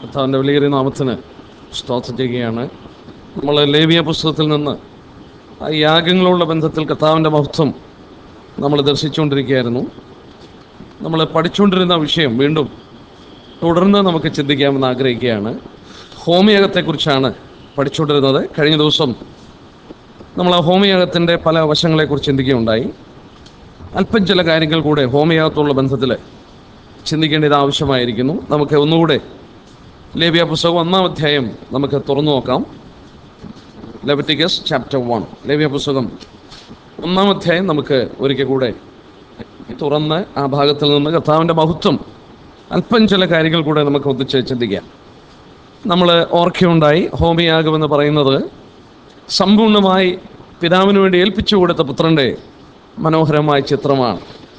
കർത്താവിൻ്റെ വിലയേറിയ നാമത്തിന് സ്തോത്രം ചെയ്യുകയാണ് നമ്മൾ ലേവിയ പുസ്തകത്തിൽ നിന്ന് ആ യാഗങ്ങളുള്ള ബന്ധത്തിൽ കർത്താവിൻ്റെ മഹത്വം നമ്മൾ ദർശിച്ചുകൊണ്ടിരിക്കുകയായിരുന്നു നമ്മൾ പഠിച്ചുകൊണ്ടിരുന്ന വിഷയം വീണ്ടും തുടർന്ന് നമുക്ക് ചിന്തിക്കാമെന്ന് ആഗ്രഹിക്കുകയാണ് ഹോമയാഗത്തെക്കുറിച്ചാണ് പഠിച്ചുകൊണ്ടിരുന്നത് കഴിഞ്ഞ ദിവസം നമ്മൾ ആ ഹോമയാഗത്തിൻ്റെ പല വശങ്ങളെക്കുറിച്ച് ചിന്തിക്കുകയുണ്ടായി അല്പം ചില കാര്യങ്ങൾ കൂടെ ഹോമയാഗത്തുള്ള ബന്ധത്തിൽ ചിന്തിക്കേണ്ടത് ആവശ്യമായിരിക്കുന്നു നമുക്ക് ഒന്നുകൂടെ ലേബിയ പുസ്തകം ഒന്നാം അധ്യായം നമുക്ക് തുറന്നു നോക്കാം ലെബറ്റിക്കസ് ചാപ്റ്റർ വൺ ലേബിയ പുസ്തകം ഒന്നാം അധ്യായം നമുക്ക് ഒരിക്കൽ കൂടെ തുറന്ന് ആ ഭാഗത്തിൽ നിന്ന് കർത്താവിൻ്റെ മഹത്വം അല്പം ചില കാര്യങ്ങൾ കൂടെ നമുക്ക് ഒന്നിച്ച് ചിന്തിക്കാം നമ്മൾ ഓർക്കുകയുണ്ടായി ഹോമിയാഗമെന്ന് പറയുന്നത് സമ്പൂർണ്ണമായി പിതാവിന് വേണ്ടി ഏൽപ്പിച്ചു കൊടുത്ത പുത്രൻ്റെ മനോഹരമായ ചിത്രമാണ്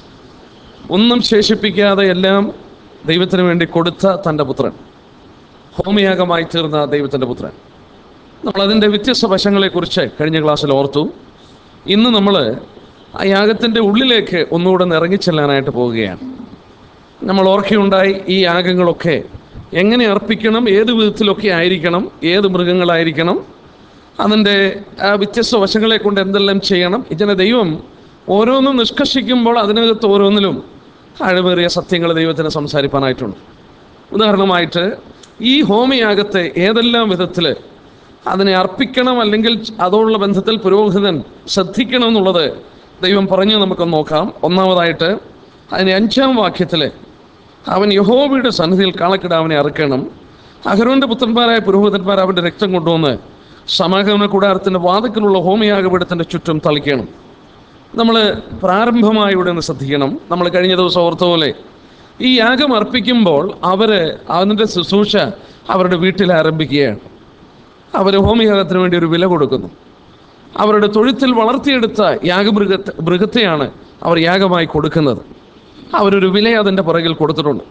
ഒന്നും ശേഷിപ്പിക്കാതെ എല്ലാം ദൈവത്തിന് വേണ്ടി കൊടുത്ത തൻ്റെ പുത്രൻ ഹോമിയാഗമായി തീർന്ന ദൈവത്തിൻ്റെ പുത്രൻ നമ്മൾ അതിൻ്റെ വ്യത്യസ്ത വശങ്ങളെക്കുറിച്ച് കഴിഞ്ഞ ക്ലാസ്സിൽ ഓർത്തു ഇന്ന് നമ്മൾ ആ യാഗത്തിൻ്റെ ഉള്ളിലേക്ക് ഒന്നുകൂടെ ഒന്ന് ഇറങ്ങിച്ചെല്ലാനായിട്ട് പോവുകയാണ് നമ്മൾ ഓർക്കുകയുണ്ടായി ഈ യാഗങ്ങളൊക്കെ എങ്ങനെ അർപ്പിക്കണം ഏത് വിധത്തിലൊക്കെ ആയിരിക്കണം ഏത് മൃഗങ്ങളായിരിക്കണം അതിൻ്റെ ആ വ്യത്യസ്ത വശങ്ങളെ കൊണ്ട് എന്തെല്ലാം ചെയ്യണം ഇതിനെ ദൈവം ഓരോന്നും നിഷ്കർഷിക്കുമ്പോൾ അതിനകത്ത് ഓരോന്നിലും ആഴമേറിയ സത്യങ്ങൾ ദൈവത്തിന് സംസാരിപ്പാനായിട്ടുണ്ട് ഉദാഹരണമായിട്ട് ഈ ഹോമയാഗത്തെ ഏതെല്ലാം വിധത്തിൽ അതിനെ അർപ്പിക്കണം അല്ലെങ്കിൽ അതോടുള്ള ബന്ധത്തിൽ പുരോഹിതൻ ശ്രദ്ധിക്കണം എന്നുള്ളത് ദൈവം പറഞ്ഞു നമുക്ക് നോക്കാം ഒന്നാമതായിട്ട് അതിന് അഞ്ചാം വാക്യത്തിൽ അവൻ യഹോവയുടെ സന്നിധിയിൽ കാളക്കിടാവിനെ അറുക്കണം അഹരോന്റെ പുത്രന്മാരായ പുരോഹിതന്മാർ അവൻ്റെ രക്തം കൊണ്ടുവന്ന് സമാഗമന കൂടാരത്തിൻ്റെ വാതിക്കലുള്ള ഹോമയാഗപീഠത്തിൻ്റെ ചുറ്റും തളിക്കണം നമ്മൾ പ്രാരംഭമായി ഇവിടെ നിന്ന് ശ്രദ്ധിക്കണം നമ്മൾ കഴിഞ്ഞ ദിവസം ഓർത്ത പോലെ ഈ യാഗം അർപ്പിക്കുമ്പോൾ അവർ അതിൻ്റെ ശുശ്രൂഷ അവരുടെ വീട്ടിൽ ആരംഭിക്കുകയാണ് അവർ ഹോമയാഗത്തിന് വേണ്ടി ഒരു വില കൊടുക്കുന്നു അവരുടെ തൊഴുത്തിൽ വളർത്തിയെടുത്ത യാഗമൃഗത്തെ മൃഗത്തെയാണ് അവർ യാഗമായി കൊടുക്കുന്നത് അവരൊരു വില അതിൻ്റെ പുറകിൽ കൊടുത്തിട്ടുണ്ട്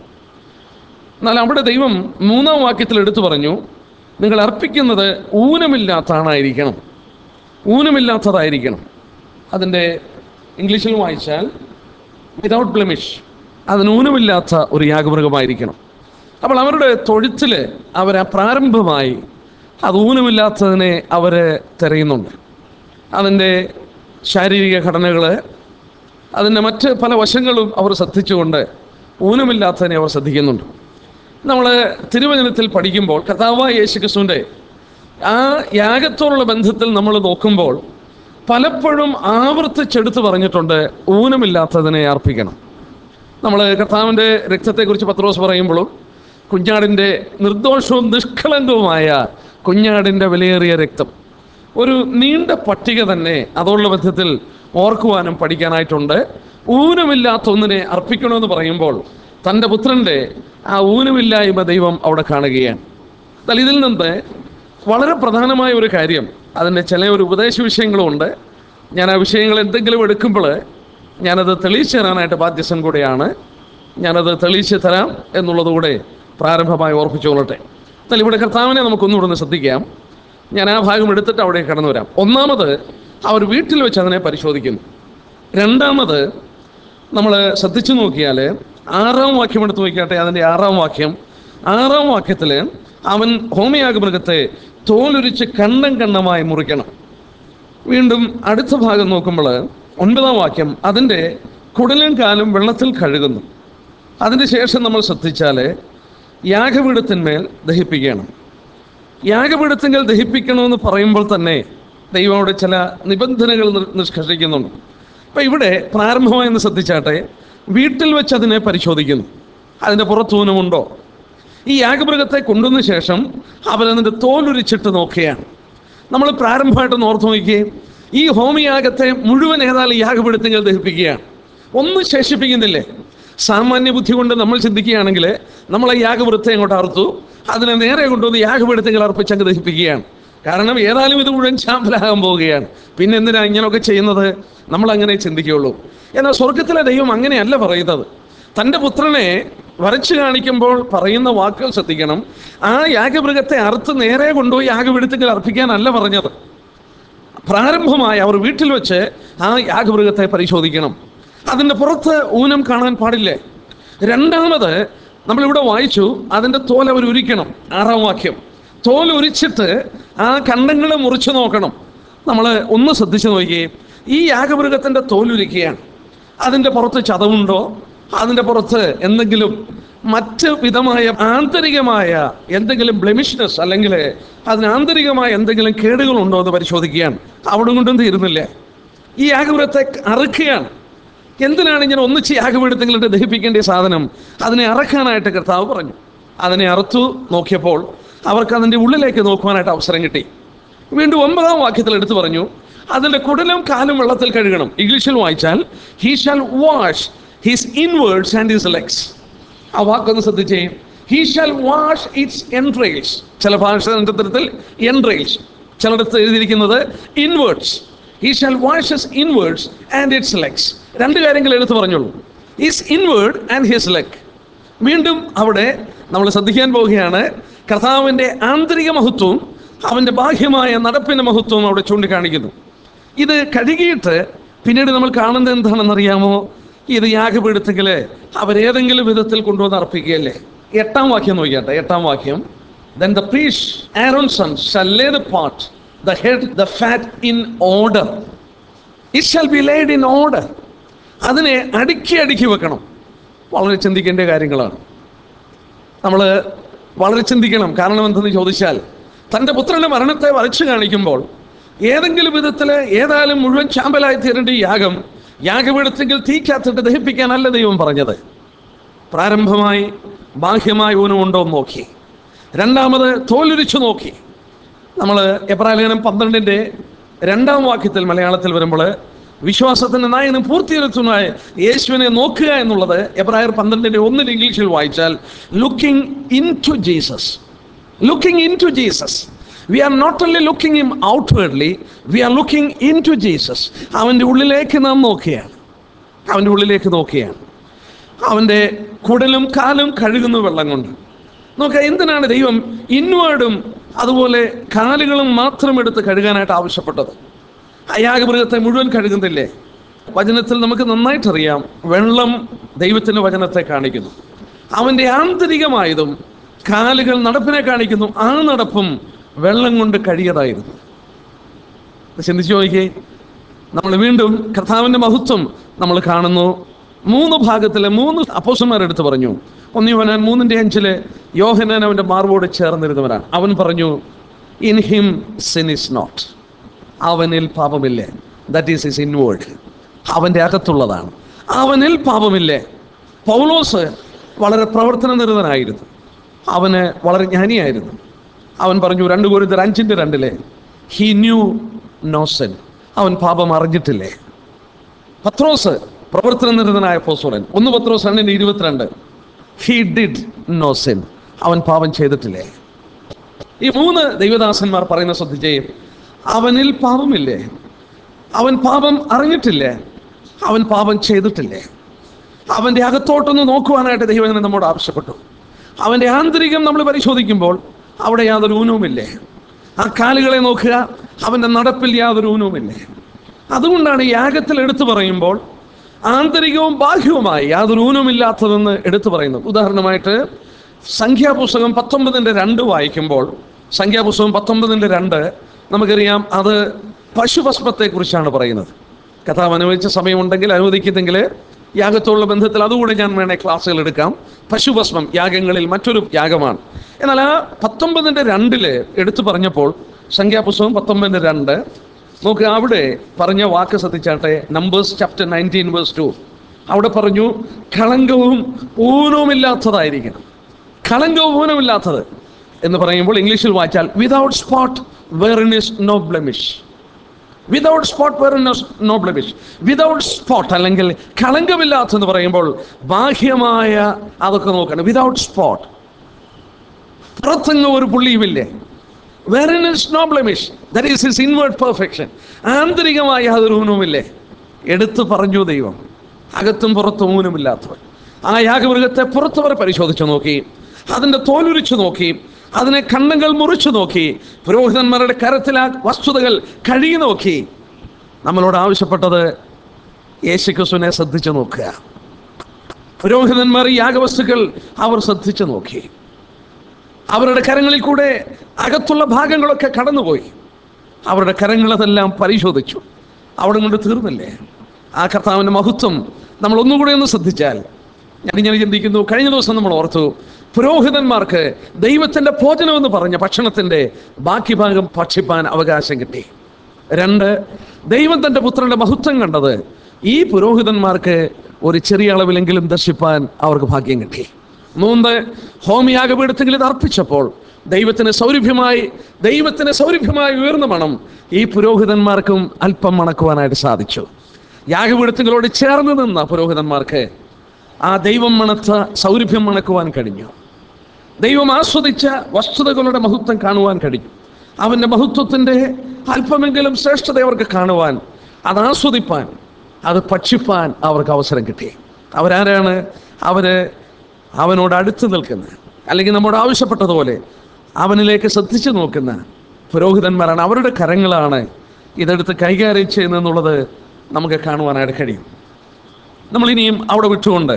എന്നാൽ അവിടെ ദൈവം മൂന്നാം വാക്യത്തിൽ എടുത്തു പറഞ്ഞു നിങ്ങൾ അർപ്പിക്കുന്നത് ഊനമില്ലാത്തതാണായിരിക്കണം ഊനമില്ലാത്തതായിരിക്കണം അതിൻ്റെ ഇംഗ്ലീഷിൽ വായിച്ചാൽ വിതൗട്ട് ബ്ലെമിഷ് അതിന് ഊനമില്ലാത്ത ഒരു യാഗമൃഗമായിരിക്കണം അപ്പോൾ അവരുടെ തൊഴുത്തിൽ അവർ പ്രാരംഭമായി അത് ഊനമില്ലാത്തതിനെ അവർ തിരയുന്നുണ്ട് അതിൻ്റെ ശാരീരിക ഘടനകൾ അതിൻ്റെ മറ്റ് പല വശങ്ങളും അവർ ശ്രദ്ധിച്ചുകൊണ്ട് ഊനമില്ലാത്തതിനെ അവർ ശ്രദ്ധിക്കുന്നുണ്ട് നമ്മൾ തിരുവചനത്തിൽ പഠിക്കുമ്പോൾ കഥാവായ യേശു ക്രിസ്തുവിൻ്റെ ആ യാഗത്തോടുള്ള ബന്ധത്തിൽ നമ്മൾ നോക്കുമ്പോൾ പലപ്പോഴും ആവർത്തിച്ചെടുത്ത് പറഞ്ഞിട്ടുണ്ട് ഊനമില്ലാത്തതിനെ അർപ്പിക്കണം നമ്മൾ കർത്താവിൻ്റെ രക്തത്തെക്കുറിച്ച് പത്രോസ് പറയുമ്പോഴും കുഞ്ഞാടിൻ്റെ നിർദോഷവും നിഷ്കളങ്കവുമായ കുഞ്ഞാടിൻ്റെ വിലയേറിയ രക്തം ഒരു നീണ്ട പട്ടിക തന്നെ അതോടുള്ള ബന്ധത്തിൽ ഓർക്കുവാനും പഠിക്കാനായിട്ടുണ്ട് ഊനമില്ലാത്ത ഒന്നിനെ അർപ്പിക്കണമെന്ന് പറയുമ്പോൾ തൻ്റെ പുത്രൻ്റെ ആ ഊനമില്ലായ്മ ദൈവം അവിടെ കാണുകയാണ് എന്നാൽ ഇതിൽ നിന്ന് വളരെ പ്രധാനമായ ഒരു കാര്യം അതിൻ്റെ ചില ഒരു ഉപദേശ വിഷയങ്ങളും ഉണ്ട് ഞാൻ ആ വിഷയങ്ങൾ എന്തെങ്കിലും എടുക്കുമ്പോൾ ഞാനത് തെളിയിച്ചു തരാനായിട്ട് ബാധ്യസ്ഥൻ കൂടെയാണ് ഞാനത് തെളിയിച്ച് തരാം എന്നുള്ളതുകൂടെ പ്രാരംഭമായി ഓർപ്പിച്ചുകൊള്ളട്ടെ എന്നാൽ ഇവിടെ കർത്താവിനെ നമുക്കൊന്നുകൂടെ ഒന്ന് ശ്രദ്ധിക്കാം ഞാൻ ആ ഭാഗം എടുത്തിട്ട് അവിടെ കടന്നു വരാം ഒന്നാമത് അവർ വീട്ടിൽ വെച്ച് അതിനെ പരിശോധിക്കുന്നു രണ്ടാമത് നമ്മൾ ശ്രദ്ധിച്ചു നോക്കിയാൽ ആറാം വാക്യം എടുത്ത് നോക്കിയാട്ടെ അതിൻ്റെ ആറാം വാക്യം ആറാം വാക്യത്തിൽ അവൻ ഹോമയാഗ മൃഗത്തെ തോലൊരിച്ച് കണ്ണം കണ്ണമായി മുറിക്കണം വീണ്ടും അടുത്ത ഭാഗം നോക്കുമ്പോൾ ഒൻപതാം വാക്യം അതിൻ്റെ കുടലും കാലും വെള്ളത്തിൽ കഴുകുന്നു അതിന് ശേഷം നമ്മൾ ശ്രദ്ധിച്ചാൽ യാഗപീഠത്തിന്മേൽ ദഹിപ്പിക്കണം യാഗപീഠത്തിങ്കൽ ദഹിപ്പിക്കണമെന്ന് പറയുമ്പോൾ തന്നെ ദൈവം അവിടെ ചില നിബന്ധനകൾ നിർ- നിഷ്കർഷിക്കുന്നുണ്ട് അപ്പം ഇവിടെ പ്രാരംഭമായി എന്ന് ശ്രദ്ധിച്ചാട്ടെ വീട്ടിൽ വെച്ച് അതിനെ പരിശോധിക്കുന്നു അതിൻ്റെ പുറത്തൂനമുണ്ടോ ഈ യാഗമൃഗത്തെ കൊണ്ടുവന്ന ശേഷം അവരതിൻ്റെ തോലുരിച്ചിട്ട് നോക്കുകയാണ് നമ്മൾ പ്രാരംഭമായിട്ടൊന്ന് ഓർത്ത് നോക്കിയേ ഈ ഹോമയാഗത്തെ മുഴുവൻ ഏതായാലും യാഗപീഠത്തിങ്കൽ ദഹിപ്പിക്കുകയാണ് ഒന്നും ശേഷിപ്പിക്കുന്നില്ലേ സാമാന്യ ബുദ്ധി കൊണ്ട് നമ്മൾ ചിന്തിക്കുകയാണെങ്കിൽ നമ്മൾ ആ യാഗവൃത്തെ അങ്ങോട്ട് അറുത്തു അതിനെ നേരെ കൊണ്ടുവന്ന് യാഗപീഠത്തിങ്കൽ അർപ്പിച്ച് അങ്ങ് ദഹിപ്പിക്കുകയാണ് കാരണം ഏതായാലും ഇത് മുഴുവൻ ചാമ്പലാകാൻ പോവുകയാണ് പിന്നെ എന്തിനാ ഇങ്ങനെയൊക്കെ ചെയ്യുന്നത് നമ്മൾ അങ്ങനെ ചിന്തിക്കുകയുള്ളൂ എന്നാൽ സ്വർഗത്തിലെ ദൈവം അങ്ങനെയല്ല പറയുന്നത് തൻ്റെ പുത്രനെ വരച്ചു കാണിക്കുമ്പോൾ പറയുന്ന വാക്കുകൾ ശ്രദ്ധിക്കണം ആ യാഗമൃഗത്തെ അറുത്ത് നേരെ കൊണ്ടുപോയി യാഗപീഠത്തിങ്കൽ അർപ്പിക്കാനല്ല പറഞ്ഞത് പ്രാരംഭമായി അവർ വീട്ടിൽ വെച്ച് ആ യാഗമൃഗത്തെ പരിശോധിക്കണം അതിൻ്റെ പുറത്ത് ഊനം കാണാൻ പാടില്ലേ രണ്ടാമത് നമ്മളിവിടെ വായിച്ചു അതിൻ്റെ തോൽ അവർ ഉരിക്കണം ആറാം വാക്യം തോൽ ഉരിച്ചിട്ട് ആ കണ്ടങ്ങൾ മുറിച്ചു നോക്കണം നമ്മൾ ഒന്ന് ശ്രദ്ധിച്ചു നോക്കിയേ ഈ യാഗമൃഗത്തിൻ്റെ തോലുരിക്കുകയാണ് അതിൻ്റെ പുറത്ത് ചതവുണ്ടോ അതിൻ്റെ പുറത്ത് എന്തെങ്കിലും മറ്റ് വിധമായ ആന്തരികമായ എന്തെങ്കിലും ബ്ലെമിഷ്നസ് അല്ലെങ്കിൽ അതിന് ആന്തരികമായ എന്തെങ്കിലും കേടുകളുണ്ടോ എന്ന് പരിശോധിക്കുകയാണ് അവിടെ കൊണ്ടും തീരുന്നില്ല ഈ യാഗമൃഗത്തെ അറുക്കുകയാണ് എന്തിനാണ് ഇങ്ങനെ ഒന്നിച്ച് യാഗപീഠത്തിങ്ങളിട്ട് ദഹിപ്പിക്കേണ്ട ഈ സാധനം അതിനെ അറക്കാനായിട്ട് കർത്താവ് പറഞ്ഞു അതിനെ അറുത്തു നോക്കിയപ്പോൾ അവർക്ക് അതിൻ്റെ ഉള്ളിലേക്ക് നോക്കുവാനായിട്ട് അവസരം കിട്ടി വീണ്ടും ഒമ്പതാം വാക്യത്തിൽ എടുത്തു പറഞ്ഞു അതിൻ്റെ കുടലും കാലും വെള്ളത്തിൽ കഴുകണം ഇംഗ്ലീഷിൽ വായിച്ചാൽ he shall wash his inwards and his legs ആ വാക്കൊന്ന് ശ്രദ്ധിച്ചേ he shall wash its entrails ചില ഭാഷാന്തരത്തിൽ എൻട്രെയിൽസ് ചിലയിടത്ത് എഴുതിയിരിക്കുന്നത് inwards he shall wash his inwards and its legs രണ്ട് കാര്യങ്ങൾ എടുത്തു പറഞ്ഞോളൂ his inward and his leg വീണ്ടും അവിടെ നമ്മൾ ശ്രദ്ധിക്കാൻ പോവുകയാണ് കർത്താവിൻ്റെ ആന്തരിക മഹത്വവും അവൻ്റെ ബാഹ്യമായ നടപ്പിൻ്റെ മഹത്വവും അവിടെ ചൂണ്ടിക്കാണിക്കുന്നു ഇത് കഴുകിയിട്ട് പിന്നീട് നമ്മൾ കാണുന്നത് എന്താണെന്നറിയാമോ ഇത് യാഗപീഠത്തിൽ അവരേതെങ്കിലും വിധത്തിൽ കൊണ്ടുവന്ന് അർപ്പിക്കുകയല്ലേ എട്ടാം വാക്യം നോക്കിയാട്ടെ എട്ടാം വാക്യം then the priest Aaron son shall lay the parts the head the fat in order it shall be laid in order അതിനെ അടുക്കി അടുക്കി വെക്കണം വളരെ ചിന്തിക്കേണ്ട കാര്യങ്ങളാണ് നമ്മൾ വളരെ ചിന്തിക്കണം കാരണം എന്തെന്ന് ചോദിച്ചാൽ തൻ്റെ പുത്രൻ്റെ മരണത്തെ വരച്ചു കാണിക്കുമ്പോൾ ഏതെങ്കിലും വിധത്തിൽ ഏതായാലും മുഴുവൻ ചാമ്പലായി തീരേണ്ട ഈ യാഗം യാഗപീഠത്തെങ്കിൽ തീക്കകത്തിട്ട് ദഹിപ്പിക്കാനല്ല ദൈവം പറഞ്ഞത് പ്രാരംഭമായി ബാഹ്യമായി ഊനമുണ്ടോ എന്ന് നോക്കി രണ്ടാമത് തോലുരിച്ചു നോക്കി നമ്മൾ എബ്രാലേഖനം പന്ത്രണ്ടിൻ്റെ രണ്ടാം വാക്യത്തിൽ മലയാളത്തിൽ വരുമ്പോൾ വിശ്വാസത്തിൻ്റെ നായനും പൂർത്തീകരിച്ചുമായ യേശുവിനെ നോക്കുക എന്നുള്ളത് എബ്രായർ പന്ത്രണ്ടിൻ്റെ ഒന്നിൽ ഇംഗ്ലീഷിൽ വായിച്ചാൽ looking into Jesus looking into Jesus we are not only looking in outwardly we are looking into Jesus അവൻ്റെ ഉള്ളിലേക്ക് നാം നോക്കുകയാണ് അവൻ്റെ ഉള്ളിലേക്ക് നോക്കുകയാണ് അവൻ്റെ കുടലും കാലും കഴുകുന്നു വെള്ളം കൊണ്ട് നോക്കുക എന്തിനാണ് ദൈവം ഇൻവേർഡും അതുപോലെ കാലുകളും മാത്രം എടുത്ത് കഴുകാനായിട്ട് ആവശ്യപ്പെട്ടത് ആ യാഗമൃഗത്തെ മുഴുവൻ കഴുകുന്നില്ലേ വചനത്തിൽ നമുക്ക് നന്നായിട്ടറിയാം വെള്ളം ദൈവത്തിൻ്റെ വചനത്തെ കാണിക്കുന്നു അവൻ്റെ ആന്തരികമായതും കാലുകൾ നടപ്പിനെ കാണിക്കുന്നു ആ നടപ്പും വെള്ളം കൊണ്ട് കഴിയതായിരുന്നു ചിന്തിച്ചു നോക്കിയേ നമ്മൾ വീണ്ടും കർത്താവിൻ്റെ മഹത്വം നമ്മൾ കാണുന്നു മൂന്ന് ഭാഗത്തിലെ മൂന്ന് അപ്പോസന്മാരെടുത്ത് പറഞ്ഞു ഒന്നിവനാൻ മൂന്നിൻ്റെ അഞ്ചില് യോഹനാൻ അവൻ്റെ മാർവോട് ചേർന്നിരുന്നവനാണ് അവൻ പറഞ്ഞു in him sin is not അവനിൽ പാപമില്ലേ ദാറ്റ് ഈസ് ഇസ് ഇൻവേർഡ് അവൻ്റെ അകത്തുള്ളതാണ് അവനിൽ പാപമില്ലേ പൗലോസ് വളരെ പ്രവർത്തന നിരതനായിരുന്നു അവന് വളരെ ജ്ഞാനിയായിരുന്നു അവൻ പറഞ്ഞു രണ്ട് കുരുത്തർ അഞ്ചിൻ്റെ രണ്ടിലെ ഹി ന്യൂ നോസൻ അവൻ പാപം അറിഞ്ഞിട്ടില്ലേ പത്രോസ് പ്രവർത്തന നിരതനായ പോസോളൻ ഒന്ന് പത്രോസ് രണ്ടിൻ്റെ ഇരുപത്തിരണ്ട് ഹി ഡിഡ് നോ സിൻ അവൻ പാപം ചെയ്തിട്ടില്ലേ ഈ മൂന്ന് ദൈവദാസന്മാർ പറയുന്ന ശ്രദ്ധിച്ചേ അവനിൽ പാപമില്ലേ അവൻ പാപം അറിഞ്ഞിട്ടില്ലേ അവൻ പാപം ചെയ്തിട്ടില്ലേ അവൻ്റെ അകത്തോട്ടൊന്ന് നോക്കുവാനായിട്ട് ദൈവം ഇങ്ങനെ നമ്മോട് ആവശ്യപ്പെട്ടു അവൻ്റെ ആന്തരികം നമ്മൾ പരിശോധിക്കുമ്പോൾ അവിടെ യാതൊരു ഊനവുമില്ലേ ആ കാലുകളെ നോക്കുക അവൻ്റെ നടപ്പിൽ യാതൊരു ഊനവുമില്ലേ അതുകൊണ്ടാണ് ഈ യാഗത്തിൽ എടുത്തു പറയുമ്പോൾ ആന്തരികവും ബാഹ്യവുമായി യാതൊരു ഊനമില്ലാത്തതെന്ന് എടുത്തു പറയുന്നത് ഉദാഹരണമായിട്ട് സംഖ്യാപുസ്തകം പത്തൊമ്പതിൻ്റെ രണ്ട് വായിക്കുമ്പോൾ സംഖ്യാപുസ്തകം പത്തൊമ്പതിൻ്റെ രണ്ട് നമുക്കറിയാം അത് പശുഭസ്മത്തെക്കുറിച്ചാണ് പറയുന്നത് കഥാവ് അനുവദിച്ച സമയമുണ്ടെങ്കിൽ അനുവദിക്കുന്നെങ്കിൽ യാഗത്തോടുള്ള ബന്ധത്തിൽ അതുകൂടെ ഞാൻ വേണേൽ ക്ലാസ്സുകൾ എടുക്കാം പശുഭസ്മം യാഗങ്ങളിൽ മറ്റൊരു യാഗമാണ് എന്നാൽ ആ പത്തൊമ്പതിൻ്റെ രണ്ടില് എടുത്തു പറഞ്ഞപ്പോൾ സംഖ്യാപുസ്തകം പത്തൊമ്പതിൻ്റെ രണ്ട് നോക്കുക അവിടെ പറഞ്ഞ വാക്ക് ശ്രദ്ധിച്ചാട്ടെ numbers chapter nineteen verse two അവിടെ പറഞ്ഞു കളങ്കവും ഊനവുമില്ലാത്തതായിരിക്കണം കളങ്കവും ഊനമില്ലാത്തത് എന്ന് പറയുമ്പോൾ ഇംഗ്ലീഷിൽ വായിച്ചാൽ without spot wherein is no blemish without spot wherein no blemish without spot അല്ലെങ്കിൽ കളങ്കമില്ലാത്തെന്ന് പറയുമ്പോൾ ബാഹ്യമായ അതൊക്കെ നോക്കണം വിതൗട്ട് സ്പോട്ട് പുറത്തെങ്ങും ഒരു പുള്ളിയുമില്ലേ wherein is no blemish that is is inward perfection ആന്തരികമായ യാതൊരു ഊനവുമില്ലേ എടുത്തു പറഞ്ഞു ദൈവം അകത്തും പുറത്തും ഊനമില്ലാത്തവർ ആ യാഗമൃഗത്തെ പുറത്തവർ പരിശോധിച്ചു നോക്കി അതിൻ്റെ തോലുരിച്ചു നോക്കി അതിനെ കണ്ണുകൾ മുറിച്ചു നോക്കി പുരോഹിതന്മാരുടെ കരത്തിൽ ആ വസ്തുതകൾ കഴുകി നോക്കി നമ്മളോട് ആവശ്യപ്പെട്ടത് യേശുക്രിസ്തുവിനെ ശ്രദ്ധിച്ചു നോക്കുക പുരോഹിതന്മാർ ഈ യാഗവസ്തുക്കൾ അവർ ശ്രദ്ധിച്ചു നോക്കി അവരുടെ കരങ്ങളിൽ കൂടെ അകത്തുള്ള ഭാഗങ്ങളൊക്കെ കടന്നുപോയി അവരുടെ കരങ്ങളതെല്ലാം പരിശോധിച്ചു അവിടെ കൊണ്ട് തീർന്നില്ലേ ആ കർത്താവിൻ്റെ മഹത്വം നമ്മൾ ഒന്നുകൂടെ ഒന്ന് ശ്രദ്ധിച്ചാൽ ഞാൻ ഇങ്ങനെ ചിന്തിക്കുന്നു കഴിഞ്ഞ ദിവസം നമ്മൾ ഓർത്തു പുരോഹിതന്മാർക്ക് ദൈവത്തിൻ്റെ ഭോജനം എന്ന് പറഞ്ഞ ഭക്ഷണത്തിൻ്റെ ബാക്കി ഭാഗം ഭക്ഷിപ്പാൻ അവകാശം കിട്ടി രണ്ട് ദൈവം തൻ്റെ പുത്രന്റെ മഹത്വം കണ്ടത് ഈ പുരോഹിതന്മാർക്ക് ഒരു ചെറിയ അളവിലെങ്കിലും ദർശിപ്പാൻ അവർക്ക് ഭാഗ്യം കിട്ടി മൂന്ന് ഹോമിയാഗപീഠത്തെങ്കിലും ഇത് അർപ്പിച്ചപ്പോൾ ദൈവത്തിന് സൗരഭ്യമായി ദൈവത്തിന് സൗരഭ്യമായി ഉയർന്ന മണം ഈ പുരോഹിതന്മാർക്കും അല്പം മണക്കുവാനായിട്ട് സാധിച്ചു യാഗപീഠത്തിങ്ങളോട് ചേർന്ന് നിന്ന പുരോഹിതന്മാർക്ക് ആ ദൈവം മണത്ത സൗരഭ്യം മണക്കുവാൻ കഴിഞ്ഞു ദൈവം ആസ്വദിച്ച വസ്തുതകളുടെ മഹത്വം കാണുവാൻ കഴിഞ്ഞു അവൻ്റെ മഹത്വത്തിൻ്റെ അല്പമെങ്കിലും ശ്രേഷ്ഠത അവർക്ക് കാണുവാൻ അത് ആസ്വദിപ്പാൻ അത് ഭക്ഷിപ്പാൻ അവർക്ക് അവസരം കിട്ടി അവരാരാണ് അവര് അവനോട് അടുത്ത് നിൽക്കുന്നത് അല്ലെങ്കിൽ നമ്മോട് ആവശ്യപ്പെട്ടതുപോലെ അവനിലേക്ക് ശ്രദ്ധിച്ചു നോക്കുന്ന പുരോഹിതന്മാരാണ് അവരുടെ കരങ്ങളാണ് ഇതെടുത്ത് കൈകാര്യം ചെയ്യുന്നതെന്നുള്ളത് നമുക്ക് കാണുവാനായിട്ട് കഴിയും നമ്മൾ ഇനിയും അവിടെ വിട്ടുകൊണ്ട്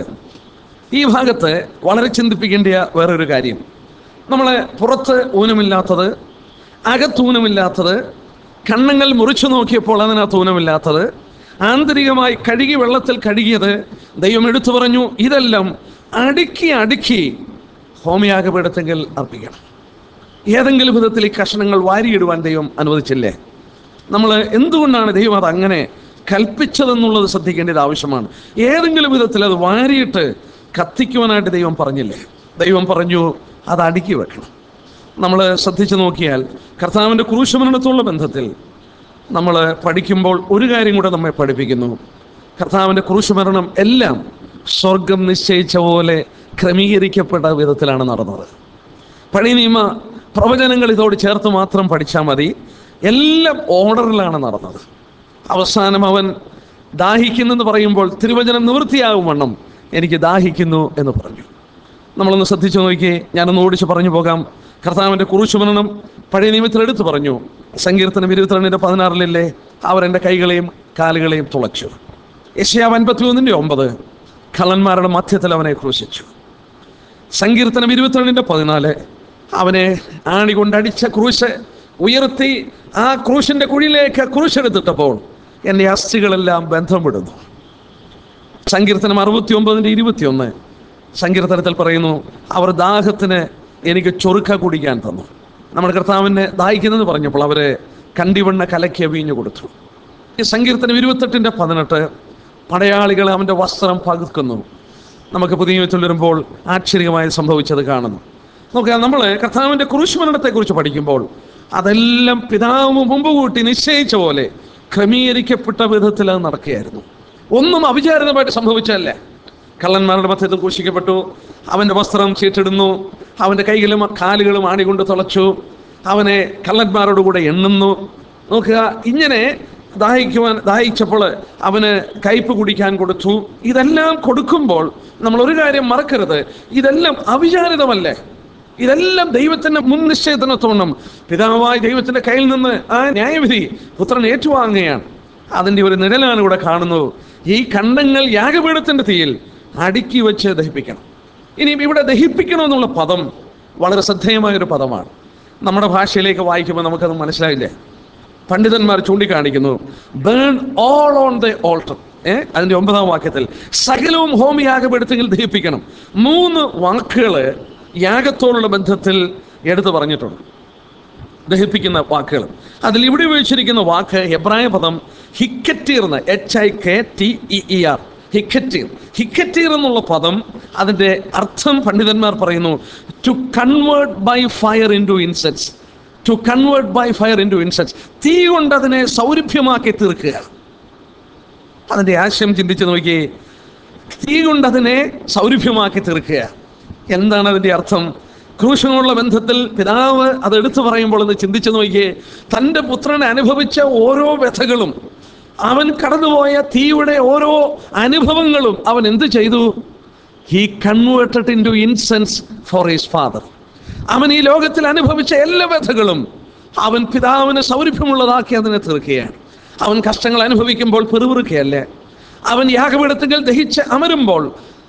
ഈ ഭാഗത്ത് വളരെ ചിന്തിപ്പിക്കേണ്ട വേറൊരു കാര്യം നമ്മൾ പുറത്ത് ഊനമില്ലാത്തത് അകത്ത് ഊനമില്ലാത്തത് കണ്ണങ്ങൾ മുറിച്ചു നോക്കിയപ്പോൾ അതിനകത്ത് ഊനമില്ലാത്തത് ആന്തരികമായി കഴുകി വെള്ളത്തിൽ കഴുകിയത് ദൈവം എടുത്തു പറഞ്ഞു ഇതെല്ലാം അടുക്കി അടുക്കി ഹോമിയാഗപീഠത്തെങ്കിൽ അർപ്പിക്കണം ഏതെങ്കിലും വിധത്തിൽ ഈ കഷണങ്ങൾ വാരിയിടുവാൻ ദൈവം അനുവദിച്ചില്ലേ നമ്മൾ എന്തുകൊണ്ടാണ് ദൈവം അത് അങ്ങനെ കൽപ്പിച്ചതെന്നുള്ളത് ശ്രദ്ധിക്കേണ്ടത് ആവശ്യമാണ് ഏതെങ്കിലും വിധത്തിൽ അത് വാരിയിട്ട് കത്തിക്കുവാനായിട്ട് ദൈവം പറഞ്ഞില്ലേ ദൈവം പറഞ്ഞു അത് അടുക്കി വെക്കണം നമ്മൾ ശ്രദ്ധിച്ചു നോക്കിയാൽ കർത്താവിൻ്റെ ക്രൂശമരണത്തോടുള്ള ബന്ധത്തിൽ നമ്മൾ പഠിക്കുമ്പോൾ ഒരു കാര്യം കൂടെ നമ്മെ പഠിപ്പിക്കുന്നു കർത്താവിൻ്റെ ക്രൂശമരണം എല്ലാം സ്വർഗം നിശ്ചയിച്ച പോലെ ക്രമീകരിക്കപ്പെട്ട വിധത്തിലാണ് നടന്നത് പഴയ നിയമ പ്രവചനങ്ങൾ ഇതോട് ചേർത്ത് മാത്രം പഠിച്ചാൽ മതി എല്ലാം ഓർഡറിലാണ് നടന്നത് അവസാനം അവൻ ദാഹിക്കുന്നെന്ന് പറയുമ്പോൾ തിരുവചനം നിവൃത്തിയാകും വണ്ണം എനിക്ക് ദാഹിക്കുന്നു എന്ന് പറഞ്ഞു നമ്മളൊന്ന് ശ്രദ്ധിച്ചു നോക്കിയേ ഞാനൊന്ന് ഓടിച്ച് പറഞ്ഞു പോകാം കർത്താവിൻ്റെ കുറിച്ചുമരണം പഴയ നിയമത്തിൽ എടുത്തു പറഞ്ഞു സങ്കീർത്തനം ഇരുപത്തിരണ്ടിൻ്റെ പതിനാറിലല്ലേ അവർ എൻ്റെ കൈകളെയും കാലുകളെയും തുളച്ചു യശയാവ് അൻപത്തി ഒന്നിൻ്റെ ഒമ്പത് കള്ളന്മാരുടെ മധ്യത്തിൽ അവനെ ക്രൂശിച്ചു സങ്കീർത്തനം ഇരുപത്തിരണ്ടിൻ്റെ പതിനാല് അവനെ ആണി കൊണ്ടടിച്ച ക്രൂശ് ഉയർത്തി ആ ക്രൂശിൻ്റെ കുഴിയിലേക്ക് ക്രൂശെടുത്തിട്ടപ്പോൾ എൻ്റെ അസ്ഥികളെല്ലാം ബന്ധം വിടുന്നു സങ്കീർത്തനം അറുപത്തി ഒമ്പതിൻ്റെ ഇരുപത്തിയൊന്ന് സങ്കീർത്തനത്തിൽ പറയുന്നു അവർ ദാഹത്തിന് എനിക്ക് ചൊറുക്ക കുടിക്കാൻ തന്നു നമ്മുടെ കർത്താവിനെ ദാഹിക്കുന്നെന്ന് പറഞ്ഞപ്പോൾ അവര് കണ്ടിവണ്ണ കലക്കിയ വീഞ്ഞു കൊടുത്തു ഈ സങ്കീർത്തനം ഇരുപത്തെട്ടിൻ്റെ പതിനെട്ട് പടയാളികൾ അവൻ്റെ വസ്ത്രം പകുക്കുന്നു നമുക്ക് പുതിയ നിയമത്തിൽ വരുമ്പോൾ ആശ്ചര്യമായി സംഭവിച്ചത് കാണുന്നു നോക്കുക നമ്മൾ കർത്താവിൻ്റെ കുരിശുമരണത്തെക്കുറിച്ച് പഠിക്കുമ്പോൾ അതെല്ലാം പിതാവ് മുമ്പ് കൂട്ടി നിശ്ചയിച്ച പോലെ ക്രമീകരിക്കപ്പെട്ട വിധത്തിൽ അത് നടക്കുകയായിരുന്നു ഒന്നും അവിചാരിതമായിട്ട് സംഭവിച്ചല്ലേ കള്ളന്മാരുടെ മധ്യത്തിൽ ക്രൂശിക്കപ്പെട്ടു അവൻ്റെ വസ്ത്രം ചീട്ടിടുന്നു അവൻ്റെ കൈകളും കാലുകളും ആണികൊണ്ട് തുളച്ചു അവനെ കള്ളന്മാരോട് കൂടെ എണ്ണുന്നു നോക്കുക ഇങ്ങനെ ദാഹിക്കുവാൻ ദാഹിച്ചപ്പോൾ അവന് കയ്പ് കുടിക്കാൻ കൊടുത്തു ഇതെല്ലാം കൊടുക്കുമ്പോൾ നമ്മൾ ഒരു കാര്യം മറക്കരുത് ഇതെല്ലാം അവിചാരിതമല്ലേ ഇതെല്ലാം ദൈവത്തിന്റെ മുൻ നിശ്ചയത്തിനത്തോണം പിതാവായ ദൈവത്തിന്റെ കയ്യിൽ നിന്ന് ആ ന്യായവിധി പുത്രൻ ഏറ്റുവാങ്ങുകയാണ് അതിൻ്റെ ഒരു നിഴലാണ് ഇവിടെ കാണുന്നത് ഈ കണ്ടങ്ങൾ യാഗപീഠത്തിന്റെ തീയിൽ അടുക്കി വെച്ച് ദഹിപ്പിക്കണം ഇനി ഇവിടെ ദഹിപ്പിക്കണമെന്നുള്ള പദം വളരെ ശ്രദ്ധേയമായ ഒരു പദമാണ് നമ്മുടെ ഭാഷയിലേക്ക് വായിക്കുമ്പോൾ നമുക്കത് മനസ്സിലായില്ലേ പണ്ഡിതന്മാർ ചൂണ്ടിക്കാണിക്കുന്നു burn all on the altar uh അതിന്റെ ഒമ്പതാം വാക്യത്തിൽ സകലവും ഹോമ യാഗപീഠത്തിൽ ദഹിപ്പിക്കണം മൂന്ന് വാക്കുകൾ യാഗത്തോടുള്ള ബന്ധത്തിൽ എടുത്തു പറഞ്ഞിട്ടുണ്ട് ദഹിപ്പിക്കുന്ന വാക്കുകൾ അതിൽ ഇവിടെ ഉപയോഗിച്ചിരിക്കുന്ന വാക്ക് എബ്രായ പദം ഹിക്കറ്റീർ എന്ന് H I K T E E R ഹിക്കറ്റീർ ഹിക്കറ്റീർ എന്നുള്ള പദം അതിൻ്റെ അർത്ഥം പണ്ഡിതന്മാർ പറയുന്നു to convert by fire into incense to convert by fire into incense തീ കൊണ്ട് അതിനെ സൗരഭ്യമാക്കി തീർക്കുക അതിൻ്റെ ആശയം ചിന്തിച്ച് നോക്കി തീ കൊണ്ട് അതിനെ സൗരഭ്യമാക്കി തീർക്കുക എന്താണ് അതിൻ്റെ അർത്ഥം ക്രൂശനോടുള്ള ബന്ധത്തിൽ പിതാവ് അത് എടുത്തു പറയുമ്പോൾ ഒന്ന് ചിന്തിച്ചു നോക്കിയേ തൻ്റെ പുത്രനെ അനുഭവിച്ച ഓരോ വ്യഥകളും അവൻ കടന്നുപോയ തീയുടെ ഓരോ അനുഭവങ്ങളും അവൻ എന്ത് ചെയ്തു he converted into incense for his father അവൻ ഈ ലോകത്തിൽ അനുഭവിച്ച എല്ലാ വ്യഥകളും അവൻ പിതാവിന് സൗരഭ്യമുള്ളതാക്കി അതിനെ തീർക്കുകയാണ് അവൻ കഷ്ടങ്ങൾ അനുഭവിക്കുമ്പോൾ പെറുപിറുക്കുകയല്ലേ അവൻ യാഗപീഠത്തിൽ ദഹിച്ച് അമരുമ്പോൾ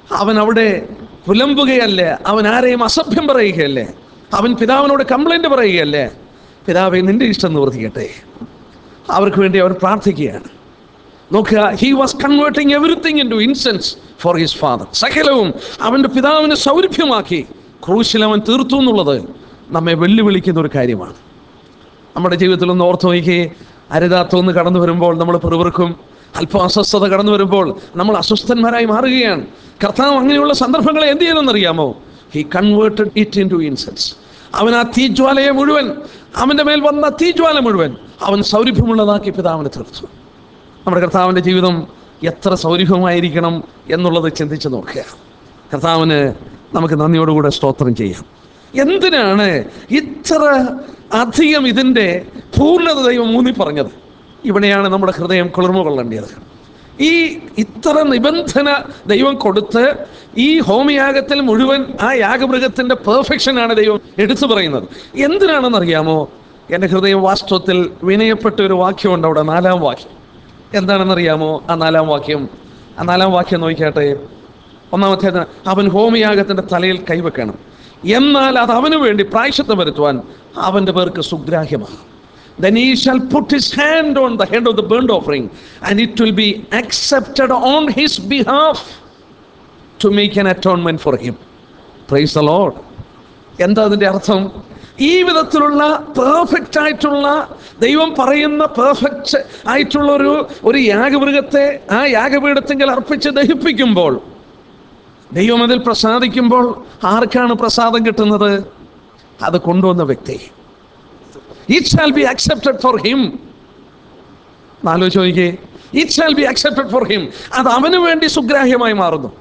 അവൻ അവിടെ പുലമ്പുകയല്ലേ അവൻ ആരെയും അസഭ്യം പറയുകയല്ലേ അവൻ പിതാവിനോട് കംപ്ലൈന്റ് പറയുകയല്ലേ പിതാവെ നിന്റെ ഇഷ്ടം നിവർത്തിക്കട്ടെ അവർക്ക് വേണ്ടി അവർ പ്രാർത്ഥിക്കുകയാണ് നോക്കുക he was converting everything into incense for his father സകലവും അവൻ്റെ പിതാവിനെ സൗരഭ്യമാക്കി ക്രൂശിൽ അവൻ തീർത്തു എന്നുള്ളത് നമ്മെ വെല്ലുവിളിക്കുന്ന ഒരു കാര്യമാണ് നമ്മുടെ ജീവിതത്തിൽ ഒന്ന് ഓർത്ത് നോക്കി അരുതാത്തൊന്ന് കടന്നു വരുമ്പോൾ നമ്മൾ പെറുപിറുക്കും അല്പം അസ്വസ്ഥത കടന്നു വരുമ്പോൾ നമ്മൾ അസ്വസ്ഥന്മാരായി മാറുകയാണ് കർത്താവ് അങ്ങനെയുള്ള സന്ദർഭങ്ങളെ എന്ത് ചെയ്യുമെന്നറിയാമോ he converted it into incense അവൻ ആ തീജ്വാലയെ മുഴുവൻ അവൻ്റെ മേൽ വന്ന തീജ്വാല മുഴുവൻ അവൻ സൗരഭ്യമുള്ളതാക്കി പിതാവിനെ തീർത്തു നമ്മുടെ കർത്താവിൻ്റെ ജീവിതം എത്ര സൗരഭ്യമായിരിക്കണം എന്നുള്ളത് ചിന്തിച്ച് നോക്കുക കർത്താവിന് നമുക്ക് നന്ദിയോടുകൂടെ സ്തോത്രം ചെയ്യാം എന്തിനാണ് ഇത്ര അധികം ഇതിൻ്റെ പൂർണ്ണത ദൈവം ഊന്നി പറഞ്ഞത് ഇവിടെയാണ് നമ്മുടെ ഹൃദയം കുളിർമ കൊള്ളേണ്ടത് ഈ ഇത്ര നിബന്ധന ദൈവം കൊടുത്ത് ഈ ഹോമയാഗത്തിൽ മുഴുവൻ ആ യാഗമൃഗത്തിൻ്റെ പെർഫെക്ഷനാണ് ദൈവം എടുത്തു പറയുന്നത് എന്തിനാണെന്നറിയാമോ എൻ്റെ ഹൃദയം വാസ്തവത്തിൽ വിനയപ്പെട്ട ഒരു വാക്യമുണ്ട് അവിടെ നാലാം വാക്യം എന്താണെന്നറിയാമോ ആ നാലാം വാക്യം ആ നാലാം വാക്യം നോക്കിയാട്ടെ ഒന്നാമത്തെ അവൻ ഹോമയാഗത്തിന്റെ തലയിൽ കൈവെക്കണം എന്നാൽ അത് അവന് വേണ്ടി പ്രായശത്വം വരുത്തുവാൻ അവന്റെ പേർക്ക് സുഗ്രാഹ്യമാണ് Then he shall put his hand on the head of the burnt offering, and it will be accepted on his behalf to make an atonement for him. Praise the Lord. എന്താ അതിൻ്റെ അർത്ഥം ഈ വിധത്തിലുള്ള പെർഫെക്റ്റ് ആയിട്ടുള്ള ദൈവം പറയുന്ന perfect ആയിട്ടുള്ള ഒരു ഒരു യാഗമൃഗത്തെ ആ യാഗപീഠത്തെങ്കിൽ അർപ്പിച്ച് ദഹിപ്പിക്കുമ്പോൾ ദൈവം അതിൽ പ്രസാദിക്കുമ്പോൾ ആർക്കാണ് പ്രസാദം കിട്ടുന്നത് അത് കൊണ്ടുവന്ന വ്യക്തി it shall be accepted for him ആലോചിച്ച് നോക്കിയേ it shall be accepted for him അത് അവന് വേണ്ടി സുഗ്രാഹ്യമായി മാറുന്നു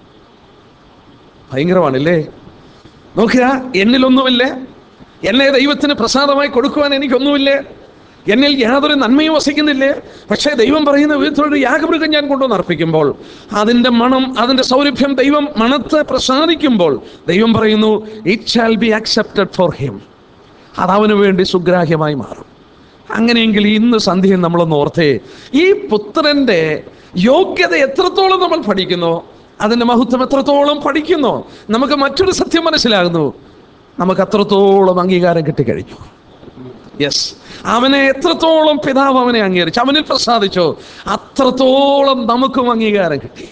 ഭയങ്കരമാണല്ലേ നോക്കുക എന്നിലൊന്നുമില്ലേ എന്നെ ദൈവത്തിന് പ്രസാദമായി കൊടുക്കുവാൻ എനിക്കൊന്നുമില്ലേ എന്നിൽ യാതൊരു നന്മയും വസിക്കുന്നില്ലേ പക്ഷേ ദൈവം പറയുന്ന വിധത്തിലൊരു യാഗമൃഗം ഞാൻ കൊണ്ടുവന്ന് അർപ്പിക്കുമ്പോൾ അതിൻ്റെ മണം അതിൻ്റെ സൗരഭ്യം ദൈവം മണത്ത് പ്രസാദിക്കുമ്പോൾ ദൈവം പറയുന്നു it shall be accepted for him അത് അവന് വേണ്ടി സുഗ്രാഹ്യമായി മാറും അങ്ങനെയെങ്കിൽ ഇന്ന് സന്ധ്യയിൽ നമ്മളൊന്ന് ഓർത്തേ ഈ പുത്രന്റെ യോഗ്യത എത്രത്തോളം നമ്മൾ പഠിക്കുന്നു അതിൻ്റെ മഹത്വം എത്രത്തോളം പഠിക്കുന്നു നമുക്ക് മറ്റൊരു സത്യം മനസ്സിലാകുന്നു നമുക്ക് അത്രത്തോളം അംഗീകാരം കിട്ടിക്കഴിഞ്ഞു യെസ് അവനെ എത്രത്തോളം പിതാവ് അവനെ അംഗീകരിച്ചു അവനിൽ പ്രസാദിച്ചോ അത്രത്തോളം നമുക്കും അംഗീകാരം കിട്ടി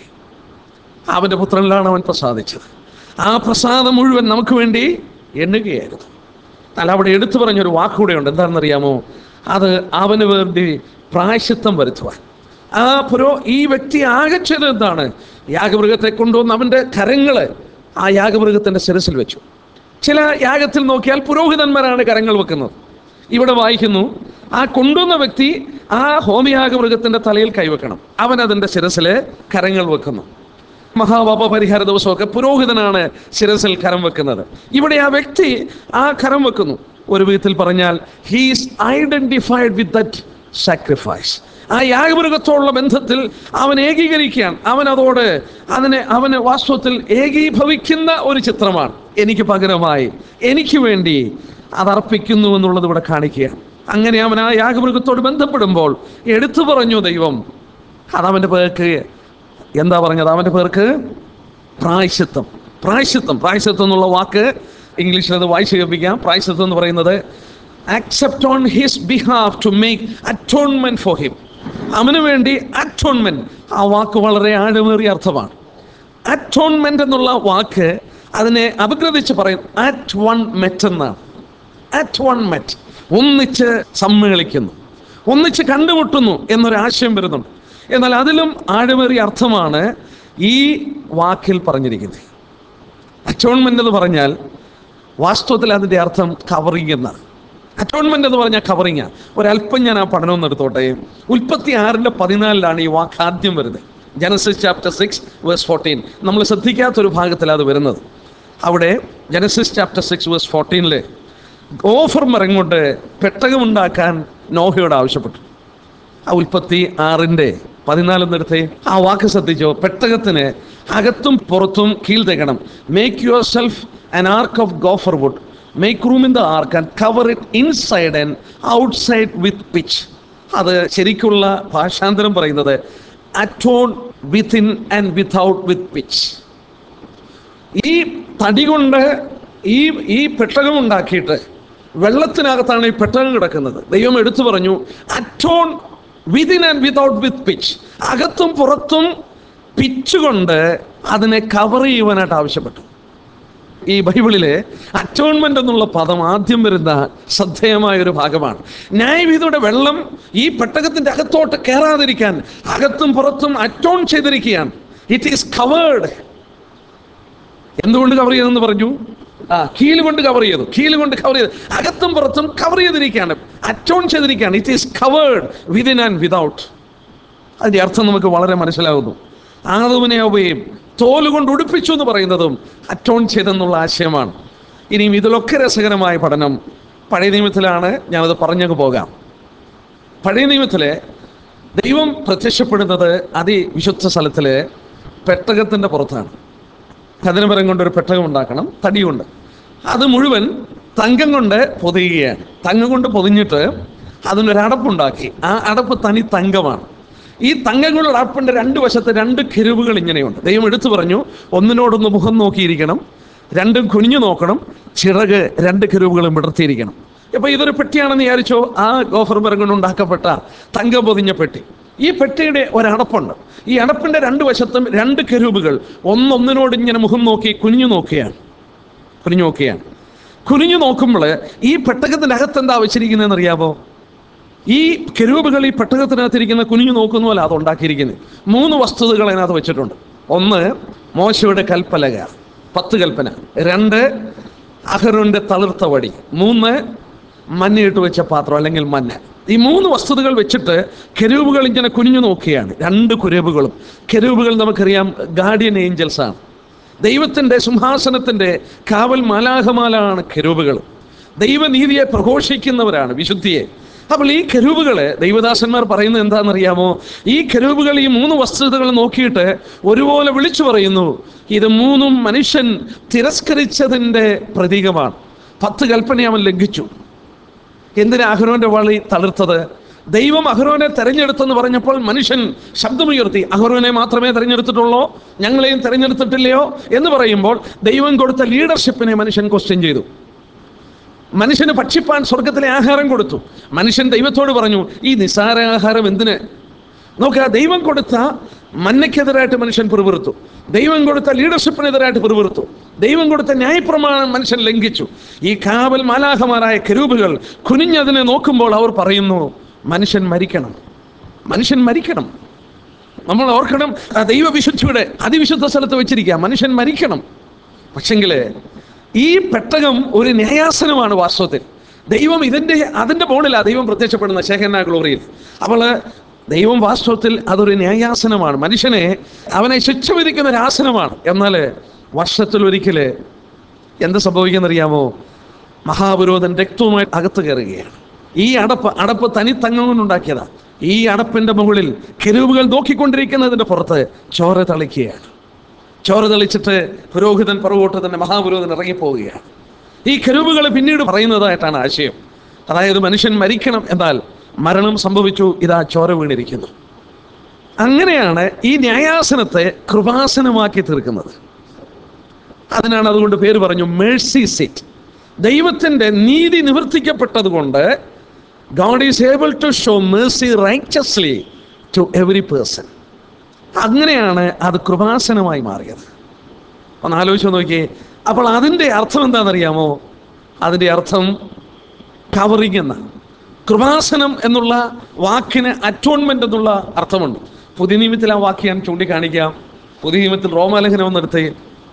അവൻ്റെ പുത്രനിലാണ് അവൻ പ്രസാദിച്ചത് ആ പ്രസാദം മുഴുവൻ നമുക്ക് വേണ്ടി എണ്ണുകയായിരുന്നു അല്ല അവിടെ എടുത്തു പറഞ്ഞൊരു വാക്കുകൂടെ ഉണ്ട് എന്താണെന്നറിയാമോ അത് അവന് വേണ്ടി പ്രായശിത്വം വരുത്തുവാൻ ആ പുരോ ഈ വ്യക്തി ആകെ ചെയ്തത് എന്താണ് യാഗമൃഗത്തെ കൊണ്ടുവന്ന് അവൻ്റെ കരങ്ങൾ ആ യാഗമൃഗത്തിൻ്റെ ശിരസിൽ വെച്ചു ചില യാഗത്തിൽ നോക്കിയാൽ പുരോഹിതന്മാരാണ് കരങ്ങൾ വെക്കുന്നത് ഇവിടെ വായിക്കുന്നു ആ കൊണ്ടുവന്ന വ്യക്തി ആ ഹോമയാഗമൃഗത്തിൻ്റെ തലയിൽ കൈവെക്കണം അവൻ അതിൻ്റെ ശിരസിൽ കരങ്ങൾ വെക്കുന്നു മഹാപാപ പരിഹാര ദിവസമൊക്കെ പുരോഹിതനാണ് ശിരസിൽ കരം വെക്കുന്നത് ഇവിടെ ആ വ്യക്തി ആ കരം വെക്കുന്നു ഒരു വിധത്തിൽ പറഞ്ഞാൽ he's identified with that sacrifice ആ യാഗമൃഗത്തോടുള്ള ബന്ധത്തിൽ അവൻ ഏകീകരിക്കുകയാണ് അവൻ അതോട് അതിനെ അവന് വാസ്തവത്തിൽ ഏകീഭവിക്കുന്ന ഒരു ചിത്രമാണ് എനിക്ക് പകരമായി എനിക്ക് വേണ്ടി അത് അർപ്പിക്കുന്നു എന്നുള്ളത് ഇവിടെ കാണിക്കുകയാണ് അങ്ങനെ അവൻ ആ യാഗമൃഗത്തോട് ബന്ധപ്പെടുമ്പോൾ എടുത്തു പറഞ്ഞു ദൈവം അതവൻ്റെ പേർക്ക് എന്താ പറഞ്ഞത് അവൻ്റെ പേർക്ക് പ്രായശിത്വം പ്രായശിത്വം പ്രായശിത്വം എന്നുള്ള വാക്ക് ഇംഗ്ലീഷിൽ അത് വായിച്ച് കേൾപ്പിക്കാം പ്രായശിത്വം എന്ന് പറയുന്നത് accept on his behalf to make atonement for him അവന് വേണ്ടി അറ്റോൺമെന്റ് ആ വാക്ക് വളരെ ആഴമേറിയ അർത്ഥമാണ് അറ്റോൺമെന്റ് എന്നുള്ള വാക്ക് അതിനെ അപഗ്രഥിച്ച് പറയും അറ്റ് വൺ മെറ്റ് എന്നാണ് അറ്റ് വൺ മെറ്റ് ഒന്നിച്ച് സമ്മേളിക്കുന്നു ഒന്നിച്ച് കണ്ടുമുട്ടുന്നു എന്നൊരാശയം വരുന്നുണ്ട് എന്നാൽ അതിലും ആഴമേറിയ അർത്ഥമാണ് ഈ വാക്കിൽ പറഞ്ഞിരിക്കുന്നത് അറ്റോൺമെന്റ് എന്ന് പറഞ്ഞാൽ വാസ്തവത്തിൽ അതിൻ്റെ അർത്ഥം കവറിങ് എന്നാണ് അറ്റോൺമെന്റ് എന്ന് പറഞ്ഞാൽ കവറിങ് ഒരല്പം ഞാൻ ആ പഠനം ഒന്ന് എടുത്തോട്ടെ ഉൽപ്പത്തി ആറിൻ്റെ പതിനാലിലാണ് ഈ വാക്ക് ആദ്യം വരുന്നത് Genesis chapter six verse fourteen നമ്മൾ ശ്രദ്ധിക്കാത്തൊരു ഭാഗത്തിൽ അത് വരുന്നത് അവിടെ ജനസിസ് ചാപ്റ്റർ സിക്സ് വേഴ്സ് ഫോർട്ടീനിൽ ഓഫർ മരം കൊണ്ട് പെട്ടകമുണ്ടാക്കാൻ നോഹയോട് ആവശ്യപ്പെട്ടു ആ ഉൽപ്പത്തി ആറിൻ്റെ പതിനാലെന്നെടുത്തേ ആ വാക്ക് ശ്രദ്ധിച്ചോ പെട്ടകത്തിന് അകത്തും പുറത്തും കീഴ്തെക്കണം make yourself an ark of gopher wood make room in the ark and cover it inside and outside with pitch അത് ശരിക്കുള്ള ഭാഷാന്തരം പറയുന്നത് atone within and without with pitch ഈ തടി കൊണ്ട് ഈ ഈ പെട്ടകം ഉണ്ടാക്കിയിട്ട് വെള്ളത്തിനകത്താണ് ഈ പെട്ടകം കിടക്കുന്നത് ദൈവം എടുത്തു പറഞ്ഞു atone within and without with pitch അകത്തും പുറത്തും പിച്ച് കൊണ്ട് അതിനെ കവർ ചെയ്യുവാനായിട്ട് ആവശ്യപ്പെട്ടു ഈ ബൈബിളിലെ അറ്റോൺമെന്റ് എന്നുള്ള പദം ആദ്യം വരുന്ന ശ്രദ്ധേയമായ ഒരു ഭാഗമാണ് ന്യായവിധിയുടെ വെള്ളം ഈ പെട്ടകത്തിന്റെ അകത്തോട്ട് കയറാതിരിക്കാൻ അകത്തും പുറത്തും അറ്റോൺ ചെയ്തിരിക്കുകയാണ് ഇറ്റ് ഈസ് കവേർഡ് എന്തുകൊണ്ട് കവർ ചെയ്തെന്ന് പറഞ്ഞു ആ കീല് കൊണ്ട് കവർ ചെയ്തു കീല് കൊണ്ട് കവർ ചെയ്തു അകത്തും പുറത്തും കവർ ചെയ്തിരിക്കുകയാണ് അറ്റോൺ ചെയ്തിരിക്കുകയാണ് it is covered within and without അതിന്റെ അർത്ഥം നമുക്ക് വളരെ മനസ്സിലാകുന്നു ആദവിനെ അവയും തോലുകൊണ്ട് ഉടുപ്പിച്ചു എന്ന് പറയുന്നതും അറ്റോൺ ചെയ്തെന്നുള്ള ആശയമാണ് ഇനിയും ഇതിലൊക്കെ രസകരമായ പഠനം പഴയ നിയമത്തിലാണ് ഞാനത് പറഞ്ഞങ്ങ് പോകാം പഴയ നിയമത്തിലെ ദൈവം പ്രത്യക്ഷപ്പെടുന്നത് അതിവിശുദ്ധ സ്ഥലത്തിലെ പെട്ടകത്തിൻ്റെ പുറത്താണ് കതിനമരം കൊണ്ട് ഒരു പെട്ടകം ഉണ്ടാക്കണം തടി കൊണ്ട് അത് മുഴുവൻ തങ്കം കൊണ്ട് പൊതിയുകയാണ് തങ്കം കൊണ്ട് പൊതിഞ്ഞിട്ട് അതിനൊരു അടപ്പുണ്ടാക്കി ആ അടപ്പ് തനി തങ്കമാണ് ഈ തങ്കങ്ങളുടെ അടപ്പിന്റെ രണ്ട് വശത്ത് രണ്ട് കെരുവുകൾ ഇങ്ങനെയുണ്ട് ദൈവം എടുത്തു പറഞ്ഞു ഒന്നിനോടൊന്ന് മുഖം നോക്കിയിരിക്കണം രണ്ടും കുനിഞ്ഞു നോക്കണം ചിറക് രണ്ട് കെരുവുകളും വിടർത്തിയിരിക്കണം അപ്പൊ ഇതൊരു പെട്ടിയാണെന്ന് വിചാരിച്ചോ ആ ഗോഫർ മരം കൊണ്ട് ഉണ്ടാക്കപ്പെട്ട തങ്കം പൊതിഞ്ഞ പെട്ടി ഈ പെട്ടിയുടെ ഒരടപ്പുണ്ട് ഈ അടപ്പിന്റെ രണ്ട് വശത്തും രണ്ട് കെരൂബുകൾ ഒന്നൊന്നിനോട് ഇങ്ങനെ മുഖം നോക്കി കുനിഞ്ഞു നോക്കുകയാണ് കുനിഞ്ഞു നോക്കുകയാണ് കുനിഞ്ഞു നോക്കുമ്പോൾ ഈ പെട്ടകത്തിന്റെ അകത്ത് എന്താ വെച്ചിരിക്കുന്നതെന്ന് അറിയാമോ ഈ കെരൂബുകൾ ഈ പെട്ടകത്തിനകത്തിരിക്കുന്ന കുനിഞ്ഞു നോക്കുന്ന പോലെ അത് ഉണ്ടാക്കിയിരിക്കുന്നത് മൂന്ന് വസ്തുതകൾ അതിനകത്ത് വെച്ചിട്ടുണ്ട് ഒന്ന് മോശയുടെ കൽപ്പലക പത്ത് കൽപ്പന രണ്ട് അഹരോന്റെ തളിർത്ത വടി മൂന്ന് മഞ്ഞയിട്ട് വെച്ച പാത്രം അല്ലെങ്കിൽ മഞ്ഞ ഈ മൂന്ന് വസ്തുതകൾ വെച്ചിട്ട് കെരൂബുകൾ ഇങ്ങനെ കുനിഞ്ഞു നോക്കുകയാണ് രണ്ട് കുരൂബുകളും കെരൂബുകൾ നമുക്കറിയാം ഗാർഡിയൻ ഏഞ്ചൽസ് ആണ് ദൈവത്തിന്റെ സിംഹാസനത്തിന്റെ കാവൽ മാലാഹമാലാണ് കെരൂബുകൾ ദൈവനീതിയെ പ്രഘോഷിക്കുന്നവരാണ് വിശുദ്ധിയെ അപ്പോൾ ഈ കരൂപുകള് ദൈവദാസന്മാർ പറയുന്നത് എന്താണെന്നറിയാമോ ഈ കരൂപുകൾ ഈ മൂന്ന് വസ്തുതകൾ നോക്കിയിട്ട് ഒരുപോലെ വിളിച്ചു പറയുന്നു ഇത് മൂന്നും മനുഷ്യൻ തിരസ്കരിച്ചതിൻ്റെ പ്രതീകമാണ് പത്ത് കൽപ്പന അവൻ ലംഘിച്ചു എന്തിനാ അഹ്റോന്റെ വളി തളിർത്തത് ദൈവം അഹ്റോനെ തെരഞ്ഞെടുത്തെന്ന് പറഞ്ഞപ്പോൾ മനുഷ്യൻ ശബ്ദമുയർത്തി അഹ്റോനെ മാത്രമേ തെരഞ്ഞെടുത്തിട്ടുള്ളൂ ഞങ്ങളെയും തെരഞ്ഞെടുത്തിട്ടില്ലയോ എന്ന് പറയുമ്പോൾ ദൈവം കൊടുത്ത ലീഡർഷിപ്പിനെ മനുഷ്യൻ ക്വസ്റ്റ്യൻ ചെയ്തു മനുഷ്യന് ഭക്ഷിപ്പാൻ സ്വർഗത്തിലെ ആഹാരം കൊടുത്തു മനുഷ്യൻ ദൈവത്തോട് പറഞ്ഞു ഈ നിസാര ആഹാരം എന്തിന് നോക്കുക ദൈവം കൊടുത്ത മന്നയ്ക്കെതിരായിട്ട് മനുഷ്യൻ പിറുപിറുത്തു ദൈവം കൊടുത്ത ലീഡർഷിപ്പിനെതിരായിട്ട് പിറുപിറുത്തു ദൈവം കൊടുത്ത ന്യായപ്രമാണം മനുഷ്യൻ ലംഘിച്ചു ഈ കാവൽ മാലാഹമാരായ കരൂപുകൾ കുനിഞ്ഞതിനെ നോക്കുമ്പോൾ അവർ പറയുന്നു മനുഷ്യൻ മരിക്കണം മനുഷ്യൻ മരിക്കണം നമ്മൾ ഓർക്കണം ആ ദൈവവിശുദ്ധിയുടെ അതിവിശുദ്ധ സ്ഥലത്ത് വെച്ചിരിക്കുക മനുഷ്യൻ മരിക്കണം പക്ഷെങ്കിൽ ഈ പെട്ടകം ഒരു ന്യായാസനമാണ് വാസ്തവത്തിൽ ദൈവം ഇതിൻ്റെ അതിൻ്റെ മുകളിലാണ് ദൈവം പ്രത്യക്ഷപ്പെടുന്ന ശേഖന ഗ്ലോറിയിൽ അപ്പോൾ ദൈവം വാസ്തവത്തിൽ അതൊരു ന്യായാസനമാണ് മനുഷ്യനെ അവനെ ശിക്ഷ വിധിക്കുന്ന ഒരു ആസനമാണ് എന്നാൽ വർഷത്തിൽ ഒരിക്കൽ എന്ത് സംഭവിക്കുന്നറിയാമോ മഹാപുരോധൻ രക്തവുമായി അകത്ത് കയറുകയാണ് ഈ അടപ്പ് അടപ്പ് തനി തങ്കം കൊണ്ടുണ്ടാക്കിയതാ ഈ അടപ്പിന്റെ മുകളിൽ കെരുവുകൾ നോക്കിക്കൊണ്ടിരിക്കുന്നതിന്റെ പുറത്ത് ചോര തളിക്കുകയാണ് ചോര തെളിച്ചിട്ട് പുരോഹിതൻ പുറകോട്ട് തന്നെ മഹാപുരോഹിതൻ ഇറങ്ങിപ്പോവുകയാണ് ഈ കരുവുകൾ പിന്നീട് പറയുന്നതായിട്ടാണ് ആശയം അതായത് മനുഷ്യൻ മരിക്കണം എന്നാൽ മരണം സംഭവിച്ചു ഇതാ ചോര വീണിരിക്കുന്നു അങ്ങനെയാണ് ഈ ന്യായാസനത്തെ കൃപാസനമാക്കി തീർക്കുന്നത് അതിനാണ് അതുകൊണ്ട് പേര് പറഞ്ഞു മേഴ്സി സീറ്റ് ദൈവത്തിൻ്റെ നീതി നിവർത്തിക്കപ്പെട്ടത് കൊണ്ട് God is able to show mercy righteously to every person അങ്ങനെയാണ് അത് കൃപാസനമായി മാറിയത് ഒന്ന് ആലോചിച്ച് നോക്കിയേ അപ്പോൾ അതിൻ്റെ അർത്ഥം എന്താണെന്നറിയാമോ അതിൻ്റെ അർത്ഥം കവറിങ് എന്ന കൃപാസനം എന്നുള്ള വാക്കിന് അറ്റോൺമെന്റ് എന്നുള്ള അർത്ഥമുണ്ട് പുതിയ നിയമത്തിൽ ആ വാക്ക് ഞാൻ ചൂണ്ടിക്കാണിക്കാം പുതിയ നിയമത്തിൽ റോമാലേഖനം എന്നെടുത്ത്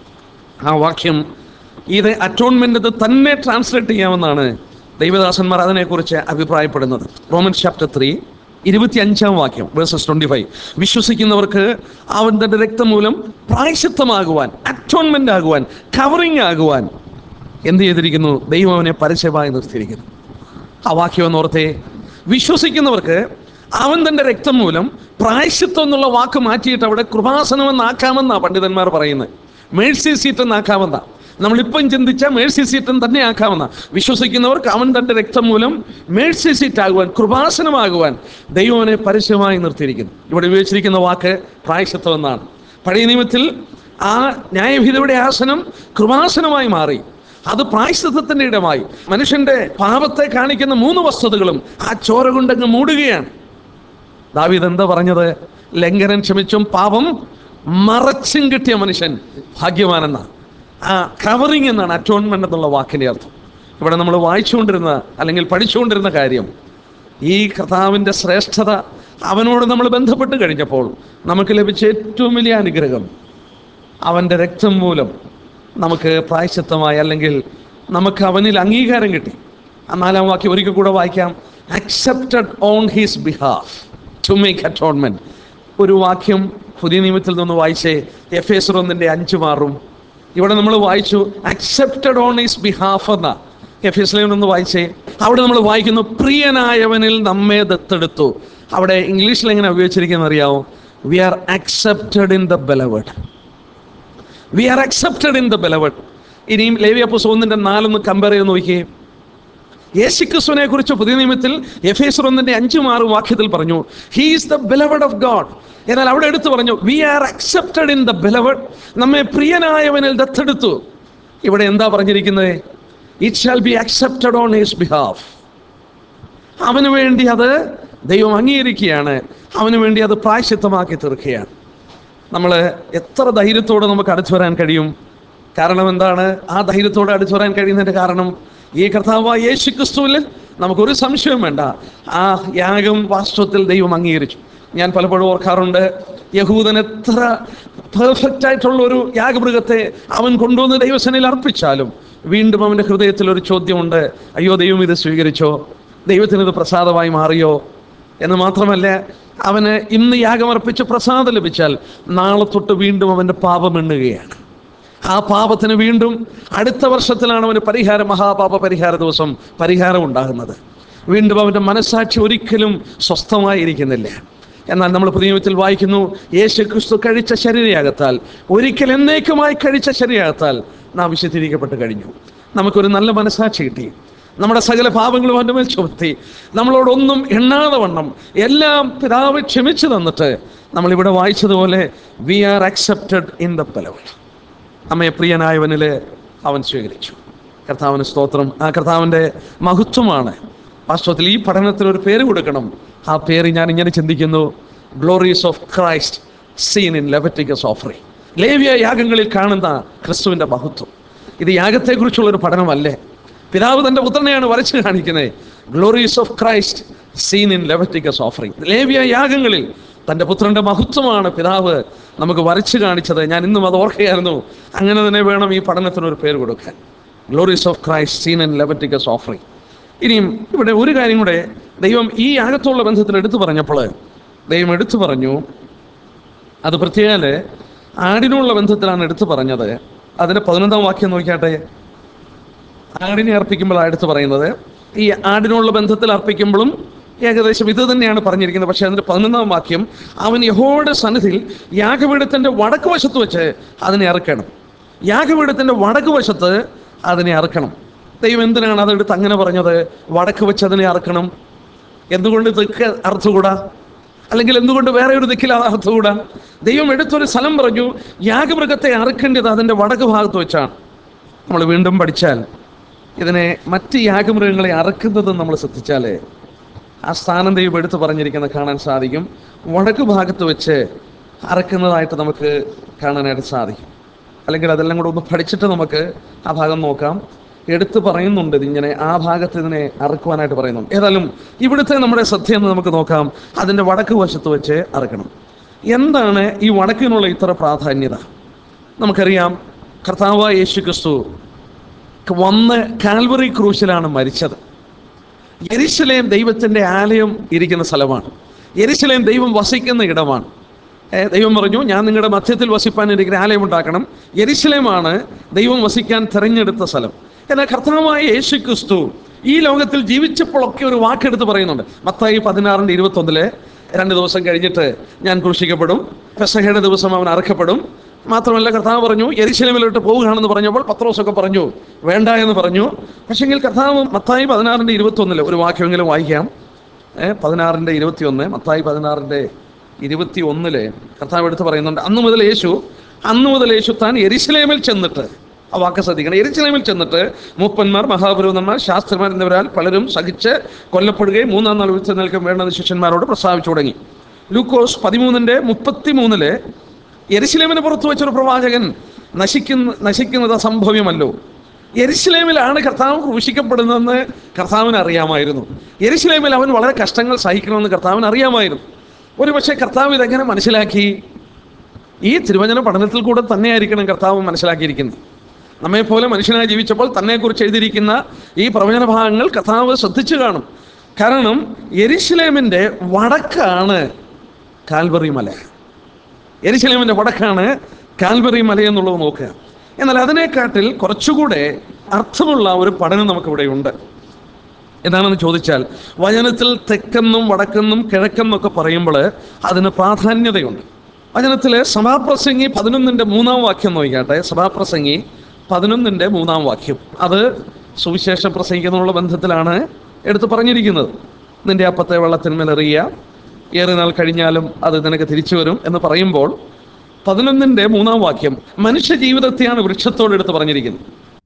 ആ വാക്യം ഇത് അറ്റോൺമെന്റ് ഇത് തന്നെ ട്രാൻസ്ലേറ്റ് ചെയ്യാമെന്നാണ് ദൈവദാസന്മാർ അതിനെക്കുറിച്ച് അഭിപ്രായപ്പെടുന്നത് റോമൻ ചാപ്റ്റർ ത്രീ ഇരുപത്തി അഞ്ചാം വാക്യം വേഴ്സസ് ട്വന്റി ഫൈവ് വിശ്വസിക്കുന്നവർക്ക് അവൻ തന്റെ രക്തം മൂലം പ്രായശിത്തമാകുവാൻ അറ്റോൺമെന്റ് ആകുവാൻ കവറിങ് ആകുവാൻ എന്ത് ചെയ്തിരിക്കുന്നു ദൈവം അവനെ പരസ്യമായി നിർത്തിയിരിക്കുന്നു ആ വാക്യം എന്ന് ഓർത്തേ വിശ്വസിക്കുന്നവർക്ക് അവൻ തന്റെ രക്തം മൂലം പ്രായശ്ചിത്വം എന്നുള്ള വാക്ക് മാറ്റിയിട്ട് അവിടെ കൃപാസനം എന്നാക്കാമെന്നാ പണ്ഡിതന്മാർ പറയുന്നത് മേഴ്സി സീറ്റ് എന്നാക്കാമെന്നാ നമ്മളിപ്പം ചിന്തിച്ച മേഴ്സി സീറ്റൻ തന്നെ ആക്കാമെന്ന വിശ്വസിക്കുന്നവർക്ക് അവൻ തന്റെ രക്തം മൂലം മേഴ്സി സീറ്റ് ആകുവാൻ കൃപാസനമാകുവാൻ ദൈവനെ പരസ്യമായി നിർത്തിയിരിക്കുന്നു ഇവിടെ ഉപയോഗിച്ചിരിക്കുന്ന വാക്ക് പ്രായശ്ചിത്വം എന്നാണ് പഴയ നിയമത്തിൽ ആ ന്യായവിധിയുടെ ആസനം കൃപാസനമായി മാറി അത് പ്രായശ്ചിത്തത്തിന്റെ ഇടമായി മനുഷ്യന്റെ പാപത്തെ കാണിക്കുന്ന മൂന്ന് വസ്തുതകളും ആ ചോര കൊണ്ടങ്ങ് മൂടുകയാണ് ദാവീദ് എന്താ പറഞ്ഞത് ലംഘനം ക്ഷമിച്ചും പാപം മറച്ചും കിട്ടിയ മനുഷ്യൻ ഭാഗ്യവാനെന്ന ആ കവറിങ് എന്നാണ് അറ്റോൺമെന്റ് എന്നുള്ള വാക്കിന്റെ അർത്ഥം ഇവിടെ നമ്മൾ വായിച്ചുകൊണ്ടിരുന്ന അല്ലെങ്കിൽ പഠിച്ചുകൊണ്ടിരുന്ന കാര്യം ഈ കർത്താവിൻ്റെ ശ്രേഷ്ഠത അവനോട് നമ്മൾ ബന്ധപ്പെട്ട് കഴിഞ്ഞപ്പോൾ നമുക്ക് ലഭിച്ച ഏറ്റവും വലിയ അനുഗ്രഹം അവൻ്റെ രക്തം മൂലം നമുക്ക് പ്രായശ്ചിത്തമായി അല്ലെങ്കിൽ നമുക്ക് അവനിൽ അംഗീകാരം കിട്ടി ആ നാലാം വാക്യം ഒരിക്കൽ കൂടെ വായിക്കാം accepted on his behalf to make atonement ഒരു വാക്യം പുതിയ നിയമത്തിൽ നിന്ന് വായിച്ചേ എഫ് എസ് ഒന്നിൻ്റെ അഞ്ച് മാറും ഇവിടെ നമ്മൾ വായിച്ചു അക്സെപ്റ്റഡ് ഓൺ ഹിസ് ബിഹാഫ് എന്ന എഫ് എസ് നിന്ന് വായിച്ചേ അവിടെ നമ്മൾ വായിക്കുന്നു പ്രിയനായവനിൽ നമ്മെ ദത്തെടുത്തു അവിടെ ഇംഗ്ലീഷിൽ എങ്ങനെ ഉപയോഗിച്ചിരിക്കുന്നത് അറിയാവോ we are accepted in the beloved we are accepted in the beloved ഇനിയും ലേവിയ പുസ്തകത്തിന്റെ നാലൊന്ന് കമ്പയർ ചെയ്ത് നോക്കിയേ യേശുക്രിസ്തുവിനെ കുറിച്ച് പുതിയ നിയമത്തിൽ എഫ് എസ് ഒന്നിന്റെ അഞ്ചും ആറ് വാക്യത്തിൽ പറഞ്ഞു he is the beloved of God എന്നാൽ അവിടെ എടുത്തു പറഞ്ഞു we are accepted in the beloved നമ്മെ പ്രിയനായവനിൽ ദത്തെടുത്തു ഇവിടെ എന്താ പറഞ്ഞിരിക്കുന്നത് it shall be accepted on his behalf അവന് വേണ്ടി അത് ദൈവം അംഗീകരിക്കുകയാണ് അവന് വേണ്ടി അത് പ്രായശ്ചിത്തമാക്കി തീർക്കുകയാണ് നമ്മൾ എത്ര ധൈര്യത്തോടെ നമുക്ക് അടുത്തു വരാൻ കഴിയും കാരണം എന്താണ് ആ ധൈര്യത്തോടെ അടുത്തു വരാൻ കഴിയുന്നതിൻ്റെ കാരണം ഈ കർത്താവ് യേശു ക്രിസ്തുവിൽ നമുക്കൊരു സംശയം വേണ്ട ആ യാഗം വാസ്തവത്തിൽ ദൈവം അംഗീകരിച്ചു ഞാൻ പലപ്പോഴും ഓർക്കാറുണ്ട് യഹൂദൻ എത്ര പെർഫെക്റ്റ് ആയിട്ടുള്ള ഒരു യാഗമൃഗത്തെ അവൻ കൊണ്ടുവന്ന് ദൈവസേനയിൽ അർപ്പിച്ചാലും വീണ്ടും അവൻ്റെ ഹൃദയത്തിൽ ഒരു ചോദ്യമുണ്ട് അയ്യോ ദൈവം ഇത് സ്വീകരിച്ചോ ദൈവത്തിന് ഇത് പ്രസാദമായി മാറിയോ എന്ന് മാത്രമല്ല അവന് ഇന്ന് യാഗമർപ്പിച്ച് പ്രസാദം ലഭിച്ചാൽ നാളെ തൊട്ട് വീണ്ടും അവൻ്റെ പാപം എണ്ണുകയാണ് ആ പാപത്തിന് വീണ്ടും അടുത്ത വർഷത്തിലാണ് അവന് പരിഹാരം മഹാപാപ പരിഹാര ദിവസം പരിഹാരം ഉണ്ടാകുന്നത് വീണ്ടും അവൻ്റെ മനസ്സാക്ഷി ഒരിക്കലും സ്വസ്ഥമായിരിക്കുന്നില്ല എന്നാൽ നമ്മൾ പുതിയത്തിൽ വായിക്കുന്നു യേശു ക്രിസ്തു കഴിച്ച ശരീരയാകത്താൽ ഒരിക്കൽ എന്നേക്കുമായി കഴിച്ച ശരീരയാകത്താൽ നാം വിശദീകരിക്കപ്പെട്ട് കഴിഞ്ഞു നമുക്കൊരു നല്ല മനസ്സാക്ഷി കിട്ടി നമ്മുടെ സകല പാപങ്ങളും അവൻ്റെ മേൽ ചുമത്തി നമ്മളോടൊന്നും എണ്ണാതെ വണ്ണം എല്ലാം പിതാവ് ക്ഷമിച്ചു തന്നിട്ട് നമ്മളിവിടെ വായിച്ചതുപോലെ we are accepted in the beloved നമ്മെ പ്രിയനായവനിൽ അവൻ സ്വീകരിച്ചു കർത്താവിന് സ്തോത്രം ആ കർത്താവിൻ്റെ മഹത്വമാണ് വാസ്തവത്തിൽ ഈ പഠനത്തിന് ഒരു പേര് കൊടുക്കണം ആ പേര് ഞാൻ ഇങ്ങനെ ചിന്തിക്കുന്നു glories of Christ seen in Leviticus offering ലേവ്യ യാഗങ്ങളിൽ കാണുന്ന ക്രിസ്തുവിൻ്റെ മഹത്വം ഇത് യാഗത്തെക്കുറിച്ചുള്ള ഒരു പഠനമല്ലേ പിതാവ് തൻ്റെ പുത്രനെയാണ് വരച്ച് കാണിക്കുന്നത് glories of Christ seen in Leviticus offering ലേവ്യ യാഗങ്ങളിൽ തൻ്റെ പുത്രൻ്റെ മഹത്വമാണ് പിതാവ് നമുക്ക് വരച്ച് കാണിച്ചത് ഞാൻ ഇന്നും അത് ഓർക്കുകയായിരുന്നു അങ്ങനെ തന്നെ വേണം ഈ പഠനത്തിന് ഒരു പേര് കൊടുക്കാൻ glories of Christ seen in Leviticus offering ഇനിയും ഇവിടെ ഒരു കാര്യം കൂടെ ദൈവം ഈ യാഗത്തോടുള്ള ബന്ധത്തിൽ എടുത്തു പറഞ്ഞപ്പോൾ ദൈവം എടുത്തു പറഞ്ഞു അത് പ്രത്യേക ആടിനുള്ള ബന്ധത്തിലാണ് എടുത്തു പറഞ്ഞത് അതിൻ്റെ പതിനൊന്നാം വാക്യം നോക്കിയാട്ടെ ആടിനെ അർപ്പിക്കുമ്പോഴാണ് എടുത്ത് പറയുന്നത് ഈ ആടിനുള്ള ബന്ധത്തിൽ അർപ്പിക്കുമ്പോഴും ഏകദേശം ഇത് തന്നെയാണ് പറഞ്ഞിരിക്കുന്നത് പക്ഷേ അതിൻ്റെ പതിനൊന്നാം വാക്യം അവൻ യഹോയുടെ സന്നിധിയിൽ യാഗപീഠത്തിൻ്റെ വടക്ക് വശത്ത് വെച്ച് അതിനെ അറുക്കണം യാഗപീഠത്തിൻ്റെ വടക്ക് വശത്ത് അതിനെ അറുക്കണം ദൈവം എന്തിനാണ് അതെടുത്ത് അങ്ങനെ പറഞ്ഞത് വടക്ക് വെച്ച് അതിനെ അറുക്കണം എന്തുകൊണ്ട് തെക്ക് അർത്ഥകൂടാ അല്ലെങ്കിൽ എന്തുകൊണ്ട് വേറെ ഒരു ദിക്കിൽ അത് അർത്ഥകൂടാ ദൈവം എടുത്തൊരു സ്ഥലം പറഞ്ഞു യാഗമൃഗത്തെ അറുക്കേണ്ടത് അതിൻ്റെ വടക്ക് ഭാഗത്ത് വെച്ചാണ് നമ്മൾ വീണ്ടും പഠിച്ചാൽ ഇതിനെ മറ്റ് യാഗമൃഗങ്ങളെ അറക്കുന്നത് നമ്മൾ ശ്രദ്ധിച്ചാൽ ആ സ്ഥാനം ദൈവം എടുത്തു പറഞ്ഞിരിക്കുന്നത് കാണാൻ സാധിക്കും വടക്ക് ഭാഗത്ത് വെച്ച് അറക്കുന്നതായിട്ട് നമുക്ക് കാണാനായിട്ട് സാധിക്കും അല്ലെങ്കിൽ അതെല്ലാം കൂടെ ഒന്ന് പഠിച്ചിട്ട് നമുക്ക് ആ ഭാഗം നോക്കാം എടുത്തു പറയുന്നുണ്ട് ഇതിങ്ങനെ ആ ഭാഗത്ത് ഇതിനെ അറക്കുവാനായിട്ട് പറയുന്നുണ്ട് ഏതായാലും ഇവിടുത്തെ നമ്മുടെ ശ്രദ്ധയെന്ന് നമുക്ക് നോക്കാം അതിൻ്റെ വടക്ക് വശത്ത് വെച്ച് അറക്കണം എന്താണ് ഈ വടക്കിനുള്ള ഇത്ര പ്രാധാന്യത നമുക്കറിയാം കർത്താവായ യേശു ക്രിസ്തു വന്ന് കാൽവറി ക്രൂശിലാണ് മരിച്ചത് യെരുശലേം ദൈവത്തിൻ്റെ ആലയം ഇരിക്കുന്ന സ്ഥലമാണ് യെരുശലേം ദൈവം വസിക്കുന്ന ഇടമാണ് ഏ, ദൈവം പറഞ്ഞു ഞാൻ നിങ്ങളുടെ മധ്യത്തിൽ വസിപ്പാൻ എനിക്ക് ആലയം ഉണ്ടാക്കണം യെരുശലേമാണ് ദൈവം വസിക്കാൻ തിരഞ്ഞെടുത്ത സ്ഥലം എന്നാൽ കർത്തനമായ യേശു ക്രിസ്തു ഈ ലോകത്തിൽ ജീവിച്ചപ്പോഴൊക്കെ ഒരു വാക്കെടുത്ത് പറയുന്നുണ്ട് മത്തായി പതിനാറിൻ്റെ ഇരുപത്തൊന്നില് രണ്ട് ദിവസം കഴിഞ്ഞിട്ട് ഞാൻ ക്രൂശിക്കപ്പെടും പെസഹയുടെ ദിവസം അവൻ അറക്കപ്പെടും മാത്രമല്ല കർത്താവ് പറഞ്ഞു യെരുശലേമിലോട്ട് പോവുകയാണെന്ന് പറഞ്ഞപ്പോൾ പത്രോസൊക്കെ പറഞ്ഞു വേണ്ട എന്ന് പറഞ്ഞു പക്ഷെങ്കിൽ കർത്താവ് മത്തായി പതിനാറിൻ്റെ ഇരുപത്തൊന്നില് ഒരു വാക്യമെങ്കിലും വായിക്കാം ഏ, പതിനാറിൻ്റെ ഇരുപത്തിയൊന്ന് മത്തായി പതിനാറിൻ്റെ ഇരുപത്തി ഒന്നില് കർത്താവ് എടുത്ത് പറയുന്നുണ്ട് അന്നു മുതൽ യേശു അന്ന് മുതൽ യേശു താൻ എരിശിലേമിൽ ചെന്നിട്ട് ആ വാക്ക് ശ്രദ്ധിക്കണം എരിശിലേമിൽ ചെന്നിട്ട് മൂപ്പന്മാർ മഹാപുരോധന്മാർ ശാസ്ത്രന്മാർ എന്നിവരാൽ പലരും സഹിച്ച് കൊല്ലപ്പെടുകയും മൂന്നാം നാൾ ഉയർത്തി നിൽക്കാൻ വേണ്ടെന്ന് ശിഷ്യന്മാരോട് പ്രസ്താവിച്ചു തുടങ്ങി ലൂക്കോസ് പതിമൂന്നിൻ്റെ മുപ്പത്തി മൂന്നില് എരിശിലേമിന് പുറത്തു വെച്ചൊരു പ്രവാചകൻ നശിക്കുന്ന നശിക്കുന്നത് അസംഭവ്യമല്ലോ എരിശിലേമിലാണ് കർത്താവ് ക്രൂശിക്കപ്പെടുന്നതെന്ന് കർത്താവിന് അറിയാമായിരുന്നു എരിശിലേമിൽ അവൻ വളരെ കഷ്ടങ്ങൾ സഹിക്കണമെന്ന് കർത്താവിന് അറിയാമായിരുന്നു ഒരു പക്ഷേ കർത്താവ് ഇതെങ്ങനെ മനസ്സിലാക്കി ഈ തിരുവചന പഠനത്തിൽ കൂടെ തന്നെയായിരിക്കണം കർത്താവ് മനസ്സിലാക്കിയിരിക്കുന്നത് നമ്മെപ്പോലെ മനുഷ്യനായി ജീവിച്ചപ്പോൾ തന്നെക്കുറിച്ച് എഴുതിയിരിക്കുന്ന ഈ പ്രവചന ഭാഗങ്ങൾ കർത്താവ് ശ്രദ്ധിച്ചു കാണും കാരണം എരിശിലേമിൻ്റെ വടക്കാണ് കാൽവറി മല എരിശിലേമിൻ്റെ വടക്കാണ് കാൽവറി മല എന്നുള്ളത് നോക്കുക എന്നാൽ അതിനെക്കാട്ടിൽ കുറച്ചുകൂടെ അർത്ഥമുള്ള ഒരു പഠനം നമുക്കിവിടെ ഉണ്ട് എന്താണെന്ന് ചോദിച്ചാൽ വചനത്തിൽ തെക്കെന്നും വടക്കെന്നും കിഴക്കെന്നൊക്കെ പറയുമ്പോൾ അതിന് പ്രാധാന്യതയുണ്ട് വചനത്തിൽ സഭാപ്രസംഗി പതിനൊന്നിൻ്റെ മൂന്നാം വാക്യം നോക്കിയാട്ടെ സഭാപ്രസംഗി പതിനൊന്നിൻ്റെ മൂന്നാം വാക്യം അത് സുവിശേഷം പ്രസംഗിക്കുന്നതിനുള്ള ബന്ധത്തിലാണ് എടുത്തു പറഞ്ഞിരിക്കുന്നത് നിന്റെ അപ്പത്തെ വെള്ളത്തിന്മേൽ എറിയുക ഏറെ നാൾ കഴിഞ്ഞാലും അത് നിനക്ക് തിരിച്ചു വരും എന്ന് പറയുമ്പോൾ പതിനൊന്നിൻ്റെ മൂന്നാം വാക്യം മനുഷ്യ ജീവിതത്തെയാണ് വൃക്ഷത്തോട് എടുത്ത് പറഞ്ഞിരിക്കുന്നത്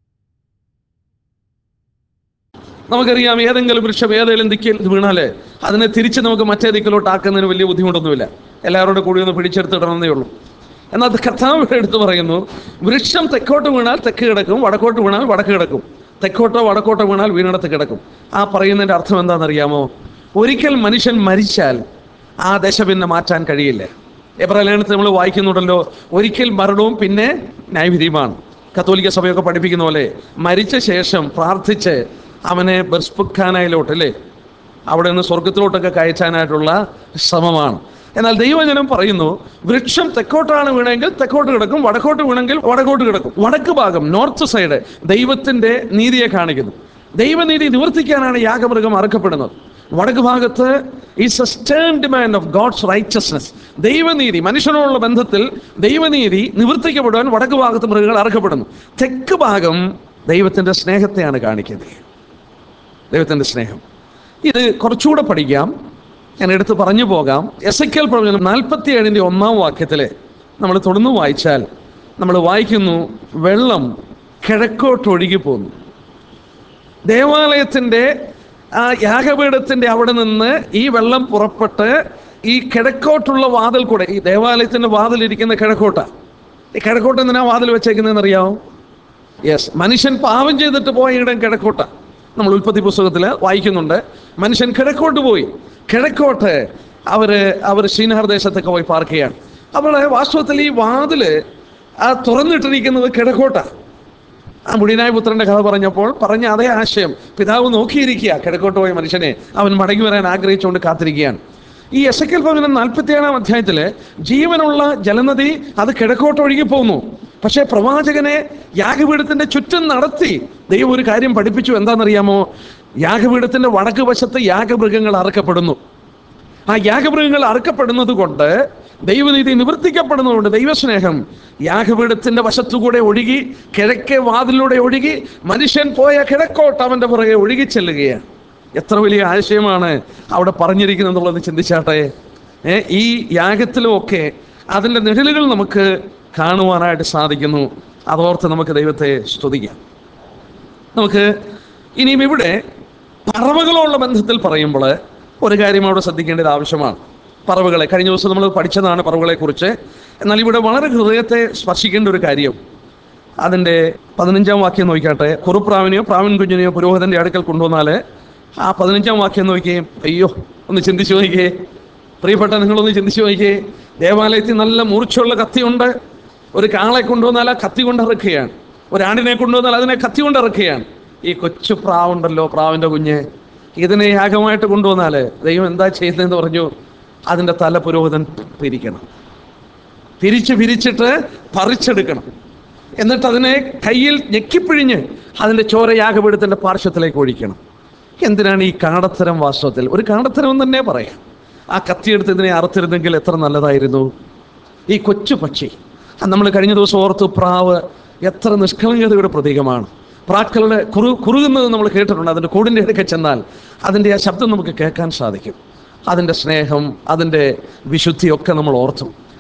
നമുക്കറിയാം ഏതെങ്കിലും വൃക്ഷം ഏതെങ്കിലും ദിക്കിൽ വീണാല് അതിനെ തിരിച്ച് നമുക്ക് മറ്റേ ദിക്കിലോട്ട് ആക്കുന്നതിന് വലിയ ബുദ്ധിമുട്ടൊന്നുമില്ല എല്ലാവരോടും കൂടി ഒന്ന് പിടിച്ചെടുത്തിടണമെന്നേ ഉള്ളൂ എന്നാൽ അത് കർത്താവ് ഇവിടെ എടുത്ത് പറയുന്നു വൃക്ഷം തെക്കോട്ട് വീണാൽ തെക്ക് കിടക്കും വടക്കോട്ട് വീണാൽ വടക്ക് കിടക്കും തെക്കോട്ടോ വടക്കോട്ടോ വീണാൽ വീണിടത്ത് കിടക്കും ആ പറയുന്നതിൻ്റെ അർത്ഥം എന്താണെന്നറിയാമോ ഒരിക്കൽ മനുഷ്യൻ മരിച്ചാൽ ആ ദശ പിന്നെ മാറ്റാൻ കഴിയില്ല എബ്രലേണത്തിൽ നമ്മൾ വായിക്കുന്നുണ്ടല്ലോ ഒരിക്കൽ മരണവും പിന്നെ ന്യായവിധിയുമാണ് കത്തോലിക്ക സഭയൊക്കെ പഠിപ്പിക്കുന്ന പോലെ മരിച്ച ശേഷം പ്രാർത്ഥിച്ച് അവനെ ബർസ്പുഖാനയിലോട്ട് അല്ലേ അവിടെ നിന്ന് സ്വർഗത്തിലോട്ടൊക്കെ കയറ്റാനായിട്ടുള്ള ശ്രമമാണ് എന്നാൽ ദൈവജനം പറയുന്നു വൃക്ഷം തെക്കോട്ടാണ് വീണെങ്കിൽ തെക്കോട്ട് കിടക്കും വടക്കോട്ട് വീണെങ്കിൽ വടക്കോട്ട് കിടക്കും വടക്ക് ഭാഗം നോർത്ത് സൈഡ് ദൈവത്തിന്റെ നീതിയെ കാണിക്കുന്നു ദൈവനീതി നിവർത്തിക്കാനാണ് യാഗമൃഗം അറക്കപ്പെടുന്നത് വടക്ക് ഭാഗത്ത് is a stern demand of God's righteousness ദൈവനീതി മനുഷ്യനോടുള്ള ബന്ധത്തിൽ ദൈവനീതി നിവർത്തിക്കപ്പെടുവാൻ വടക്ക് ഭാഗത്ത് മൃഗങ്ങൾ അറക്കപ്പെടുന്നു തെക്ക് ഭാഗം ദൈവത്തിന്റെ സ്നേഹത്തെയാണ് കാണിക്കുന്നത് ദൈവത്തിന്റെ സ്നേഹം ഇത് കുറച്ചുകൂടെ പഠിക്കാം ഞാൻ എടുത്ത് പറഞ്ഞു പോകാം എസ് എ കെൽ പ്രവചനം നാൽപ്പത്തി ഏഴിൻ്റെ ഒന്നാം വാക്യത്തിൽ നമ്മൾ തുടർന്ന് വായിച്ചാൽ നമ്മൾ വായിക്കുന്നു വെള്ളം കിഴക്കോട്ട് ഒഴുകി പോകുന്നു ദേവാലയത്തിൻ്റെ ആ യാഗപീഠത്തിൻ്റെ അവിടെ നിന്ന് ഈ വെള്ളം പുറപ്പെട്ട് ഈ കിഴക്കോട്ടുള്ള വാതിൽ കൂടെ ഈ ദേവാലയത്തിൻ്റെ വാതിലിരിക്കുന്ന കിഴക്കോട്ടാ ഈ കിഴക്കോട്ട് എന്തിനാ വാതിൽ വെച്ചേക്കുന്നതെന്ന് അറിയാമോ യെസ് മനുഷ്യൻ പാപം ചെയ്തിട്ട് പോയ ഇടം കിഴക്കോട്ട നമ്മൾ ഉൽപ്പത്തി പുസ്തകത്തിൽ വായിക്കുന്നുണ്ട് മനുഷ്യൻ കിഴക്കോട്ട് പോയി കിഴക്കോട്ട് അവര് അവർ ശ്രീനഹർ ദേശത്തൊക്കെ പോയി പാർക്കുകയാണ് അപ്പോൾ വാസ്തവത്തിൽ ഈ വാതില് ആ തുറന്നിട്ടിരിക്കുന്നത് കിഴക്കോട്ടാ ആ മുടിനായ പുത്രന്റെ കഥ പറഞ്ഞപ്പോൾ പറഞ്ഞ അതേ ആശയം പിതാവ് നോക്കിയിരിക്കുക കിഴക്കോട്ട് പോയ മനുഷ്യനെ അവൻ മടങ്ങി വരാൻ ആഗ്രഹിച്ചുകൊണ്ട് കാത്തിരിക്കുകയാണ് ഈ എസ് എ കെൽ ഭവനം നാൽപ്പത്തിയേഴാം അധ്യായത്തില് ജീവനുള്ള ജലനദി അത് കിഴക്കോട്ട് ഒഴുകി പോകുന്നു പക്ഷേ പ്രവാചകനെ യാഗപീഠത്തിന്റെ ചുറ്റും നടത്തി ദൈവം ഒരു കാര്യം പഠിപ്പിച്ചു എന്താണെന്നറിയാമോ യാഗപീഠത്തിന്റെ വടക്ക് വശത്ത് യാഗമൃഗങ്ങൾ അറക്കപ്പെടുന്നു ആ യാഗമൃഗങ്ങൾ അറുക്കപ്പെടുന്നത് കൊണ്ട് ദൈവനീതി നിവർത്തിക്കപ്പെടുന്നതുകൊണ്ട് ദൈവസ്നേഹം യാഗപീഠത്തിന്റെ വശത്തുകൂടെ ഒഴുകി കിഴക്കേ വാതിലൂടെ ഒഴുകി മനുഷ്യൻ പോയ കിഴക്കോട്ട് അവന്റെ പുറകെ ഒഴുകി ചെല്ലുകയാണ് എത്ര വലിയ ആശയമാണ് അവിടെ പറഞ്ഞിരിക്കുന്നത് എന്നുള്ളത് ചിന്തിച്ചാട്ടെ ഏ, ഈ യാഗത്തിലുമൊക്കെ അതിൻ്റെ നിഴലുകൾ നമുക്ക് കാണുവാനായിട്ട് സാധിക്കുന്നു അതോർത്ത് നമുക്ക് ദൈവത്തെ സ്തുതിക്കാം നമുക്ക് ഇനിയും ഇവിടെ പറവകളോടുള്ള ബന്ധത്തിൽ പറയുമ്പോൾ ഒരു കാര്യം അവിടെ ശ്രദ്ധിക്കേണ്ടത് ആവശ്യമാണ് പറവകളെ കഴിഞ്ഞ ദിവസം നമ്മൾ പഠിച്ചതാണ് പറവകളെ കുറിച്ച് എന്നാൽ ഇവിടെ വളരെ ഹൃദയത്തെ സ്പർശിക്കേണ്ട ഒരു കാര്യം അതിൻ്റെ പതിനഞ്ചാം വാക്യം നോക്കിയാട്ടെ കുറുപ്രാവിനെയോ പ്രാവിൻ കുഞ്ഞിനെയോ പുരോഹിതൻ്റെ അടുക്കൽ കൊണ്ടുവന്നാൽ ആ പതിനഞ്ചാം വാക്യം നോക്കിയേ അയ്യോ ഒന്ന് ചിന്തിച്ചു നോക്കിയേ പ്രിയപ്പെട്ട നിങ്ങളൊന്ന് ചിന്തിച്ചു നോക്കിയേ ദേവാലയത്തിൽ നല്ല മൂർച്ചയുള്ള കത്തിയുണ്ട് ഒരു കാളെ കൊണ്ടുവന്നാൽ ആ കത്തി കൊണ്ട് ഇറക്കുകയാണ് ഒരാണിനെ കൊണ്ടുവന്നാൽ അതിനെ കത്തി കൊണ്ട് ഇറക്കുകയാണ് ഈ കൊച്ചു പ്രാവുണ്ടല്ലോ പ്രാവിൻ്റെ കുഞ്ഞ് ഇതിനെ യാഗമായിട്ട് കൊണ്ടുവന്നാൽ ദൈവം എന്താ ചെയ്യുന്നതെന്ന് പറഞ്ഞു അതിൻ്റെ തല പുരോഹിതൻ പിരിക്കണം തിരിച്ച് പിരിച്ചിട്ട് പറിച്ചെടുക്കണം എന്നിട്ട് അതിനെ കയ്യിൽ ഞെക്കിപ്പിഴിഞ്ഞ് അതിൻ്റെ ചോര യാഗപീഠത്തിൻ്റെ പാർശ്വത്തിലേക്ക് ഒഴിക്കണം എന്തിനാണ് ഈ കാടത്തരം വാസ്തവത്തിൽ ഒരു കാടത്തരം എന്ന് തന്നെ പറയാം ആ കത്തിയെടുത്ത് ഇതിനെ അറുത്തിരുന്നെങ്കിൽ എത്ര നല്ലതായിരുന്നു ഈ കൊച്ചു പക്ഷി നമ്മൾ കഴിഞ്ഞ ദിവസം ഓർത്തു പ്രാവ് എത്ര നിഷ്കളങ്കതയുടെ പ്രതീകമാണ് പ്രാക്കളുടെ കുറു കുറുകുന്നത് നമ്മൾ കേട്ടിട്ടുണ്ട് അതിൻ്റെ കൂടിൻ്റെ ഇടയ്ക്ക് ചെന്നാൽ അതിൻ്റെ ആ ശബ്ദം നമുക്ക് കേൾക്കാൻ സാധിക്കും അതിൻ്റെ സ്നേഹം അതിൻ്റെ വിശുദ്ധിയൊക്കെ നമ്മൾ ഓർത്തു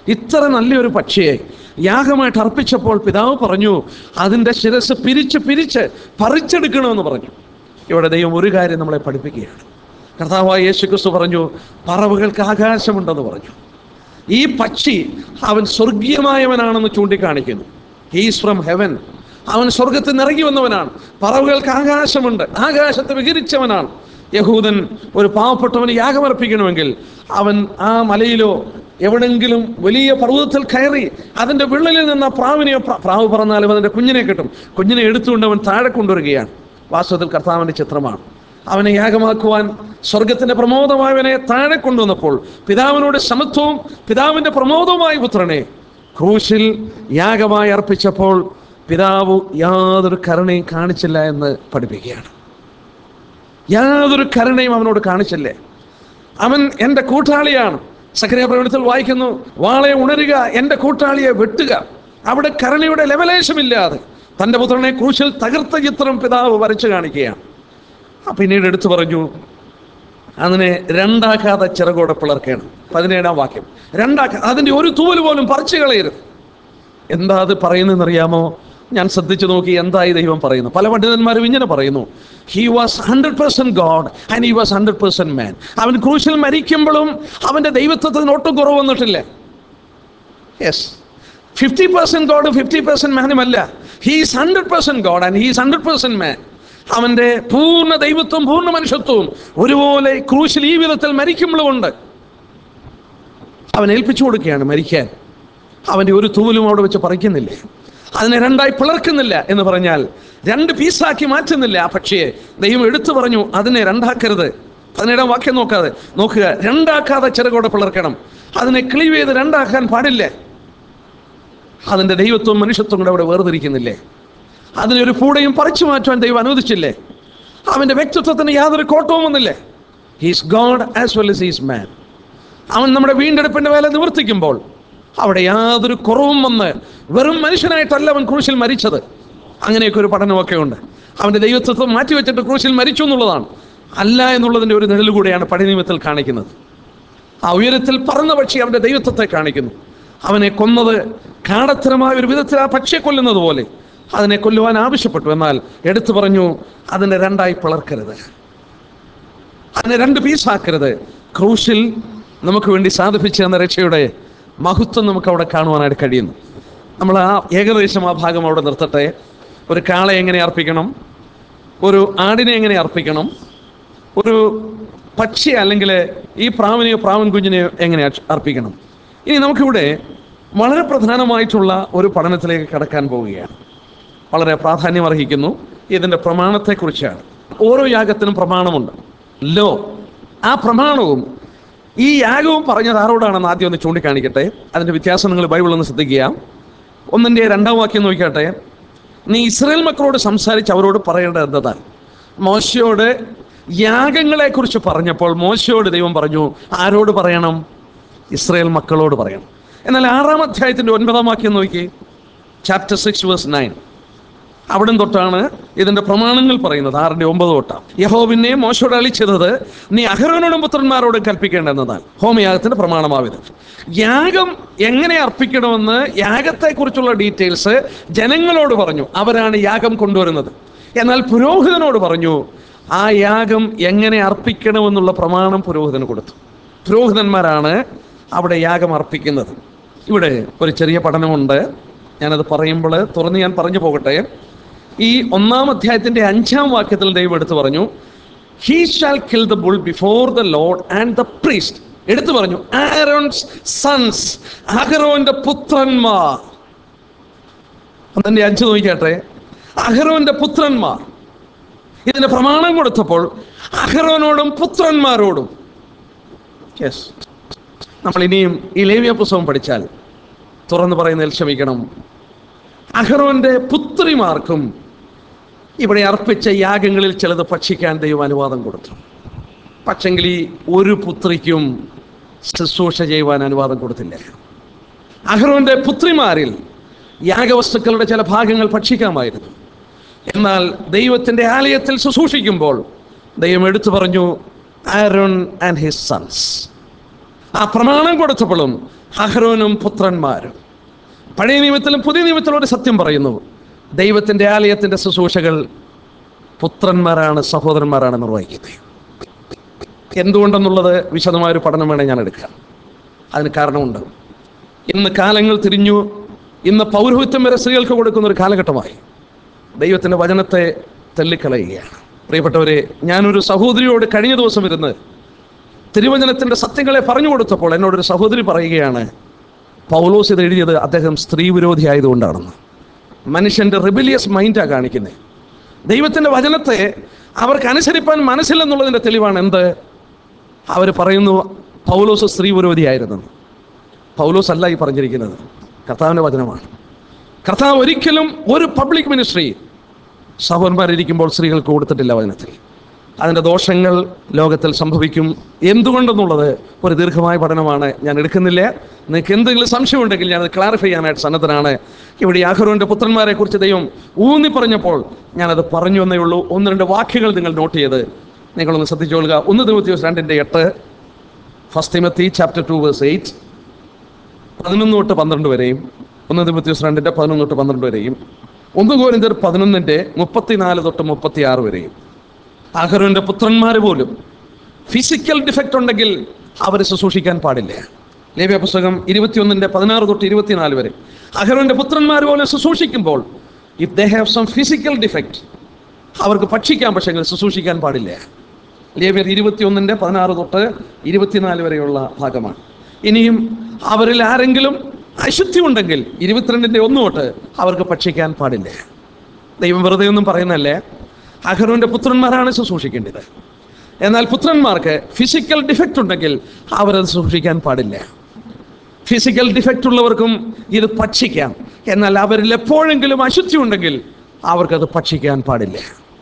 ഇത്ര നല്ലൊരു പക്ഷിയെ യാഗമായിട്ട് അർപ്പിച്ചപ്പോൾ പിതാവ് പറഞ്ഞു അതിൻ്റെ ശിരസ് പിരിച്ച് പിരിച്ച് പറിച്ചെടുക്കണമെന്ന് പറഞ്ഞു ഇവിടെ ദൈവം ഒരു കാര്യം നമ്മളെ പഠിപ്പിക്കുകയാണ് കർത്താവായ യേശു ക്രിസ്തു പറഞ്ഞു പറവുകൾക്ക് ആകാശമുണ്ടെന്ന് പറഞ്ഞു ഈ പക്ഷി അവൻ സ്വർഗീയമായവനാണെന്ന് ചൂണ്ടിക്കാണിക്കുന്നു ഹീസ് ഫ്രം ഹെവൻ അവൻ സ്വർഗത്തിൽ നിന്ന് ഇറങ്ങി വന്നവനാണ് പറവുകൾക്ക് ആകാശമുണ്ട് ആകാശത്ത് വിഹരിച്ചവനാണ് യഹൂദൻ ഒരു പാവപ്പെട്ടവന് യാഗമർപ്പിക്കണമെങ്കിൽ അവൻ ആ മലയിലോ എവിടെങ്കിലും വലിയ പർവ്വതത്തിൽ കയറി അതിൻ്റെ വിള്ളലിൽ നിന്ന് ആ പ്രാവിനെ പ്ര- പ്രാവ് പറന്നാലും അതിൻ്റെ കുഞ്ഞിനെ കിട്ടും കുഞ്ഞിനെ എടുത്തുകൊണ്ട് അവൻ താഴെ കൊണ്ടുവരികയാണ് വാസ്തവത്തിൽ കർത്താവിൻ്റെ ചിത്രമാണ് അവനെ യാഗമാക്കുവാൻ സ്വർഗത്തിന്റെ പ്രമോദമായവനെ താഴെ കൊണ്ടുവന്നപ്പോൾ പിതാവിനോട് സമത്വവും പിതാവിന്റെ പ്രമോദവുമായ പുത്രനെ ക്രൂശിൽ യാഗമായി അർപ്പിച്ചപ്പോൾ പിതാവ് യാതൊരു കരുണയും കാണിച്ചില്ല എന്ന് പഠിപ്പിക്കുകയാണ് യാതൊരു കരുണയും അവനോട് കാണിച്ചില്ലേ അവൻ എൻ്റെ കൂട്ടാളിയാണ് സക്രിയ പ്രകടനത്തിൽ വായിക്കുന്നു വാളെ ഉണരുക എൻ്റെ കൂട്ടാളിയെ വെട്ടുക അവിടെ കരുണയുടെ ലെവലേശമില്ലാതെ തൻ്റെ പുത്രനെ ക്രൂശിൽ തകർത്ത ചിത്രം പിതാവ് വരച്ചു കാണിക്കുകയാണ് ആ പിന്നീട് എടുത്തു പറഞ്ഞു അതിനെ രണ്ടാക്കാതെ ചിറകോടെ പിളർക്കണം പതിനേഴാം വാക്യം രണ്ടാക്ക അതിൻ്റെ ഒരു തൂവൽ പോലും പറിച്ചു കളയരുത് എന്താ അത് പറയുന്നതെന്നറിയാമോ ഞാൻ ശ്രദ്ധിച്ചു നോക്കി എന്തായി ദൈവം പറയുന്നു പല പണ്ഡിതന്മാരും ഇങ്ങനെ പറയുന്നു he was hundred percent God and he was hundred percent man അവൻ ക്രൂശിൽ മരിക്കുമ്പോഴും അവൻ്റെ ദൈവത്വത്തിന് ഒട്ടും കുറവ് വന്നിട്ടില്ല yes fifty percent God fifty percent മാനുമല്ല he's hundred percent God and he's hundred percent man അവൻ്റെ പൂർണ്ണ ദൈവത്വം പൂർണ്ണ മനുഷ്യത്വവും ഒരുപോലെ ക്രൂശിൽ ഈ വിധത്തിൽ മരിക്കുമ്പോഴും ഉണ്ട് അവൻ ഏൽപ്പിച്ചു കൊടുക്കുകയാണ് മരിക്കാൻ അവൻ്റെ ഒരു തൂവലും അവിടെ വെച്ച് പറിക്കുന്നില്ലേ അതിനെ രണ്ടായി പിളർക്കുന്നില്ല എന്ന് പറഞ്ഞാൽ രണ്ട് പീസാക്കി മാറ്റുന്നില്ല ആ പക്ഷിയെ ദൈവം എടുത്തു പറഞ്ഞു അതിനെ രണ്ടാക്കരുത് പതിനേഴാം വാക്യം നോക്കാതെ നോക്കുക രണ്ടാക്കാതെ ചിറകോടെ പിളർക്കണം അതിനെ ക്ലീവ് ചെയ്ത് രണ്ടാക്കാൻ പാടില്ല അതിൻ്റെ ദൈവത്വം മനുഷ്യത്വം കൂടെ അവിടെ വേർതിരിക്കുന്നില്ലേ അതിനെ ഒരു പൂടയും പറിച്ചു മാറ്റുവാൻ ദൈവം അനുവദിച്ചില്ലേ അവൻ്റെ വ്യക്തിത്വത്തിന് യാതൊരു കോട്ടവും വന്നില്ലേ he's God as well as he's man അവൻ നമ്മുടെ വീണ്ടെടുപ്പിന്റെ വേല നിവർത്തിക്കുമ്പോൾ അവിടെ യാതൊരു കുറവും വന്ന് വെറും മനുഷ്യനായിട്ടല്ല അവൻ ക്രൂശിൽ മരിച്ചത് അങ്ങനെയൊക്കെ ഒരു പഠനമൊക്കെ ഉണ്ട് അവൻ്റെ ദൈവത്വം മാറ്റിവെച്ചിട്ട് ക്രൂശിൽ മരിച്ചു എന്നുള്ളതാണ് അല്ല എന്നുള്ളതിൻ്റെ ഒരു നിഴൽ കൂടെയാണ് പടിനിയമത്തിൽ കാണിക്കുന്നത് ആ ഉയരത്തിൽ പറന്ന പക്ഷി അവൻ്റെ ദൈവത്വത്തെ കാണിക്കുന്നു അവനെ കൊന്നത് കാടത്തരമായ ഒരു വിധത്തിൽ ആ പക്ഷിയെ കൊല്ലുന്നത് പോലെ അതിനെ കൊല്ലുവാൻ ആവശ്യപ്പെട്ടു എന്നാൽ എടുത്തു പറഞ്ഞു അതിനെ രണ്ടായി പിളർക്കരുത് അതിനെ രണ്ട് പീസാക്കരുത് ക്രൂശിൽ നമുക്ക് വേണ്ടി സാധിപ്പിച്ച എന്ന രക്ഷയുടെ മഹത്വം നമുക്ക് അവിടെ കാണുവാനായിട്ട് കഴിയുന്നു നമ്മൾ ആ ഏകദേശം ആ ഭാഗം അവിടെ നിർത്തട്ടെ ഒരു കാളെ എങ്ങനെ അർപ്പിക്കണം ഒരു ആടിനെ എങ്ങനെ അർപ്പിക്കണം ഒരു പക്ഷി അല്ലെങ്കിൽ ഈ പ്രാവിനെയോ പ്രാവൻ കുഞ്ഞിനെയോ എങ്ങനെ അർപ്പ- അർപ്പിക്കണം ഇനി നമുക്കിവിടെ വളരെ പ്രധാനമായിട്ടുള്ള ഒരു പഠനത്തിലേക്ക് കടക്കാൻ പോവുകയാണ് വളരെ പ്രാധാന്യം അർഹിക്കുന്നു ഇതിൻ്റെ പ്രമാണത്തെക്കുറിച്ചാണ് ഓരോ യാഗത്തിനും പ്രമാണമുണ്ട് ലോ ആ പ്രമാണവും ഈ യാഗവും പറഞ്ഞത് ആരോടാണെന്ന് ആദ്യം ഒന്ന് ചൂണ്ടിക്കാണിക്കട്ടെ അതിൻ്റെ വ്യത്യാസം നിങ്ങൾ ബൈബിളിൽ ഒന്ന് ശ്രദ്ധിക്കുക ഒന്നിൻ്റെ രണ്ടാം വാക്യം നോക്കിക്കട്ടെ നീ ഇസ്രായേൽ മക്കളോട് സംസാരിച്ച് അവരോട് പറയേണ്ടത് എന്താണ് മോശയോട് യാഗങ്ങളെക്കുറിച്ച് പറഞ്ഞപ്പോൾ മോശയോട് ദൈവം പറഞ്ഞു ആരോട് പറയണം ഇസ്രായേൽ മക്കളോട് പറയണം എന്നാൽ ആറാം അധ്യായത്തിൻ്റെ ഒൻപതാം വാക്യം നോക്കി ചാപ്റ്റർ സിക്സ് വേഴ്സ് നയൻ അവിടം തൊട്ടാണ് ഇതിന്റെ പ്രമാണങ്ങൾ പറയുന്നത് ആറിന്റെ ഒമ്പത് തൊട്ടാണ് യഹോവിനെ മോശയോട് അളിച്ചത് നീ അഹരോനോടും പുത്രന്മാരോടും കൽപ്പിക്കേണ്ടെന്നതാണ് ഹോമയാഗത്തിന്റെ പ്രമാണമാവിത് യാഗം എങ്ങനെ അർപ്പിക്കണമെന്ന് യാഗത്തെക്കുറിച്ചുള്ള ഡീറ്റെയിൽസ് ജനങ്ങളോട് പറഞ്ഞു അവരാണ് യാഗം കൊണ്ടുവരുന്നത് എന്നാൽ പുരോഹിതനോട് പറഞ്ഞു ആ യാഗം എങ്ങനെ അർപ്പിക്കണമെന്നുള്ള പ്രമാണം പുരോഹിതന് കൊടുത്തു പുരോഹിതന്മാരാണ് അവിടെ യാഗം അർപ്പിക്കുന്നത് ഇവിടെ ഒരു ചെറിയ പഠനമുണ്ട് ഞാനത് പറയുമ്പോൾ തുറന്ന് ഞാൻ പറഞ്ഞു പോകട്ടെ ഈ ഒന്നാം അധ്യായത്തിന്റെ അഞ്ചാം വാക്യത്തിൽ ദൈവം എടുത്തു പറഞ്ഞു he shall kill the bull before the lord and the priest എടുത്തു പറഞ്ഞു ആരോൺസ് സൺസ് അഹരോന്റെ പുത്രന്മാർ ഒന്നെ അഞ്ച് നോക്കിയാട്ടെ അഹരോന്റെ പുത്രന്മാർ ഇതിന് പ്രമാണം കൊടുത്തപ്പോൾ അഹരോനോടും പുത്രന്മാരോടും യെസ് നമ്മൾ ഇനിയും ഈ ലേവ്യ പുസ്തകം പഠിച്ചാൽ തുറന്നു പറയുന്നതിൽ ക്ഷമിക്കണം അഹ്റോന്റെ പുത്രിമാർക്കും ഇവിടെ അർപ്പിച്ച യാഗങ്ങളിൽ ചിലത് ഭക്ഷിക്കാൻ ദൈവം അനുവാദം കൊടുത്തു പക്ഷെങ്കിൽ ഈ ഒരു പുത്രിക്കും ശുശ്രൂഷ ചെയ്യുവാൻ അനുവാദം കൊടുത്തില്ല അഹ്റോന്റെ പുത്രിമാരിൽ യാഗവസ്തുക്കളുടെ ചില ഭാഗങ്ങൾ ഭക്ഷിക്കാമായിരുന്നു എന്നാൽ ദൈവത്തിന്റെ ആലയത്തിൽ ശുശ്രൂഷിക്കുമ്പോൾ ദൈവം എടുത്തു പറഞ്ഞു ആരോൺ ആൻഡ് ഹിസ് സൺസ് ആ പ്രമാണം കൊടുത്തപ്പോഴും അഹ്റോനും പുത്രന്മാരും പഴയ നിയമത്തിലും പുതിയ നിയമത്തിലും ഒരു സത്യം പറയുന്നു ദൈവത്തിൻ്റെ ആലയത്തിൻ്റെ ശുശ്രൂഷകൾ പുത്രന്മാരാണ് സഹോദരന്മാരാണ് നിർവഹിക്കുന്നത് എന്തുകൊണ്ടെന്നുള്ളത് വിശദമായ ഒരു പഠനം വേണേൽ ഞാൻ എടുക്കാം അതിന് കാരണമുണ്ട് ഇന്ന് കാലങ്ങൾ തിരിഞ്ഞു ഇന്ന് പൗരോഹിത്യം വരെ സ്ത്രീകൾക്ക് കൊടുക്കുന്ന ഒരു കാലഘട്ടമായി ദൈവത്തിൻ്റെ വചനത്തെ തള്ളിക്കളയുകയാണ് പ്രിയപ്പെട്ടവരെ ഞാനൊരു സഹോദരിയോട് കഴിഞ്ഞ ദിവസം ഇരുന്ന് തിരുവചനത്തിൻ്റെ സത്യങ്ങളെ പറഞ്ഞു കൊടുത്തപ്പോൾ എന്നോടൊരു സഹോദരി പറയുകയാണ് പൗലോസ് ഇത് എഴുതിയത് അദ്ദേഹം സ്ത്രീ വിരോധി ആയതുകൊണ്ടാണെന്ന് മനുഷ്യൻ്റെ റിബിലിയസ് മൈൻഡാണ് കാണിക്കുന്നത് ദൈവത്തിൻ്റെ വചനത്തെ അവർക്ക് അനുസരിപ്പാൻ മനസ്സില്ലെന്നുള്ളതിൻ്റെ തെളിവാണ് എന്ത് അവർ പറയുന്നു പൗലോസ് സ്ത്രീ വിരോധിയായിരുന്നു പൗലോസ് അല്ല ഈ പറഞ്ഞിരിക്കുന്നത് കർത്താവിൻ്റെ വചനമാണ് കർത്താവ് ഒരിക്കലും ഒരു പബ്ലിക് മിനിസ്ട്രി സഹോദരന്മാരിയ്ക്കുമ്പോൾ സ്ത്രീകൾക്ക് കൊടുത്തിട്ടില്ല വചനത്തിൽ അതിൻ്റെ ദോഷങ്ങൾ ലോകത്തിൽ സംഭവിക്കും എന്തുകൊണ്ടെന്നുള്ളത് ഒരു ദീർഘമായ പഠനമാണ് ഞാൻ എടുക്കുന്നില്ല നിങ്ങൾക്ക് എന്തെങ്കിലും സംശയമുണ്ടെങ്കിൽ ഞാനത് ക്ലാരിഫൈ ചെയ്യാനായിട്ട് സന്നദ്ധനാണ് ഇവിടെ യാഹ്റോൻ്റെ പുത്രന്മാരെ കുറിച്ച് ദൈവം ഊന്നി പറഞ്ഞപ്പോൾ ഞാനത് പറഞ്ഞു എന്നേ ഉള്ളൂ ഒന്ന് രണ്ട് വാക്യങ്ങൾ നിങ്ങൾ നോട്ട് ചെയ്ത് നിങ്ങളൊന്ന് ശ്രദ്ധിച്ചുകൊള്ളുക ഒന്ന് ദിവസം രണ്ടിൻ്റെ എട്ട് first Timothy chapter two verse eight പതിനൊന്ന് തൊട്ട് പന്ത്രണ്ട് വരെയും ഒന്ന് തിമത്യോസ് രണ്ടിൻ്റെ പതിനൊന്ന് തൊട്ട് പന്ത്രണ്ട് വരെയും ഒന്ന് കോരിന്തർ പതിനൊന്നിൻ്റെ മുപ്പത്തിനാല് തൊട്ട് മുപ്പത്തി ആറ് വരെയും അഹരോന്റെ പുത്രന്മാർ പോലും ഫിസിക്കൽ ഡിഫക്റ്റ് ഉണ്ടെങ്കിൽ അവരെ ശുശ്രൂഷിക്കാൻ പാടില്ല ലേവ്യ പുസ്തകം ഇരുപത്തിയൊന്നിൻ്റെ പതിനാറ് തൊട്ട് ഇരുപത്തിനാല് വരെ അഹരോന്റെ പുത്രന്മാർ പോലും ശുശ്രൂഷിക്കുമ്പോൾ if they have some physical defect അവർക്ക് ഭക്ഷിക്കാൻ പക്ഷെങ്കിൽ ശുശ്രൂഷിക്കാൻ പാടില്ല ലേവ്യർ ഇരുപത്തിയൊന്നിൻ്റെ പതിനാറ് തൊട്ട് ഇരുപത്തിനാല് വരെയുള്ള ഭാഗമാണ് ഇനിയും അവരിൽ ആരെങ്കിലും അശുദ്ധി ഉണ്ടെങ്കിൽ ഇരുപത്തിരണ്ടിൻ്റെ ഒന്ന് തൊട്ട് അവർക്ക് ഭക്ഷിക്കാൻ പാടില്ല ദൈവം വെറുതെ ഒന്നും പറയുന്നല്ലേ അഹ്റോന്റെ പുത്രന്മാരാണ് ശുശ്രൂഷിക്കേണ്ടത് എന്നാൽ പുത്രന്മാർക്ക് ഫിസിക്കൽ ഡിഫക്റ്റ് ഉണ്ടെങ്കിൽ അവരത് സൂക്ഷിക്കാൻ പാടില്ല ഫിസിക്കൽ ഡിഫക്റ്റ് ഉള്ളവർക്കും ഇത് ഭക്ഷിക്കാം എന്നാൽ അവരിൽ എപ്പോഴെങ്കിലും അശുദ്ധി ഉണ്ടെങ്കിൽ അവർക്കത് ഭക്ഷിക്കാൻ പാടില്ല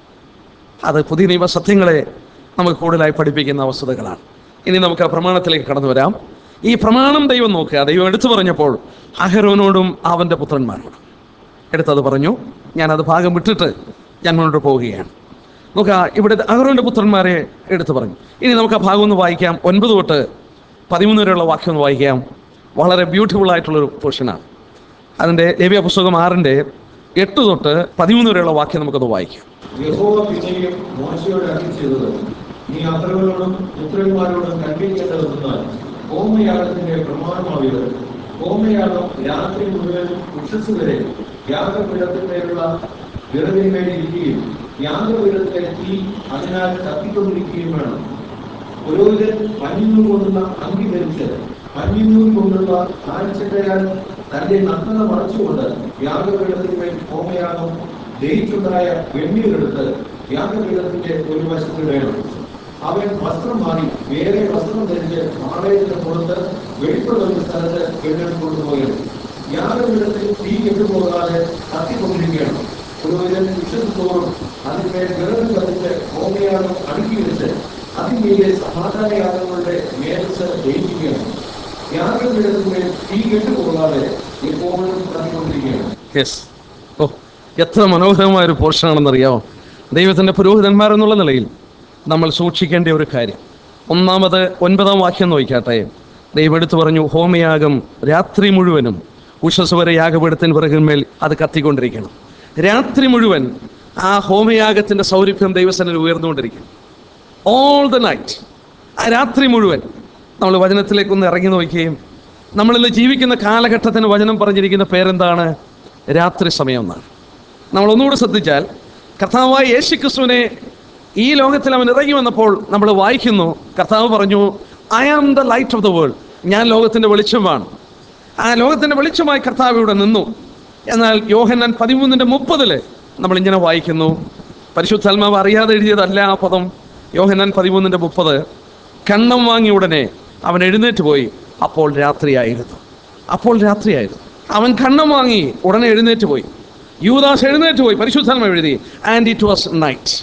അത് പുതിയ നിയമ സത്യങ്ങളെ നമുക്ക് കൂടുതലായി പഠിപ്പിക്കുന്ന വസ്തുതകളാണ് ഇനി നമുക്ക് ആ പ്രമാണത്തിലേക്ക് കടന്നു വരാം ഈ പ്രമാണം ദൈവം നോക്കുക ദൈവം എടുത്തു പറഞ്ഞപ്പോൾ അഹരോനോടും അവൻ്റെ പുത്രന്മാരോടും എടുത്തത് പറഞ്ഞു ഞാനത് ഭാഗം വിട്ടിട്ട് ഞാൻ മുന്നോട്ട് പോവുകയാണ് നോക്കുക ഇവിടെ അഹരോൻ്റെ പുത്രന്മാരെ എടുത്തു പറഞ്ഞു ഇനി നമുക്ക് ആ ഭാഗം ഒന്ന് വായിക്കാം ഒൻപത് തൊട്ട് പതിമൂന്ന് വരെയുള്ള വാക്യം ഒന്ന് വായിക്കാം വളരെ ബ്യൂട്ടിഫുൾ ആയിട്ടുള്ളൊരു പോർഷനാണ് അതിൻ്റെ ലേവ്യ പുസ്തകം ആറിൻ്റെ എട്ട് തൊട്ട് പതിമൂന്ന് വരെയുള്ള വാക്യം നമുക്കൊന്ന് വായിക്കാം യഹോവ പിന്നെയും മോശയോട് അരുളി ചെയ്തത് നീ അഹരോനോടും പുത്രന്മാരോടും കൽപ്പിക്കേണ്ടതെന്നാൽ ഹോമയാഗത്തിന്റെ പ്രമാണമാവിത് ഹോമയാഗം രാത്രി മുഴുവൻ ഉഷസ് വരെ യാഗപീഠത്തിന്മേലുള്ള വിറകിന്മേലിരിക്കുകയും യാഗപീഠത്തിലെ തീ അതിനാൽ കത്തിക്കൊണ്ടിരിക്കുകയും വേണം പുരോഹിതൻ പഞ്ഞിനൂൽ കൊണ്ടുള്ള അങ്കി ധരിച്ച് പഞ്ഞിനൂൽ കൊണ്ടുള്ള കാഴ്ചയാൽ തന്റെ നഗ്നത മറച്ചുകൊണ്ട് യാഗപീഠത്തിന്മേൽ ഹോമയാഗം ദഹിച്ചുണ്ടായ വെണ്ണീരെടുത്ത് യാഗപീഠത്തിന്റെ ഒരു വശത്ത് വേണം അവൻ വസ്ത്രം മാറി വേറെ വസ്ത്രം ധരിച്ച് ആലയത്തിന് പുറത്ത് വെളിപ്പെടുന്ന സ്ഥലത്ത് വെള്ളം കൊണ്ടുപോകണം യാഗപീഠത്തിൽ തീ കെട്ടുപോകാതെ കത്തിക്കൊണ്ടിരിക്കണം പുരോഹിതൻ വിശ്വസത്തോറും അതിന്മേൽ വിറക് കത്തിച്ച് ഹോമയാഗം അടുക്കി വെച്ച് അതിന്മേലെ സമാധാനയാഗങ്ങളുടെ മേധസ് ദഹിക്കുകയാണ് യാഗപീഠത്തിന്മേൽ തീ കെട്ടുപോകാതെ എപ്പോഴും കത്തിക്കൊണ്ടിരിക്കുകയാണ് യെസ് ഓ എത്ര മനോഹരമായ ഒരു പോർഷനാണെന്നറിയാമോ ദൈവത്തിൻ്റെ പുരോഹിതന്മാർ എന്നുള്ള നിലയിൽ നമ്മൾ സൂക്ഷിക്കേണ്ട ഒരു കാര്യം ഒന്നാമത് ഒൻപതാം വാക്യം നോക്കിക്കാട്ടെ ദൈവം എടുത്തു പറഞ്ഞു ഹോമയാഗം രാത്രി മുഴുവനും ഉഷസ് വരെ യാഗപീഠത്തിന് പിറകിന്മേൽ അത് കത്തിക്കൊണ്ടിരിക്കണം രാത്രി മുഴുവൻ ആ ഹോമയാഗത്തിൻ്റെ സൗരഭ്യം ദൈവസനിൽ ഉയർന്നുകൊണ്ടിരിക്കും ഓൾ ദ നൈറ്റ് ആ രാത്രി മുഴുവൻ നമ്മൾ വചനത്തിലേക്ക് ഒന്ന് ഇറങ്ങി നോക്കുകയും നമ്മളിന്ന് ജീവിക്കുന്ന കാലഘട്ടത്തിന് വചനം പറഞ്ഞിരിക്കുന്ന പേരെന്താണ് രാത്രി സമയം എന്നാണ് നമ്മൾ ഒന്നുകൂടെ ശ്രദ്ധിച്ചാൽ കർത്താവായ യേശു ക്രിസ്തുവിനെ ഈ ലോകത്തിൽ അവൻ ഇറങ്ങി വന്നപ്പോൾ നമ്മൾ വായിക്കുന്നു കർത്താവ് പറഞ്ഞു I am the light of the world ഞാൻ ലോകത്തിൻ്റെ വെളിച്ചമാണ് ആ ലോകത്തിൻ്റെ വെളിച്ചമായി കർത്താവ് ഇവിടെ നിന്നു എന്നാൽ യോഹന്നാൻ പതിമൂന്നിൻ്റെ മുപ്പതില് നമ്മൾ ഇങ്ങനെ വായിക്കുന്നു പരിശുദ്ധാത്മാവ് അറിയാതെ എഴുതിയതല്ല ആ പദം യോഹന്നാൻ പതിമൂന്നിൻ്റെ മുപ്പത് കണ്ണം വാങ്ങിയ ഉടനെ അവൻ എഴുന്നേറ്റ് പോയി അപ്പോൾ രാത്രിയായിരുന്നു അപ്പോൾ രാത്രിയായിരുന്നു അവൻ കണ്ണം വാങ്ങി ഉടനെ എഴുന്നേറ്റ് പോയി യൂദാസ് എഴുന്നേറ്റ് പോയി പരിശുദ്ധാത്മാവ് എഴുതി ആൻഡ് ഇറ്റ് വാസ് നൈറ്റ്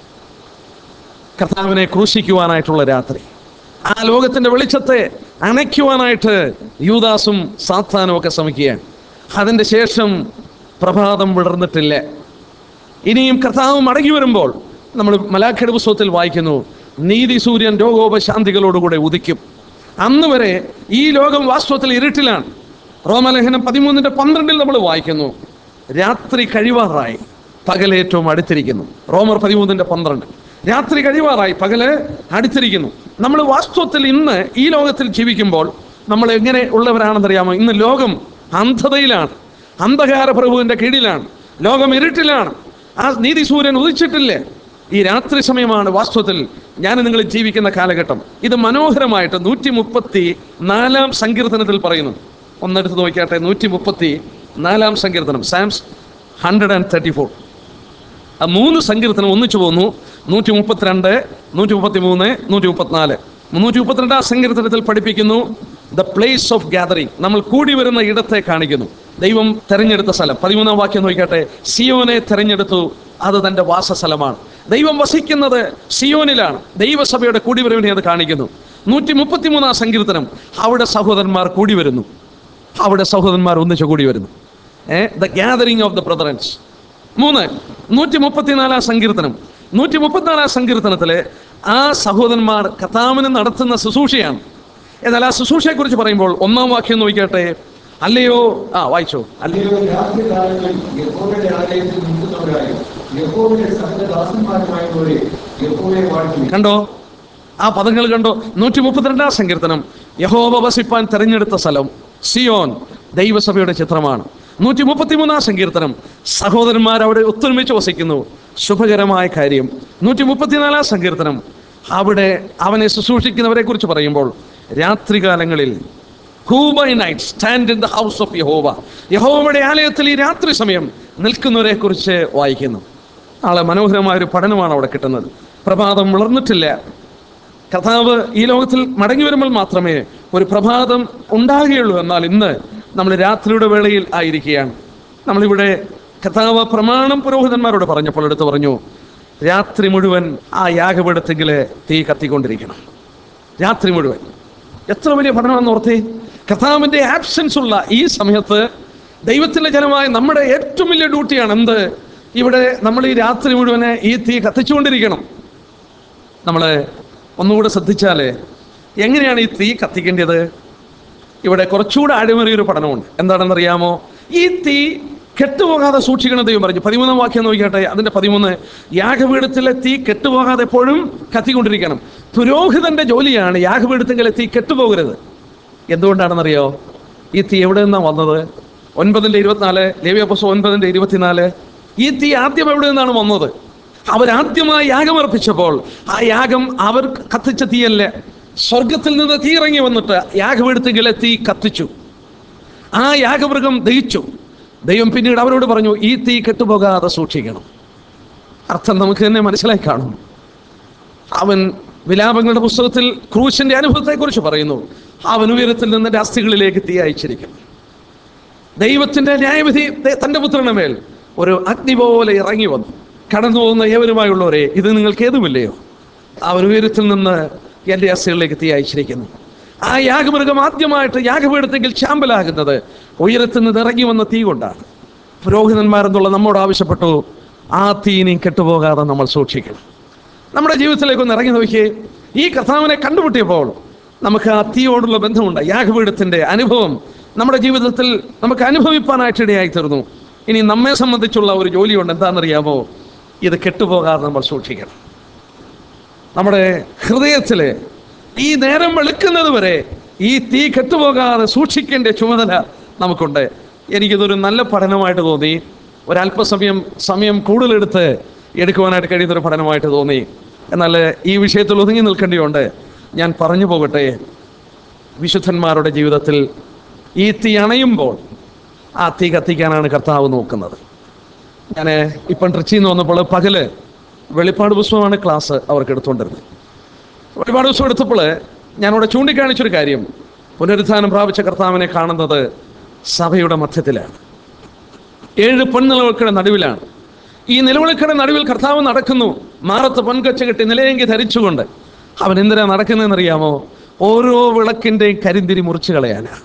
കർത്താവിനെ ക്രൂശിക്കുവാനായിട്ടുള്ള രാത്രി ആ ലോകത്തിന്റെ വെളിച്ചത്തെ അണയ്ക്കുവാനായിട്ട് യൂദാസും സാത്താനും ഒക്കെ ശ്രമിക്കുകയാണ് അതിൻ്റെ ശേഷം പ്രഭാതം വിടർന്നിട്ടില്ല ഇനിയും കർത്താവ് മടങ്ങി വരുമ്പോൾ നമ്മൾ മലാഖയുടെ പുസ്തകത്തിൽ വായിക്കുന്നു നീതി സൂര്യൻ രോഗോപശാന്തികളോടുകൂടെ ഉദിക്കും അന്ന് വരെ ഈ ലോകം വാസ്തവത്തിൽ ഇരുട്ടിലാണ് റോമലേഖനം പതിമൂന്നിന്റെ പന്ത്രണ്ടിൽ നമ്മൾ വായിക്കുന്നു രാത്രി കഴിവാറായി പകലേറ്റവും അടുത്തിരിക്കുന്നു റോമർ പതിമൂന്നിന്റെ പന്ത്രണ്ട് രാത്രി കഴിവാറായി പകല് അടുത്തിരിക്കുന്നു നമ്മൾ വാസ്തവത്തിൽ ഇന്ന് ഈ ലോകത്തിൽ ജീവിക്കുമ്പോൾ നമ്മൾ എങ്ങനെ ഉള്ളവരാണെന്നറിയാമോ ഇന്ന് ലോകം അന്ധതയിലാണ് അന്ധകാര പ്രഭുവിന്റെ കീഴിലാണ് ലോകം ഇരുട്ടിലാണ് ആ നീതി സൂര്യൻ ഉദിച്ചിട്ടില്ലേ ഈ രാത്രി സമയമാണ് വാസ്തവത്തിൽ ഞാൻ നിങ്ങൾ ജീവിക്കുന്ന കാലഘട്ടം ഇത് മനോഹരമായിട്ട് നൂറ്റി മുപ്പത്തി നാലാം സങ്കീർത്തനത്തിൽ പറയുന്നു ഒന്നെടുത്ത് നോക്കിയാട്ടെ നൂറ്റി മുപ്പത്തി നാലാം സങ്കീർത്തനം psalms hundred and thirty four ആ മൂന്ന് സങ്കീർത്തനം ഒന്നിച്ചു പോന്നു നൂറ്റി മുപ്പത്തിരണ്ട് നൂറ്റി മുപ്പത്തി മൂന്ന് നൂറ്റി മുപ്പത്തിനാല് മുന്നൂറ്റി മുപ്പത്തിരണ്ടാം സങ്കീർത്തനത്തിൽ പഠിപ്പിക്കുന്നു ദ പ്ലേസ് ഓഫ് ഗ്യാതറിംഗ് നമ്മൾ കൂടി വരുന്ന ഇടത്തെ കാണിക്കുന്നു ദൈവം തെരഞ്ഞെടുത്ത സ്ഥലം പതിമൂന്നാം വാക്യം നോക്കിയാട്ടെ സിയോനെ തെരഞ്ഞെടുത്തു അത് തൻ്റെ വാസസ്ഥലമാണ് ദൈവം വസിക്കുന്നത് സിയോനിലാണ് ദൈവസഭയുടെ കൂടിവരവിനെ അത് കാണിക്കുന്നു നൂറ്റി മുപ്പത്തിമൂന്നാം സങ്കീർത്തനം അവിടെ സഹോദരന്മാർ കൂടി വരുന്നു അവിടെ സഹോദരന്മാർ ഒന്നിച്ചു കൂടി വരുന്നു a the gathering of the brethrens മൂന്ന് നൂറ്റി മുപ്പത്തിനാലാം സങ്കീർത്തനം നൂറ്റി മുപ്പത്തിനാലാം സങ്കീർത്തനത്തിലെ ആ സഹോദരന്മാർ കഥാമിന് നടത്തുന്ന ശുശ്രൂഷയാണ് എന്നാൽ ആ ശുശ്രൂഷയെക്കുറിച്ച് പറയുമ്പോൾ ഒന്നാം വാക്യം നോക്കിയാട്ടെ അല്ലയോ ആ വായിച്ചോ അല്ലയോ രാത്രി കാലങ്ങളിൽ യഹോവയുടെ ആലയത്തിൽ നിൽക്കുന്നവരായി യഹോവയുടെ സകലദാസന്മാരുമായവരെ യഹോവയെ വാഴ്ത്തി കണ്ടോ ആ പദങ്ങൾ കണ്ടോ നൂറ്റി മുപ്പത്തിരണ്ടാം സങ്കീർത്തനം യഹോവ വസിപ്പാൻ തെരഞ്ഞെടുത്ത സ്ഥലം സിയോൻ ദൈവസഭയുടെ ചിത്രമാണ് നൂറ്റി മുപ്പത്തിമൂന്നാം സങ്കീർത്തനം സഹോദരന്മാർ അവിടെ ഒത്തൊരുമിച്ച് വസിക്കുന്നു ശുഭകരമായ കാര്യം നൂറ്റി മുപ്പത്തിനാലാം സങ്കീർത്തനം അവിടെ അവനെ ശുശ്രൂഷിക്കുന്നവരെ കുറിച്ച് പറയുമ്പോൾ രാത്രികാലങ്ങളിൽ who by night stand in the house of യഹോവ യഹോവയുടെ ആലയത്തിൽ ഈ രാത്രി സമയം നിൽക്കുന്നവരെ കുറിച്ച് വായിക്കുന്നു നാളെ മനോഹരമായ ഒരു പഠനമാണ് അവിടെ കിട്ടുന്നത് പ്രഭാതം വളർന്നിട്ടില്ല കർത്താവ് ഈ ലോകത്തിൽ മടങ്ങി വരുമ്പോൾ മാത്രമേ ഒരു പ്രഭാതം ഉണ്ടാകുകയുള്ളൂ എന്നാൽ ഇന്ന് നമ്മൾ രാത്രിയുടെ വേളയിൽ ആയിരിക്കുകയാണ് നമ്മളിവിടെ കർത്താവ് പ്രമാണം പുരോഹിതന്മാരോട് പറഞ്ഞപ്പോൾ എടുത്തു പറഞ്ഞു രാത്രി മുഴുവൻ ആ യാഗപീഠത്തെങ്കിൽ തീ കത്തിക്കൊണ്ടിരിക്കണം രാത്രി മുഴുവൻ എത്ര വലിയ പഠനമാണെന്ന് ഓർത്തേ കർത്താവിൻ്റെ ആബ്സെൻസ് ഉള്ള ഈ സമയത്ത് ദൈവത്തിൻ്റെ ജനമായ നമ്മുടെ ഏറ്റവും വലിയ ഡ്യൂട്ടിയാണ് എന്ത് ഇവിടെ നമ്മൾ ഈ രാത്രി മുഴുവനെ ഈ തീ കത്തിച്ചുകൊണ്ടിരിക്കണം നമ്മൾ ഒന്നുകൂടെ ശ്രദ്ധിച്ചാൽ എങ്ങനെയാണ് ഈ തീ കത്തിക്കേണ്ടത് ഇവിടെ കുറച്ചുകൂടെ അഴിമറിയൊരു പഠനമുണ്ട് എന്താണെന്നറിയാമോ ഈ തീ കെട്ടുപോകാതെ സൂക്ഷിക്കണം ദൈവം പറഞ്ഞു പതിമൂന്നാം വാക്യം നോക്കിയാട്ടെ അതിന്റെ പതിമൂന്ന് യാഗപീഠത്തിലെ തീ കെട്ടുപോകാതെ എപ്പോഴും കത്തിക്കൊണ്ടിരിക്കണം പുരോഹിതന്റെ ജോലിയാണ് യാഗപീഠത്തിലെ തീ കെട്ടുപോകരുത് എന്തുകൊണ്ടാണെന്നറിയോ ഈ തീ എവിടെ നിന്നാണ് വന്നത് ഒൻപതിൻ്റെ ഇരുപത്തിനാല് ലേവിയപ്പസ് ഒൻപതിൻ്റെ ഇരുപത്തിനാല് ഈ തീ ആദ്യം എവിടെ നിന്നാണ് വന്നത് അവരാദ്യമായി യാഗമർപ്പിച്ചപ്പോൾ ആ യാഗം അവർ കത്തിച്ച തീയല്ല സ്വർഗത്തിൽ നിന്ന് തീ ഇറങ്ങി വന്നിട്ട് യാഗപീഠത്തിലെ തീ കത്തിച്ചു ആ യാഗമൃഗം ദഹിച്ചു ദൈവം പിന്നീട് അവരോട് പറഞ്ഞു ഈ തീ കെട്ടുപോകാതെ സൂക്ഷിക്കണം അർത്ഥം നമുക്ക് തന്നെ മനസ്സിലായി കാണും അവൻ വിലാപങ്ങളുടെ പുസ്തകത്തിൽ ക്രൂശിന്റെ അനുഭവത്തെക്കുറിച്ച് പറയുന്നു അവൻ ഉയരത്തിൽ നിന്ന് എൻ്റെ അസ്ഥികളിലേക്ക് തീ അയച്ചിരിക്കും ദൈവത്തിന്റെ ന്യായവിധി ദേ- തന്റെ പുത്രന്റെ മേൽ ഒരു അഗ്നി പോലെ ഇറങ്ങി വന്നു കടന്നു പോകുന്ന ഏവരുമായുള്ളവരെ ഇത് നിങ്ങൾക്ക് ഏതുമില്ലയോ അവൻ ഉയരത്തിൽ നിന്ന് എൻ്റെ അസ്ഥികളിലേക്ക് തീ അയച്ചിരിക്കുന്നു ആ യാഗമൃഗം ആദ്യമായിട്ട് യാഗപീഠത്തെങ്കിൽ ചാമ്പലാകുന്നത് ഉയരത്തിൽ നിന്ന് ഇറങ്ങി വന്ന തീ കൊണ്ടാണ് പുരോഹിതന്മാരെന്നുള്ള നമ്മോട് ആവശ്യപ്പെട്ടു ആ തീ ഇനി കെട്ടുപോകാതെ നമ്മൾ സൂക്ഷിക്കണം നമ്മുടെ ജീവിതത്തിലേക്ക് ഒന്ന് ഇറങ്ങി നോക്കിയേ ഈ കർത്താവിനെ കണ്ടുമുട്ടിയപ്പോൾ നമുക്ക് ആ തീയോടുള്ള ബന്ധമുണ്ട് യാഗപീഠത്തിന്റെ അനുഭവം നമ്മുടെ ജീവിതത്തിൽ നമുക്ക് അനുഭവിപ്പാനായിട്ട് ഇടയായി തീർന്നു ഇനി നമ്മെ സംബന്ധിച്ചുള്ള ഒരു ജോലിയുണ്ട് എന്താണെന്നറിയാമോ ഇത് കെട്ടുപോകാതെ നമ്മൾ സൂക്ഷിക്കണം നമ്മുടെ ഹൃദയത്തിൽ ഈ നേരം വെളുക്കുന്നത് വരെ ഈ തീ കെട്ടുപോകാതെ സൂക്ഷിക്കേണ്ട ചുമതല നമുക്കുണ്ട് എനിക്കിതൊരു നല്ല പഠനമായിട്ട് തോന്നി ഒരല്പസമയം സമയം കൂടുതലെടുത്ത് എടുക്കുവാനായിട്ട് കഴിയുന്നൊരു പഠനമായിട്ട് തോന്നി എന്നാൽ ഈ വിഷയത്തിൽ ഒതുങ്ങി നിൽക്കേണ്ടിയുണ്ട് ഞാൻ പറഞ്ഞു പോകട്ടെ വിശുദ്ധന്മാരുടെ ജീവിതത്തിൽ ഈ തീ അണയുമ്പോൾ ആ തീ കത്തിക്കാനാണ് കർത്താവ് നോക്കുന്നത് ഞാൻ ഇപ്പം ട്രിച്ചിയിൽ നിന്ന് വന്നപ്പോൾ പകല് വെളിപ്പാട് പുസ്തകമാണ് ക്ലാസ് അവർക്ക് എടുത്തുകൊണ്ടിരുന്നത് വെളിപ്പാട് പുസ്തകം എടുത്തപ്പോൾ ഞാനിവിടെ ചൂണ്ടിക്കാണിച്ചൊരു കാര്യം പുനരുത്ഥാനം പ്രാപിച്ച കർത്താവിനെ കാണുന്നത് സഭയുടെ മധ്യത്തിലാണ് ഏഴ് പൊൻനിലവിളക്കുടെ നടുവിലാണ് ഈ നിലവിളക്കുടെ നടുവിൽ കർത്താവ് നടക്കുന്നു മാറത്ത് പൊൻകൊച്ച കെട്ടി നിലയെങ്കി ധരിച്ചുകൊണ്ട് അവൻ എന്തിനാ നടക്കുന്നതെന്നറിയാമോ ഓരോ വിളക്കിൻ്റെയും കരിന്തിരി മുറിച്ചു കളയാനാണ്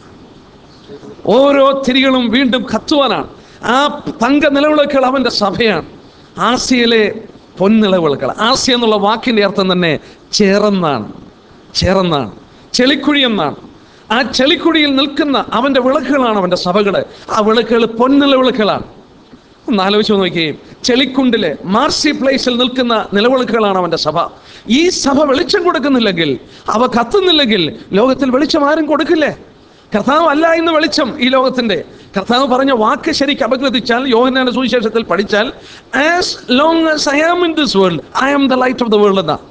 ഓരോ തിരികളും വീണ്ടും കത്തുവാനാണ് ആ തങ്ക നിലവിളക്കുകൾ അവൻ്റെ സഭയാണ് ആസിയയിലെ പൊൻനിലവിളക്കുകൾ ആസിയ എന്നുള്ള വാക്കിൻ്റെ അർത്ഥം തന്നെ ചേർന്നാണ് ചേർന്നാണ് ചെളിക്കുഴി എന്നാണ് ആ ചെളിക്കുഴിയിൽ നിൽക്കുന്ന അവൻ്റെ വിളക്കുകളാണ് അവൻ്റെ സഭകള് ആ വിളക്കുകൾ പൊന്നുള്ള വിളക്കുകളാണ് ഒന്ന് ആലോചിച്ച് നോക്കിയേ ചെളിക്കുണ്ടിലെ മാർസി പ്ലേസിൽ നിൽക്കുന്ന നിലവിളക്കുകളാണ് അവൻ്റെ സഭ ഈ സഭ വെളിച്ചം കൊടുക്കുന്നില്ലെങ്കിൽ അവ കത്തുന്നില്ലെങ്കിൽ ലോകത്തിൽ വെളിച്ചം ആരും കൊടുക്കില്ലേ കർത്താവ് അല്ല ഇന്ന് വെളിച്ചം ഈ ലോകത്തിന്റെ കർത്താവ് പറഞ്ഞ വാക്ക് ശരിക്ക് അപഗ്രഥിച്ചാൽ യോഹനാന്റെ സുവിശേഷത്തിൽ പഠിച്ചാൽ as long as I am in this world I am the light of the world എന്നാ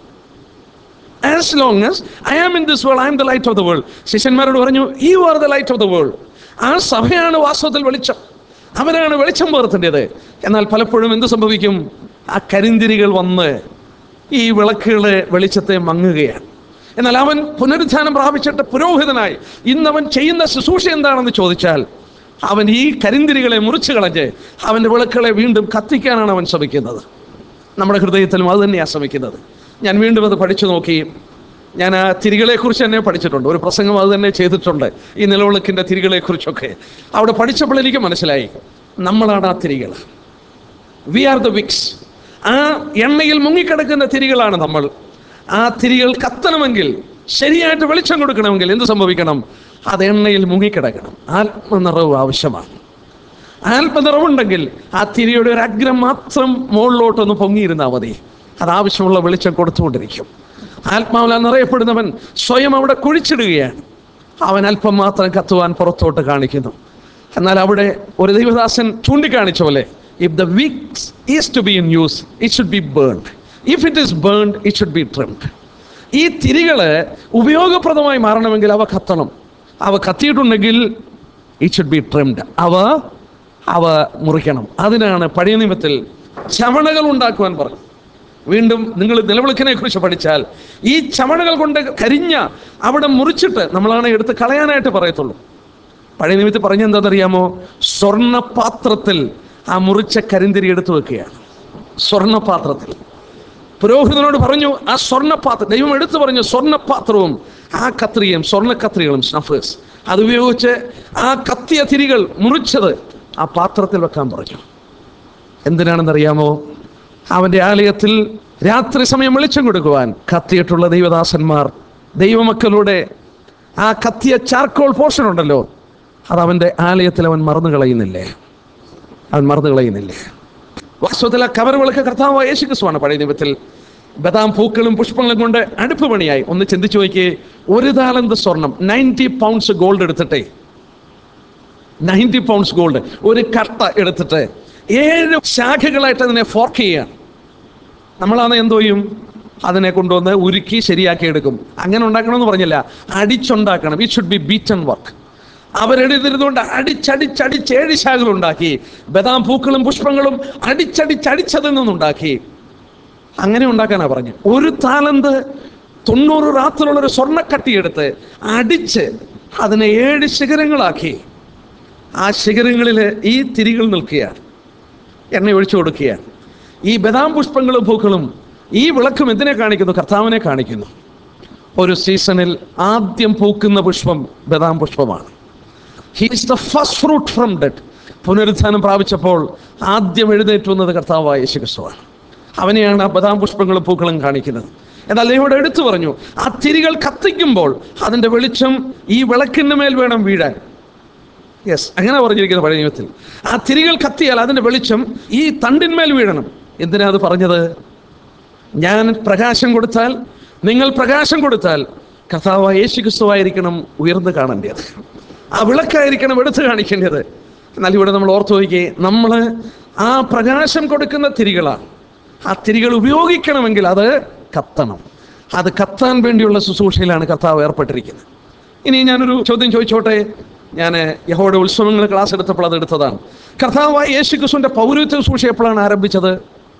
as long as I am in this world I am the light of the world ശിഷ്യന്മാരോട് പറഞ്ഞു you are the light of the world ആ സഭയാണ് വാസ്തവത്തിൽ വെളിച്ചം അവരാണ് വെളിച്ചം പേർത്തേണ്ടത് എന്നാൽ പലപ്പോഴും എന്ത് സംഭവിക്കും ആ കരിന്തിരികൾ വന്ന് ഈ വിളക്കുകളെ വെളിച്ചത്തെ മങ്ങുകയാണ് എന്നാൽ അവൻ പുനരുത്ഥാനം പ്രാപിച്ചിട്ട് പുരോഹിതനായി ഇന്നവൻ ചെയ്യുന്ന ശുശ്രൂഷ എന്താണെന്ന് ചോദിച്ചാൽ അവൻ ഈ കരിന്തിരികളെ മുറിച്ചു കളഞ്ഞ് അവൻ്റെ വിളക്കുകളെ വീണ്ടും കത്തിക്കാനാണ് അവൻ ശ്രമിക്കുന്നത് നമ്മുടെ ഹൃദയത്തിലും അത് തന്നെയാണ് ശ്രമിക്കുന്നത് ഞാൻ വീണ്ടും അത് പഠിച്ചു നോക്കി ഞാൻ ആ തിരികളെ കുറിച്ച് തന്നെ പഠിച്ചിട്ടുണ്ട് ഒരു പ്രസംഗം അത് തന്നെ ചെയ്തിട്ടുണ്ട് ഈ നിലവിളക്കിൻ്റെ തിരികളെ കുറിച്ചൊക്കെ അവിടെ പഠിച്ചപ്പോൾ എനിക്ക് മനസ്സിലായി നമ്മളാണ് ആ തിരികൾ വി ആർ ദ വിക്സ് ആ എണ്ണയിൽ മുങ്ങിക്കിടക്കുന്ന തിരികളാണ് നമ്മൾ ആ തിരികൾ കത്തണമെങ്കിൽ ശരിയായിട്ട് വെളിച്ചം കൊടുക്കണമെങ്കിൽ എന്ത് സംഭവിക്കണം അത് എണ്ണയിൽ മുങ്ങിക്കിടക്കണം ആത്മനിറവ് ആവശ്യമാണ് ആത്മനിറവുണ്ടെങ്കിൽ ആ തിരിയുടെ ഒരു അഗ്രം മാത്രം മുകളിലോട്ടൊന്ന് പൊങ്ങിയിരുന്നാൽ മതി അത് ആവശ്യമുള്ള വെളിച്ചം കൊടുത്തുകൊണ്ടിരിക്കും ആത്മാവിൽ നിറയപ്പെടുന്നവൻ സ്വയം അവിടെ കുഴിച്ചിടുകയാണ് അവൻ അല്പം മാത്രം കത്തുവാൻ പുറത്തോട്ട് കാണിക്കുന്നു എന്നാൽ അവിടെ ഒരു ദൈവദാസൻ ചൂണ്ടിക്കാണിച്ച പോലെ if the wicks is to be in use it should be burned if it is burned it should be trimmed ഈ തിരികള് ഉപയോഗപ്രദമായി മാറണമെങ്കിൽ അവ കത്തണം അവ കത്തിയിട്ടുണ്ടെങ്കിൽ ഇറ്റ് ഷുഡ് ബി ട്രിംഡ് അവ അവ മുറിക്കണം അതിനാണ് പഴയ നിയമത്തിൽ ചവണകൾ ഉണ്ടാക്കുവാൻ പറഞ്ഞു വീണ്ടും നിങ്ങൾ നിലവിളക്കിനെ കുറിച്ച് പഠിച്ചാൽ ഈ ചവണകൾ കൊണ്ട് കരിഞ്ഞ അവിടെ മുറിച്ചിട്ട് നമ്മളാണ് എടുത്ത് കളയാനായിട്ട് പറയത്തുള്ളൂ പഴയ നിമിത്തം പറഞ്ഞ എന്താണെന്നറിയാമോ സ്വർണ്ണപാത്രത്തിൽ ആ മുറിച്ച കരിന്തിരി എടുത്തു വെക്കുകയാണ് സ്വർണ്ണപാത്രത്തിൽ പുരോഹിതനോട് പറഞ്ഞു ആ സ്വർണ്ണപാത്രം ദൈവം എടുത്തു പറഞ്ഞു സ്വർണ്ണപാത്രവും ആ കത്രിയും സ്വർണ്ണ കത്രികളും സ്നഫേഴ്സ് അത് ഉപയോഗിച്ച് ആ കത്തിയ തിരികൾ മുറിച്ചത് ആ പാത്രത്തിൽ വെക്കാൻ പറഞ്ഞു എന്തിനാണെന്നറിയാമോ അവൻ്റെ ആലയത്തിൽ രാത്രി സമയം വെളിച്ചം കൊടുക്കുവാൻ കത്തിയിട്ടുള്ള ദൈവദാസന്മാർ ദൈവമക്കളുടെ ആ കത്തിയ ചാർക്കോൾ പോർഷൻ ഉണ്ടല്ലോ അത് അവൻ്റെ ആലയത്തിൽ അവൻ മറന്നു കളയുന്നില്ലേ അവൻ മറന്നു കളയുന്നില്ലേ വാസ്തവത്തിൽ ആ കവർ വിളക്ക് കർത്താവ് യേശു ക്രിസ്തുവാണ് പഴയ നിയമത്തിൽ ബദാം പൂക്കളും പുഷ്പങ്ങളും കൊണ്ട് അടുപ്പ് പണിയായി ഒന്ന് ചിന്തിച്ചു നോക്കിയേ ഒരു താലന്ത് സ്വർണം നയൻറ്റി പൗണ്ട്സ് ഗോൾഡ് എടുത്തിട്ടേ നയൻറ്റി പൗണ്ട്സ് ഗോൾഡ് ഒരു കട്ട എടുത്തിട്ട് ഏഴ് ശാഖകളായിട്ട് അതിനെ ഫോർക്ക് ചെയ്യുകയാണ് നമ്മളാണ് എന്തോ ചെയ്യും അതിനെ കൊണ്ടുവന്ന് ഉരുക്കി ശരിയാക്കി എടുക്കും അങ്ങനെ ഉണ്ടാക്കണമെന്ന് പറഞ്ഞില്ല അടിച്ചുണ്ടാക്കണം it should be beaten work അവരെടുത്തിരുന്നുകൊണ്ട് അടിച്ചടിച്ചടിച്ച് ഏഴ് ശാഖകൾ ഉണ്ടാക്കി ബദാം പൂക്കളും പുഷ്പങ്ങളും അടിച്ചടിച്ചടിച്ചതിൽ നിന്നുണ്ടാക്കി അങ്ങനെ ഉണ്ടാക്കാനാ പറഞ്ഞു ഒരു താലന്ത് തൊണ്ണൂറ് റാത്തിലുള്ള ഒരു സ്വർണ്ണക്കട്ടി എടുത്ത് അടിച്ച് അതിനെ ഏഴ് ശിഖരങ്ങളാക്കി ആ ശിഖരങ്ങളിൽ ഈ തിരികൾ നിൽക്കുകയാണ് എണ്ണ ഒഴിച്ചു കൊടുക്കുകയാണ് ഈ ബദാം പുഷ്പങ്ങളും പൂക്കളും ഈ വിളക്കും എന്തിനെ കാണിക്കുന്നു കർത്താവിനെ കാണിക്കുന്നു ഒരു സീസണിൽ ആദ്യം പൂക്കുന്ന പുഷ്പം ബദാം പുഷ്പമാണ് he's the first fruit from dead പുനരുത്ഥാനം പ്രാപിച്ചപ്പോൾ ആദ്യം എഴുന്നേറ്റ് വന്നത് കർത്താവായ യേശുക്രിസ്തുവാണ് അവനെയാണ് ആ ബദാം പുഷ്പങ്ങളും പൂക്കളും കാണിക്കുന്നത് എന്നാൽ ഇവിടെ എടുത്തു പറഞ്ഞു ആ തിരികൾ കത്തിക്കുമ്പോൾ അതിൻ്റെ വെളിച്ചം ഈ വിളക്കിന് മേൽ വേണം വീഴാൻ യെസ് അങ്ങനെ പറഞ്ഞിരിക്കുന്നത് പഴയ നിയമത്തിൽ ആ തിരികൾ കത്തിയാൽ അതിൻ്റെ വെളിച്ചം ഈ തണ്ടിന്മേൽ വീഴണം എന്തിനാ അത് പറഞ്ഞത് ഞാൻ പ്രകാശം കൊടുത്താൽ നിങ്ങൾ പ്രകാശം കൊടുത്താൽ കർത്താവ് യേശു ക്രിസ്തുവായിരിക്കണം ഉയർന്നു കാണേണ്ടത് ആ വിളക്കായിരിക്കണം എടുത്തു കാണിക്കേണ്ടത് എന്നാൽ ഇവിടെ നമ്മൾ ഓർത്തു നോക്കിയേ നമ്മൾ ആ പ്രകാശം കൊടുക്കുന്ന തിരികളാണ് ആ തിരികൾ ഉപയോഗിക്കണമെങ്കിൽ അത് കത്തണം അത് കത്താൻ വേണ്ടിയുള്ള ശുശ്രൂഷയിലാണ് കർത്താവ് ഏർപ്പെട്ടിരിക്കുന്നത് ഇനി ഞാനൊരു ചോദ്യം ചോദിച്ചോട്ടെ ഞാൻ യഹോയുടെ ഉത്സവങ്ങൾ ക്ലാസ് എടുത്തപ്പോൾ അത് എടുത്തതാണ് കർത്താവായ യേശു ക്രിസ്തുവിൻ്റെ പൗരത്വ ശുശ്രൂഷ എപ്പോഴാണ് ആരംഭിച്ചത്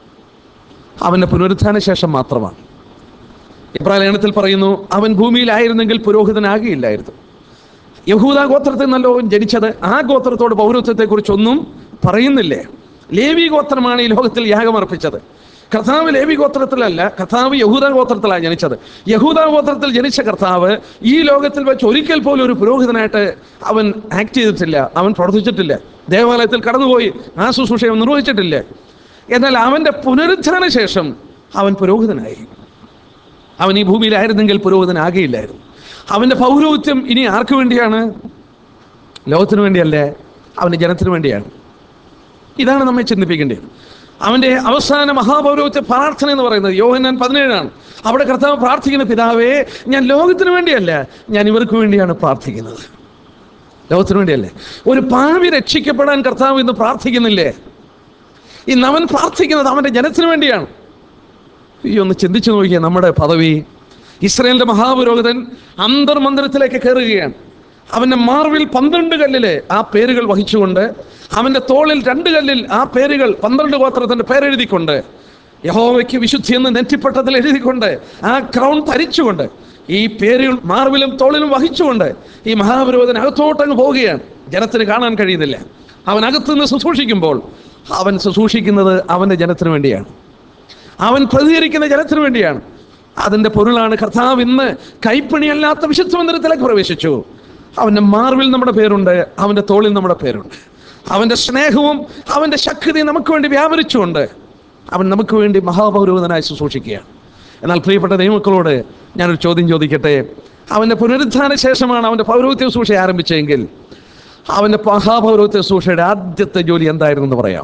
അവൻ്റെ പുനരുത്ഥാന ശേഷം മാത്രമാണ് ഇബ്രാലേഖനത്തിൽ പറയുന്നു അവൻ ഭൂമിയിലായിരുന്നെങ്കിൽ പുരോഹിതനാകിയില്ലായിരുന്നു യഹൂദ ഗോത്രത്തിൽ നല്ലോ ജനിച്ചത് ആ ഗോത്രത്തോട് പൗരത്വത്തെക്കുറിച്ചൊന്നും പറയുന്നില്ലേ ലേവി ഗോത്രമാണ് ഈ ലോകത്തിൽ യാഗമർപ്പിച്ചത് കർത്താവ് ലേവി ഗോത്രത്തിലല്ല കർത്താവ് യഹൂദ ഗോത്രത്തിലാണ് ജനിച്ചത് യഹൂദ ഗോത്രത്തിൽ ജനിച്ച കർത്താവ് ഈ ലോകത്തിൽ വെച്ച് ഒരിക്കൽ പോലും ഒരു പുരോഹിതനായിട്ട് അവൻ ആക്ട് ചെയ്തിട്ടില്ല അവൻ പ്രവർത്തിച്ചിട്ടില്ല ദേവാലയത്തിൽ കടന്നുപോയി ആ ശുശ്രൂഷ അവൻ നിർവഹിച്ചിട്ടില്ല എന്നാൽ അവൻ്റെ പുനരുത്ഥാന ശേഷം അവൻ പുരോഹിതനായി അവൻ ഈ ഭൂമിയിലായിരുന്നെങ്കിൽ പുരോഹിതനാകെയില്ലായിരുന്നു അവൻ്റെ പൗരോഹിത്യം ഇനി ആർക്ക് വേണ്ടിയാണ് ലോകത്തിന് വേണ്ടിയല്ലേ അവൻ്റെ ജനത്തിന് വേണ്ടിയാണ് ഇതാണ് നമ്മെ ചിന്തിപ്പിക്കേണ്ടത് അവൻ്റെ അവസാന മഹാപൗരോഹിത്യ പ്രാർത്ഥന എന്ന് പറയുന്നത് യോഹന്നാൻ പതിനേഴാണ് അവിടെ കർത്താവ് പ്രാർത്ഥിക്കുന്ന പിതാവേ ഞാൻ ലോകത്തിന് വേണ്ടിയല്ല ഞാൻ ഇവർക്ക് വേണ്ടിയാണ് പ്രാർത്ഥിക്കുന്നത് ലോകത്തിന് വേണ്ടിയല്ലേ ഒരു പാവി രക്ഷിക്കപ്പെടാൻ കർത്താവ് ഇന്ന് പ്രാർത്ഥിക്കുന്നില്ലേ ഇന്ന് അവൻ പ്രാർത്ഥിക്കുന്നത് അവൻ്റെ ജനത്തിന് വേണ്ടിയാണ് ഈ ഒന്ന് ചിന്തിച്ചു നോക്കിയാൽ നമ്മുടെ പദവി ഇസ്രയേലിന്റെ മഹാപുരോഹിതൻ അന്തർമന്ദിരത്തിലേക്ക് കയറുകയാണ് അവന്റെ മാർവിൽ പന്ത്രണ്ട് കല്ലില് ആ പേരുകൾ വഹിച്ചുകൊണ്ട് അവന്റെ തോളിൽ രണ്ട് കല്ലിൽ ആ പേരുകൾ പന്ത്രണ്ട് ഗോത്രത്തിന്റെ പേരെഴുതിക്കൊണ്ട് യഹോവയ്ക്ക് വിശുദ്ധി എന്ന് നെറ്റിപ്പട്ടത്തിൽ എഴുതിക്കൊണ്ട് ആ ക്രൗൺ ധരിച്ചുകൊണ്ട് ഈ പേരുകൾ മാർവിലും തോളിലും വഹിച്ചുകൊണ്ട് ഈ മഹാപുരോഹിതൻ അകത്തോട്ടങ്ങ് പോവുകയാണ് ജനത്തിന് കാണാൻ കഴിയുന്നില്ല അവൻ അകത്തുനിന്ന് ശുശ്രൂഷിക്കുമ്പോൾ അവൻ ശുശ്രൂഷിക്കുന്നത് അവന്റെ ജനത്തിന് വേണ്ടിയാണ് അവൻ പ്രതികരിക്കുന്ന ജനത്തിന് വേണ്ടിയാണ് അതിന്റെ പൊരുളാണ് കർത്താവ് ഇന്ന് കൈപ്പണിയല്ലാത്ത വിശുദ്ധ മന്ദിരത്തിലേക്ക് പ്രവേശിച്ചു അവന്റെ മാർവിൽ നമ്മുടെ പേരുണ്ട് അവന്റെ തോളിൽ നമ്മുടെ പേരുണ്ട് അവന്റെ സ്നേഹവും അവന്റെ ശക്തിയും നമുക്ക് വേണ്ടി വ്യാപരിച്ചുകൊണ്ട് അവൻ നമുക്ക് വേണ്ടി മഹാപൗരോഹിതനായി ശുശ്രൂഷിക്കുകയാണ് എന്നാൽ പ്രിയപ്പെട്ട ദൈവമക്കളോട് ഞാനൊരു ചോദ്യം ചോദിക്കട്ടെ അവന്റെ പുനരുദ്ധാന ശേഷമാണ് അവന്റെ പൗരോഹിത്യ ശുശ്രൂഷ ആരംഭിച്ചതെങ്കിൽ അവന്റെ മഹാപൗരോഹിത്യ ശുശ്രൂഷയുടെ ആദ്യത്തെ ജോലി എന്തായിരുന്നു എന്ന് പറയാം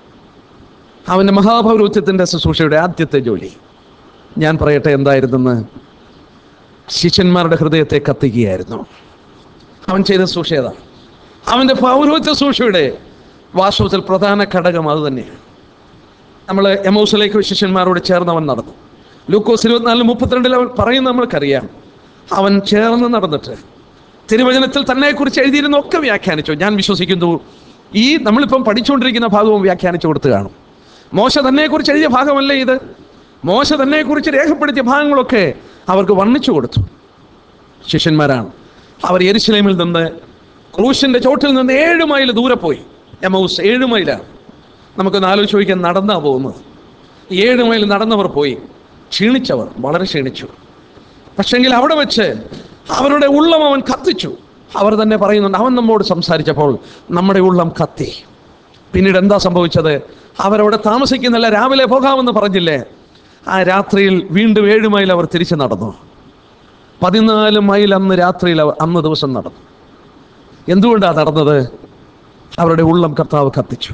അവൻ്റെ മഹാപൗരോഹിത്യത്തിൻ്റെ ശുശ്രൂഷയുടെ ആദ്യത്തെ ജോലി ഞാൻ പറയട്ടെ എന്തായിരുന്നെന്ന് ശിഷ്യന്മാരുടെ ഹൃദയത്തെ കത്തിക്കുകയായിരുന്നു അവൻ ചെയ്ത ശുശ്രൂഷ ഏതാണ് അവൻ്റെ പൗരോഹിത്യ ശുശ്രൂഷയുടെ വാസ്തവത്തിൽ പ്രധാന ഘടകം അത് തന്നെയാണ് നമ്മൾ എമൗസിലേക്ക് ശിഷ്യന്മാരോട് ചേർന്ന് അവൻ നടന്നു ലൂക്കോസ് ഇരുപത്തിനാലിന് മുപ്പത്തിരണ്ടിൽ അവൻ പറയുന്നത് നമ്മൾക്കറിയാം അവൻ ചേർന്ന് നടന്നിട്ട് തിരുവചനത്തിൽ തന്നെക്കുറിച്ച് എഴുതിയിരുന്നൊക്കെ വ്യാഖ്യാനിച്ചു ഞാൻ വിശ്വസിക്കുന്നു ഈ നമ്മളിപ്പം പഠിച്ചുകൊണ്ടിരിക്കുന്ന ഭാഗവും വ്യാഖ്യാനിച്ചു കൊടുത്തു കാണും മോശ തന്നെക്കുറിച്ച് എഴുതിയ ഭാഗമല്ലേ ഇത് മോശ തന്നെക്കുറിച്ച് രേഖപ്പെടുത്തിയ ഭാഗങ്ങളൊക്കെ അവർക്ക് വർണ്ണിച്ചു കൊടുത്തു ശിഷ്യന്മാരാണ് അവർ യെരുശലേമിൽ നിന്ന് ക്രൂശിന്റെ ചോട്ടിൽ നിന്ന് ഏഴ് മൈൽ ദൂരെ പോയി എമൗസ് ഏഴ് മൈലാണ് നമുക്കൊന്ന് ആലോചിച്ച് ചോദിക്കാൻ നടന്നാ പോകുന്നത് ഏഴ് മൈൽ നടന്നവർ പോയി ക്ഷീണിച്ചവർ വളരെ ക്ഷീണിച്ചു പക്ഷെങ്കിൽ അവിടെ വെച്ച് അവരുടെ ഉള്ളം അവൻ കത്തിച്ചു അവർ തന്നെ പറയുന്നുണ്ട് അവൻ നമ്മോട് സംസാരിച്ചപ്പോൾ നമ്മുടെ ഉള്ളം കത്തി പിന്നീട് എന്താ സംഭവിച്ചത് അവരവിടെ താമസിക്കുന്നില്ല രാവിലെ പോകാമെന്ന് പറഞ്ഞില്ലേ ആ രാത്രിയിൽ വീണ്ടും ഏഴ് മൈൽ അവർ തിരിച്ചു നടന്നു പതിനാല് മൈൽ അന്ന് രാത്രിയിൽ അവർ അന്ന് ദിവസം നടന്നു എന്തുകൊണ്ടാണ് നടന്നത് അവരുടെ ഉള്ളം കർത്താവ് കത്തിച്ചു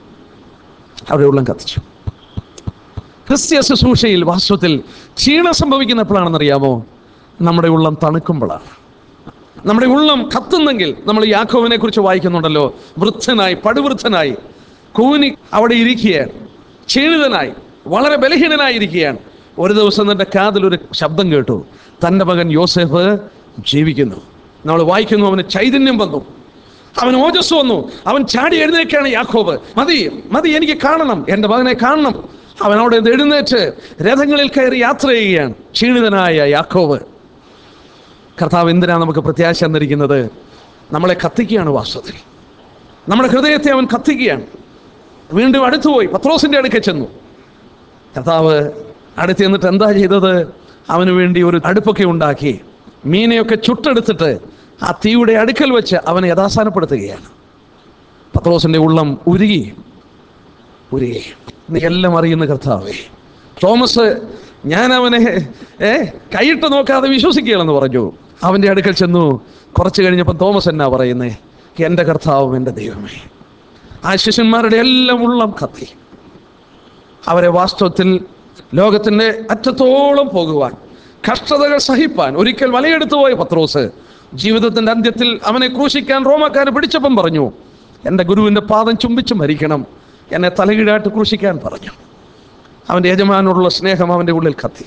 അവരുടെ ഉള്ളം കത്തിച്ചു ക്രിസ്ത്യ ശുശ്രൂഷയിൽ വാസ്തവത്തിൽ ക്ഷീണം സംഭവിക്കുന്ന എപ്പോഴാണെന്നറിയാമോ നമ്മുടെ ഉള്ളം തണുക്കുമ്പോഴാണ് നമ്മുടെ ഉള്ളം കത്തുന്നെങ്കിൽ നമ്മൾ യാക്കോവിനെ കുറിച്ച് വായിക്കുന്നുണ്ടല്ലോ വൃദ്ധനായി പടുവൃദ്ധനായി കൂനി അവിടെ ഇരിക്കുകയാണ് ക്ഷീണിതനായി വളരെ ബലഹീനനായി ഇരിക്കുകയാണ് ഒരു ദിവസം തൻ്റെ കാതിൽ ഒരു ശബ്ദം കേട്ടു തൻ്റെ മകൻ യോസെഫ് ജീവിക്കുന്നു നമ്മൾ വായിക്കുന്നു അവന് ചൈതന്യം വന്നു അവൻ ഓജസ് വന്നു അവൻ ചാടി എഴുന്നേക്കാണ് യാക്കോബ് മതി മതി എനിക്ക് കാണണം എൻ്റെ മകനെ കാണണം അവൻ അവിടെ നിന്ന് എഴുന്നേറ്റ് രഥങ്ങളിൽ കയറി യാത്ര ചെയ്യുകയാണ് ക്ഷീണിതനായ യാക്കോബ് കർത്താവ് എന്തിനാണ് നമുക്ക് പ്രത്യാശ തന്നിരിക്കുന്നത് നമ്മളെ കത്തിക്കുകയാണ് വാസ്തവത്തിൽ നമ്മുടെ ഹൃദയത്തെ അവൻ കത്തിക്കുകയാണ് വീണ്ടും അടുത്തുപോയി പത്രോസിന്റെ അടുക്കൽ ചെന്നു കർത്താവ് അടുത്ത് ചെന്നിട്ട് എന്താ ചെയ്തത് അവന് വേണ്ടി ഒരു അടുപ്പൊക്കെ ഉണ്ടാക്കി മീനെയൊക്കെ ചുട്ടെടുത്തിട്ട് ആ തീയുടെ അടുക്കൽ വെച്ച് അവനെ യഥാസ്ഥാനപ്പെടുത്തുകയാണ് പത്രോസിന്റെ ഉള്ളം ഉരുകി ഉരുകി നീ എല്ലാം അറിയുന്ന കർത്താവേ തോമസ് ഞാൻ അവനെ ഏ കൈയിട്ട് നോക്കാതെ വിശ്വസിക്കുകയാണെന്ന് പറഞ്ഞു അവൻ്റെ അടുക്കൽ ചെന്നു കുറച്ച് കഴിഞ്ഞപ്പോൾ തോമസ് എന്നാ പറയുന്നേ എൻ്റെ കർത്താവും എൻ്റെ ദൈവമേ ആ ശിഷ്യന്മാരുടെ എല്ലാം ഉള്ളം കത്തി അവരെ വാസ്തവത്തിൽ ലോകത്തിൻ്റെ അറ്റത്തോളം പോകുവാൻ കഷ്ടതകൾ സഹിപ്പാൻ ഒരിക്കൽ വലയെടുത്തു പോയ പത്രോസ് ജീവിതത്തിൻ്റെ അന്ത്യത്തിൽ അവനെ ക്രൂശിക്കാൻ റോമക്കാർ പിടിച്ചപ്പം പറഞ്ഞു എൻ്റെ ഗുരുവിൻ്റെ പാദം ചുംബിച്ച് മരിക്കണം എന്നെ തലകീഴായിട്ട് ക്രൂശിക്കാൻ പറഞ്ഞു അവൻ്റെ യജമാനോടുള്ള സ്നേഹം അവൻ്റെ ഉള്ളിൽ കത്തി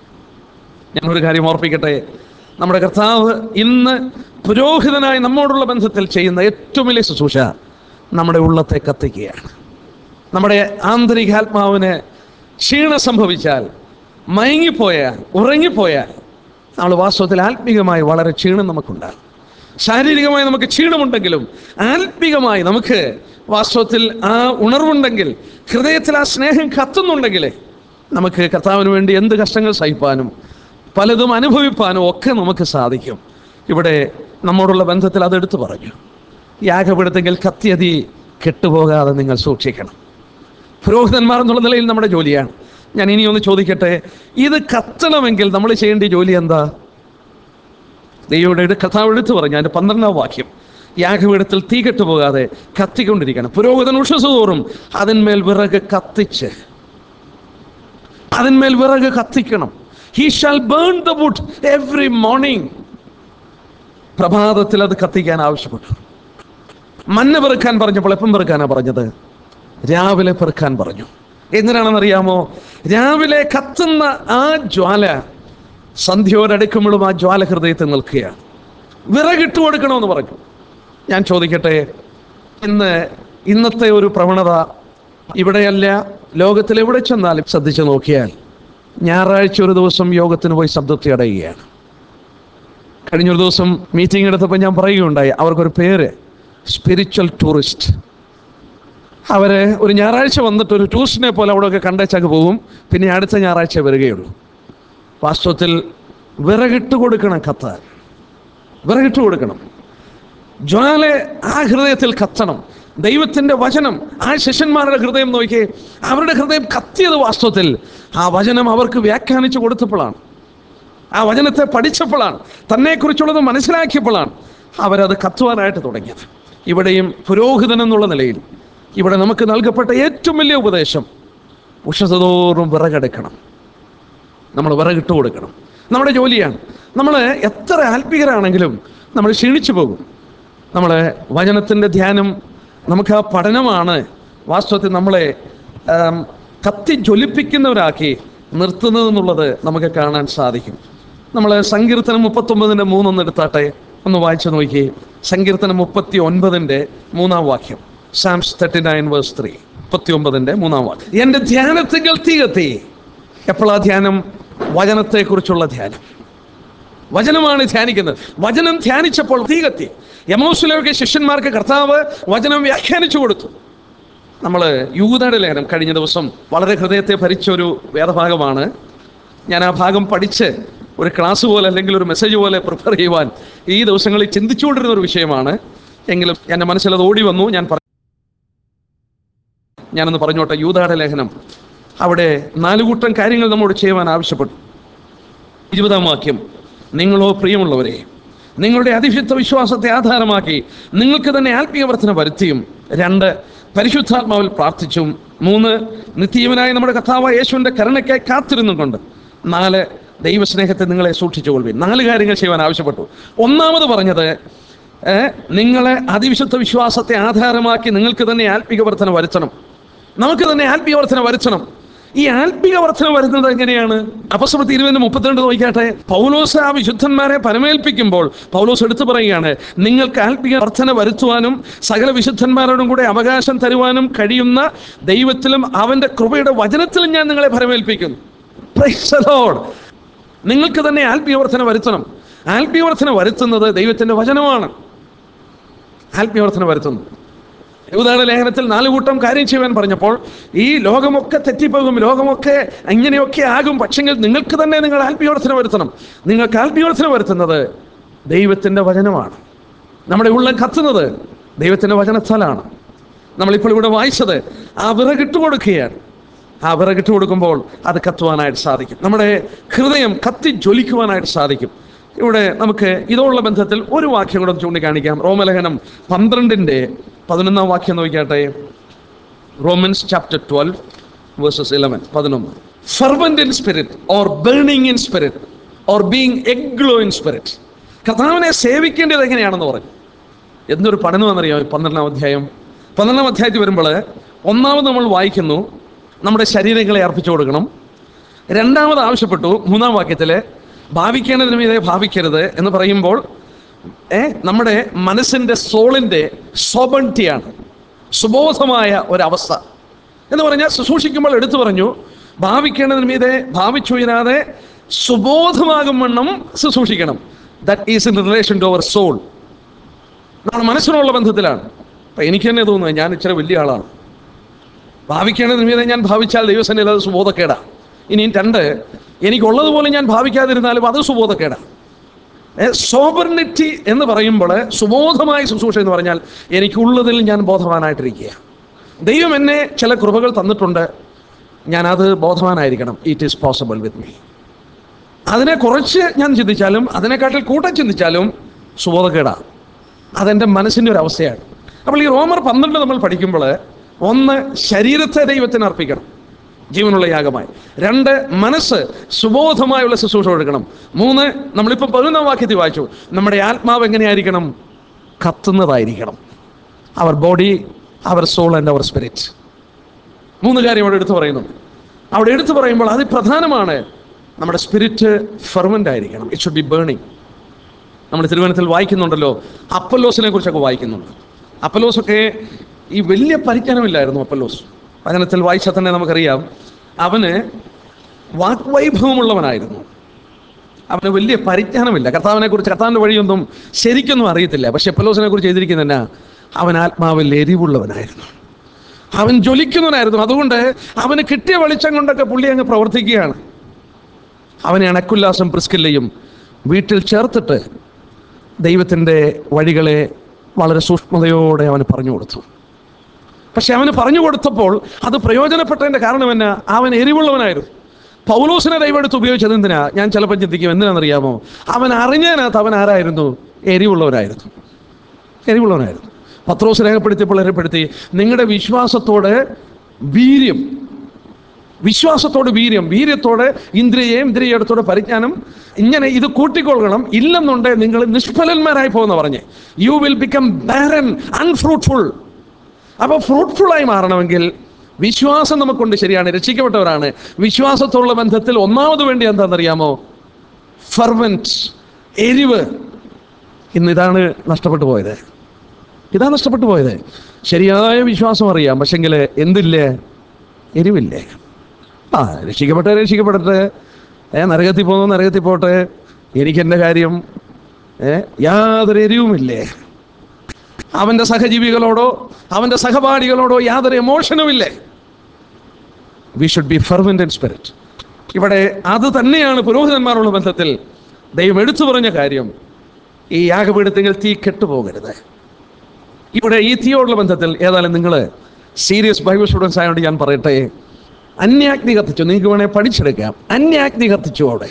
ഞാനൊരു കാര്യം ഓർപ്പിക്കട്ടെ നമ്മുടെ കർത്താവ് ഇന്ന് പുരോഹിതനായി നമ്മോടുള്ള ബന്ധത്തിൽ ചെയ്യുന്ന ഏറ്റവും വലിയ ശുശ്രൂഷ നമ്മുടെ ഉള്ളത്തെ കത്തിക്കുകയാണ് നമ്മുടെ ആന്തരികാത്മാവിന് ക്ഷീണം സംഭവിച്ചാൽ മയങ്ങിപ്പോയാൽ ഉറങ്ങിപ്പോയാൽ നമ്മൾ വാസ്തവത്തിൽ ആത്മീകമായി വളരെ ക്ഷീണം നമുക്കുണ്ടാകും ശാരീരികമായി നമുക്ക് ക്ഷീണമുണ്ടെങ്കിലും ആത്മീകമായി നമുക്ക് വാസ്തവത്തിൽ ആ ഉണർവുണ്ടെങ്കിൽ ഹൃദയത്തിൽ ആ സ്നേഹം കത്തുന്നുണ്ടെങ്കിൽ നമുക്ക് കർത്താവിന് വേണ്ടി എന്ത് കഷ്ടങ്ങൾ സഹിപ്പാനും പലതും അനുഭവിപ്പാനും ഒക്കെ നമുക്ക് സാധിക്കും ഇവിടെ നമ്മോടുള്ള ബന്ധത്തിൽ അതെടുത്തു പറഞ്ഞു യാഗപ്പെടുത്തെങ്കിൽ കത്തിയതി കെട്ടുപോകാതെ നിങ്ങൾ സൂക്ഷിക്കണം പുരോഹിതന്മാർ എന്നുള്ള നിലയിൽ നമ്മുടെ ജോലിയാണ് ഞാൻ ഇനി ഒന്ന് ചോദിക്കട്ടെ ഇത് കത്തണമെങ്കിൽ നമ്മൾ ചെയ്യേണ്ട ജോലി എന്താ ദൈവയുടെ കഥാവ് എടുത്തു പറഞ്ഞു അതിൻ്റെ പന്ത്രണ്ടാം വാക്യം യാഗപീഠത്തിൽ തീ കെട്ടുപോകാതെ കത്തിക്കൊണ്ടിരിക്കണം പുരോഹിതൻ ഉഷസ് തോറും അതിന്മേൽ വിറക് കത്തിച്ച് അതിന്മേൽ വിറക് കത്തിക്കണം he shall burn the wood every morning പ്രഭാതത്തിൽ അത് കത്തിക്കാൻ ആവശ്യപ്പെട്ടു മഞ്ഞ പെറുക്കാൻ പറഞ്ഞപ്പോൾ എപ്പം പെറുക്കാനാ പറഞ്ഞത് രാവിലെ പെറുക്കാൻ പറഞ്ഞു എന്തിനാണെന്നറിയാമോ രാവിലെ കത്തുന്ന ആ ജ്വാല സന്ധ്യോടടുക്കുമ്പോഴും ആ ജ്വാല ഹൃദയത്തിൽ നിൽക്കുകയാണ് വിറകിട്ട് കൊടുക്കണമെന്ന് പറഞ്ഞു ഞാൻ ചോദിക്കട്ടെ ഇന്ന് ഇന്നത്തെ ഒരു പ്രവണത ഇവിടെയല്ല ലോകത്തിൽ എവിടെ ചെന്നാലും ശ്രദ്ധിച്ചു നോക്കിയാൽ ഞായറാഴ്ച ഒരു ദിവസം യോഗത്തിന് പോയി ശബ്ദത്തെ അടയുകയാണ് കഴിഞ്ഞൊരു ദിവസം മീറ്റിംഗ് എടുത്തപ്പോൾ ഞാൻ പറയുകയുണ്ടായി അവർക്കൊരു പേര് സ്പിരിച്വൽ ടൂറിസ്റ്റ് അവര് ഒരു ഞായറാഴ്ച വന്നിട്ട് ഒരു ടൂറിസ്റ്റിനെ പോലെ അവിടെയൊക്കെ കണ്ടേച്ചൊക്കെ പോകും പിന്നെ അടുത്ത ഞായറാഴ്ച വരികയുള്ളൂ വാസ്തവത്തിൽ വിറകിട്ട് കൊടുക്കണം കത്താൻ വിറകിട്ട് കൊടുക്കണം ജ്വാല ആ ഹൃദയത്തിൽ കത്തണം ദൈവത്തിന്റെ വചനം ആ ശിഷ്യന്മാരുടെ ഹൃദയം നോക്കി അവരുടെ ഹൃദയം കത്തിയത് വാസ്തവത്തിൽ ആ വചനം അവർക്ക് വ്യാഖ്യാനിച്ചു കൊടുത്തപ്പോഴാണ് ആ വചനത്തെ പഠിച്ചപ്പോഴാണ് തന്നെക്കുറിച്ചുള്ളത് മനസ്സിലാക്കിയപ്പോഴാണ് അവരത് കത്തുവാനായിട്ട് തുടങ്ങിയത് ഇവിടെയും പുരോഹിതൻ എന്നുള്ള നിലയിൽ ഇവിടെ നമുക്ക് നൽകപ്പെട്ട ഏറ്റവും വലിയ ഉപദേശം ഉഷസതോറും വിറകെടുക്കണം നമ്മൾ വിറകിട്ട് കൊടുക്കണം നമ്മുടെ ജോലിയാണ് നമ്മൾ എത്ര ആത്മീകരാണെങ്കിലും നമ്മൾ ക്ഷീണിച്ചു പോകും നമ്മൾ വചനത്തിൻ്റെ ധ്യാനം നമുക്ക് ആ പഠനമാണ് വാസ്തവത്തിൽ നമ്മളെ ആം, കത്തി ജ്വലിപ്പിക്കുന്നവരാക്കി നിർത്തുന്നത് എന്നുള്ളത് നമുക്ക് കാണാൻ സാധിക്കും നമ്മൾ സങ്കീർത്തനം മുപ്പത്തൊമ്പതിൻ്റെ മൂന്നൊന്ന് എടുത്താട്ടെ ഒന്ന് വായിച്ചു നോക്കി സങ്കീർത്തനം മുപ്പത്തി ഒൻപതിൻ്റെ മൂന്നാം വാക്യം psalms thirty nine verse three മുപ്പത്തി ഒമ്പതിൻ്റെ മൂന്നാം വാക്യം എൻ്റെ ധ്യാനത്തികൾ തീ കത്തി എപ്പോഴാ ധ്യാനം വചനത്തെക്കുറിച്ചുള്ള ധ്യാനം വചനമാണ് ധ്യാനിക്കുന്നത് വചനം ധ്യാനിച്ചപ്പോൾ തീ കത്തി യമോസിലൊക്കെ ശിഷ്യന്മാർക്ക് കർത്താവ് വചനം വ്യാഖ്യാനിച്ചു കൊടുത്തു നമ്മൾ യൂതയുടെ ലേഖനം കഴിഞ്ഞ ദിവസം വളരെ ഹൃദയത്തെ ഭരിച്ച ഒരു വേദഭാഗമാണ് ഞാൻ ആ ഭാഗം പഠിച്ച് ഒരു ക്ലാസ് പോലെ അല്ലെങ്കിൽ ഒരു മെസ്സേജ് പോലെ പ്രിപ്പയർ ചെയ്യുവാൻ ഈ ദിവസങ്ങളിൽ ചിന്തിച്ചുകൊണ്ടിരുന്ന ഒരു വിഷയമാണ് എങ്കിലും എൻ്റെ മനസ്സിലത് ഓടി വന്നു ഞാൻ പറ- ഞാനൊന്ന് പറഞ്ഞോട്ടെ യൂതയുടെ ലേഖനം അവിടെ നാലുകൂട്ടം കാര്യങ്ങൾ നമ്മോട് ചെയ്യുവാൻ ആവശ്യപ്പെട്ടു ഇരുപതാം വാക്യം നിങ്ങളോ പ്രിയമുള്ളവരെ നിങ്ങളുടെ അതിശുദ്ധ വിശ്വാസത്തെ ആധാരമാക്കി നിങ്ങൾക്ക് തന്നെ ആത്മീയ വർധന വരുത്തിയും രണ്ട് പരിശുദ്ധാത്മാവിൽ പ്രാർത്ഥിച്ചും മൂന്ന് നിത്യവനായ നമ്മുടെ കഥാവ യേശുവിൻ്റെ കരുണയ്ക്കായി കാത്തിരുന്നും കൊണ്ട് നാല് ദൈവസ്നേഹത്തെ നിങ്ങളെ സൂക്ഷിച്ചുകൊള്ളുവിൻ നാല് കാര്യങ്ങൾ ചെയ്യുവാൻ ആവശ്യപ്പെട്ടു ഒന്നാമത് പറഞ്ഞത് ഏ, നിങ്ങളെ അതിവിശുദ്ധ വിശ്വാസത്തെ ആധാരമാക്കി നിങ്ങൾക്ക് തന്നെ ആത്മീക വർധന വരുത്തണം നമുക്ക് തന്നെ ആത്മീയ വർധന വരുത്തണം ഈ ആത്മീക വർധന വരുന്നത് എങ്ങനെയാണ് അപസ്മൃതി ഇരുപതിന് മുപ്പത്തിരണ്ട് നോക്കിയാട്ടെ പൗലോസ് ആ വിശുദ്ധന്മാരെ പരമേൽപ്പിക്കുമ്പോൾ പൗലോസ് എടുത്തു പറയുകയാണ് നിങ്ങൾക്ക് ആത്മീയ വർധന വരുത്തുവാനും സകല വിശുദ്ധന്മാരോടും കൂടെ അവകാശം തരുവാനും കഴിയുന്ന ദൈവത്തിലും അവന്റെ കൃപയുടെ വചനത്തിലും ഞാൻ നിങ്ങളെ പരമേൽപ്പിക്കുന്നു Praise the Lord. നിങ്ങൾക്ക് തന്നെ ആത്മീയ വർധന വരുത്തണം ആത്മീയ വർധന വരുത്തുന്നത് ദൈവത്തിന്റെ വചനമാണ് ആത്മീയ വർധന വരുത്തുന്നു യഹൂദയുടെ ലേഖനത്തിൽ നാല് കൂട്ടം കാര്യം ചെയ്യുവാൻ പറഞ്ഞപ്പോൾ ഈ ലോകമൊക്കെ തെറ്റിപ്പോകും ലോകമൊക്കെ ഇങ്ങനെയൊക്കെ ആകും പക്ഷെങ്കിൽ നിങ്ങൾക്ക് തന്നെ നിങ്ങൾ ആത്മീയവർദ്ധന വരുത്തണം നിങ്ങൾക്ക് ആത്മീയവർദ്ധന വരുത്തുന്നത് ദൈവത്തിൻ്റെ വചനമാണ് നമ്മുടെ ഉള്ളം കത്തുന്നത് ദൈവത്തിൻ്റെ വചനത്താലാണ് നമ്മളിപ്പോൾ ഇവിടെ വായിച്ചത് ആ വിറകിട്ട് കൊടുക്കുകയാണ് ആ വിറകിട്ട് കൊടുക്കുമ്പോൾ അത് കത്തുവാനായിട്ട് സാധിക്കും നമ്മുടെ ഹൃദയം കത്തി ജ്വലിക്കുവാനായിട്ട് സാധിക്കും ഇവിടെ നമുക്ക് ഇതോടുള്ള ബന്ധത്തിൽ ഒരു വാക്യം കൂടെ ചൂണ്ടിക്കാണിക്കാം റോമലേഖനം പന്ത്രണ്ടിൻ്റെ പതിനൊന്നാം വാക്യം നോക്കിയാട്ടെ Romans chapter twelve verses eleven പതിനൊന്ന് fervent in spirit or burning in spirit or being aglow in spirit കർത്താവിനെ സേവിക്കേണ്ടത് എങ്ങനെയാണെന്ന് പറഞ്ഞു എന്തൊരു പഠനമാണെന്നറിയാം ഈ പന്ത്രണ്ടാം അധ്യായം പന്ത്രണ്ടാം അധ്യായത്തിൽ വരുമ്പോൾ ഒന്നാമത് നമ്മൾ വായിക്കുന്നു നമ്മുടെ ശരീരങ്ങളെ അർപ്പിച്ചു കൊടുക്കണം രണ്ടാമത് ആവശ്യപ്പെട്ടു മൂന്നാം വാക്യത്തിൽ ഭാവിക്കേണ്ടതിന് മീതെ ഭാവിക്കരുത് എന്ന് പറയുമ്പോൾ ഏ നമ്മുടെ മനസ്സിൻ്റെ സോളിൻ്റെ സോബൺറ്റിയാണ് സുബോധമായ ഒരവസ്ഥ എന്ന് പറഞ്ഞാൽ ശുശ്രൂഷിക്കുമ്പോൾ എടുത്തു പറഞ്ഞു ഭാവിക്കേണ്ടതിന് മീതെ ഭാവിച്ചുയരാതെ സുബോധമാകും വണ്ണം ശുശ്രൂഷിക്കണം that is in relation to our soul നമ്മുടെ മനസ്സിനുള്ള ബന്ധത്തിലാണ് അപ്പം എനിക്ക് തന്നെ തോന്നുന്നത് ഞാൻ ഇച്ചിരി വലിയ ആളാണ് ഭാവിക്കേണ്ടതിന് മീതെ ഞാൻ ഭാവിച്ചാൽ ദൈവസേനയിൽ അത് സുബോധക്കേടാ ഇനി രണ്ട് എനിക്കുള്ളതുപോലെ ഞാൻ ഭാവിക്കാതിരുന്നാലും അത് സുബോധക്കേടാ സോബർണിറ്റി എന്ന് പറയുമ്പോൾ സുബോധമായ ശുശ്രൂഷ എന്ന് പറഞ്ഞാൽ എനിക്കുള്ളതിൽ ഞാൻ ബോധവാനായിട്ടിരിക്കുക ദൈവം എന്നെ ചില കൃപകൾ തന്നിട്ടുണ്ട് ഞാനത് ബോധവാനായിരിക്കണം it is possible with me അതിനെ കുറച്ച് ഞാൻ ചിന്തിച്ചാലും അതിനെക്കാട്ടിൽ കൂട്ടം ചിന്തിച്ചാലും സുബോധക്കേടാ അതെൻ്റെ മനസ്സിൻ്റെ ഒരു അവസ്ഥയാണ് അപ്പോൾ ഈ റോമർ പന്ത്രണ്ട് നമ്മൾ പഠിക്കുമ്പോൾ ഒന്ന് ശരീരത്തെ ദൈവത്തിന് അർപ്പിക്കണം ജീവനുള്ള യാഗമായി രണ്ട് മനസ്സ് സുബോധമായുള്ള ശുശ്രൂഷ കൊടുക്കണം മൂന്ന് നമ്മളിപ്പോൾ പതിനൊന്നാം വാക്യത്തിൽ വായിച്ചു നമ്മുടെ ആത്മാവ് എങ്ങനെയായിരിക്കണം കത്തുന്നതായിരിക്കണം our body our soul and our spirit മൂന്ന് കാര്യം അവിടെ എടുത്തു പറയുന്നു അവിടെ എടുത്തു പറയുമ്പോൾ അത് പ്രധാനമാണ് നമ്മുടെ സ്പിരിറ്റ് ഫെർമൻ്റ് ആയിരിക്കണം ഇറ്റ് ഷുഡ് ബി ബേണിംഗ് നമ്മൾ തിരുവനന്തപുരത്തിൽ വായിക്കുന്നുണ്ടല്ലോ അപ്പല്ലോസിനെ കുറിച്ചൊക്കെ വായിക്കുന്നുണ്ട് അപ്പല്ലോസൊക്കെ ഈ വലിയ പരിജ്ഞാനമില്ലായിരുന്നു അപ്പല്ലോസ് വചനത്തിൽ വായിച്ചാൽ തന്നെ നമുക്കറിയാം അവന് വാക്വൈഭവമുള്ളവനായിരുന്നു അവന് വലിയ പരിജ്ഞാനമില്ല കർത്താവിനെ കുറിച്ച് കർത്താവിൻ്റെ വഴിയൊന്നും ശരിക്കൊന്നും അറിയത്തില്ല പക്ഷെ അപ്പല്ലോസിനെ കുറിച്ച് എഴുതിയിരിക്കുന്ന അവൻ ആത്മാവിൽ എരിവുള്ളവനായിരുന്നു അവൻ ജ്വലിക്കുന്നവനായിരുന്നു അതുകൊണ്ട് അവന് കിട്ടിയ വെളിച്ചം കൊണ്ടൊക്കെ പുള്ളി അങ്ങ് പ്രവർത്തിക്കുകയാണ് അവനെ അണക്കുല്ലാസം പ്രിസ്കില്ലയും വീട്ടിൽ ചേർത്തിട്ട് ദൈവത്തിൻ്റെ വഴികളെ വളരെ സൂക്ഷ്മതയോടെ അവന് പറഞ്ഞു കൊടുത്തു പക്ഷെ അവന് പറഞ്ഞു കൊടുത്തപ്പോൾ അത് പ്രയോജനപ്പെട്ടതിൻ്റെ കാരണം എന്നാ അവൻ എരിവുള്ളവനായിരുന്നു പൗലോസിനെ ദൈവം എടുത്ത് ഉപയോഗിച്ചത് എന്തിനാ ഞാൻ ചിലപ്പോൾ ചിന്തിക്കും എന്തിനാണെന്നറിയാമോ അവൻ അറിഞ്ഞതിനകത്ത് അവൻ ആരായിരുന്നു എരിവുള്ളവനായിരുന്നു എരിവുള്ളവനായിരുന്നു പത്രോസ് രേഖപ്പെടുത്തിയപ്പോൾ രേഖപ്പെടുത്തി നിങ്ങളുടെ വിശ്വാസത്തോട് വീര്യം വിശ്വാസത്തോട് വീര്യം വീര്യത്തോട് ഇന്ദ്രിയേയും ഇന്ദ്രിയത്തോട് പരിജ്ഞാനം ഇങ്ങനെ ഇത് കൂട്ടിക്കൊള്ളണം ഇല്ലെന്നുണ്ട് നിങ്ങൾ നിഷ്ഫലന്മാരായി പോകുന്ന പറഞ്ഞ് you will become barren unfruitful അപ്പോൾ ഫ്രൂട്ട്ഫുള്ളായി മാറണമെങ്കിൽ വിശ്വാസം നമുക്കുണ്ട് ശരിയാണ് രക്ഷിക്കപ്പെട്ടവരാണ് വിശ്വാസത്തോടുള്ള ബന്ധത്തിൽ ഒന്നാമത് വേണ്ടി എന്താണെന്നറിയാമോ ഫർവൻറ്റ് എരിവ് ഇന്ന് ഇതാണ് നഷ്ടപ്പെട്ടു പോയത് ഇതാ നഷ്ടപ്പെട്ടു പോയത് ശരിയായ വിശ്വാസം അറിയാം പക്ഷെങ്കിൽ എന്തില്ലേ എരിവില്ലേ ആ രക്ഷിക്കപ്പെട്ട രക്ഷിക്കപ്പെടട്ടെ ഏ നരകത്തിൽ പോകുന്നു നരകത്തിൽ പോട്ടെ എനിക്കെൻ്റെ കാര്യം ഏ യാതൊരു എരിവുമില്ലേ അവൻ്റെ സഹജീവികളോടോ അവൻ്റെ സഹപാഠികളോടോ യാതൊരു എമോഷനുമില്ലേ we should be fervent and spirit ഇവിടെ അത് തന്നെയാണ് പുരോഹിതന്മാരുള്ള ബന്ധത്തിൽ ദൈവം എടുത്തു പറഞ്ഞ കാര്യം ഈ യാഗപീഠത്തിൽ തീ കെട്ടുപോകരുത് ഇവിടെ ഈ തീയോടുള്ള ബന്ധത്തിൽ ഏതായാലും നിങ്ങൾ സീരിയസ് ബൈബിൾ സ്റ്റുഡൻസ് ആയതുകൊണ്ട് ഞാൻ പറയട്ടെ അന്യാഗ്നി കത്തിച്ചു നിങ്ങൾക്ക് വേണേൽ പഠിച്ചെടുക്കാം അന്യാഗ്നി കത്തിച്ചു അവിടെ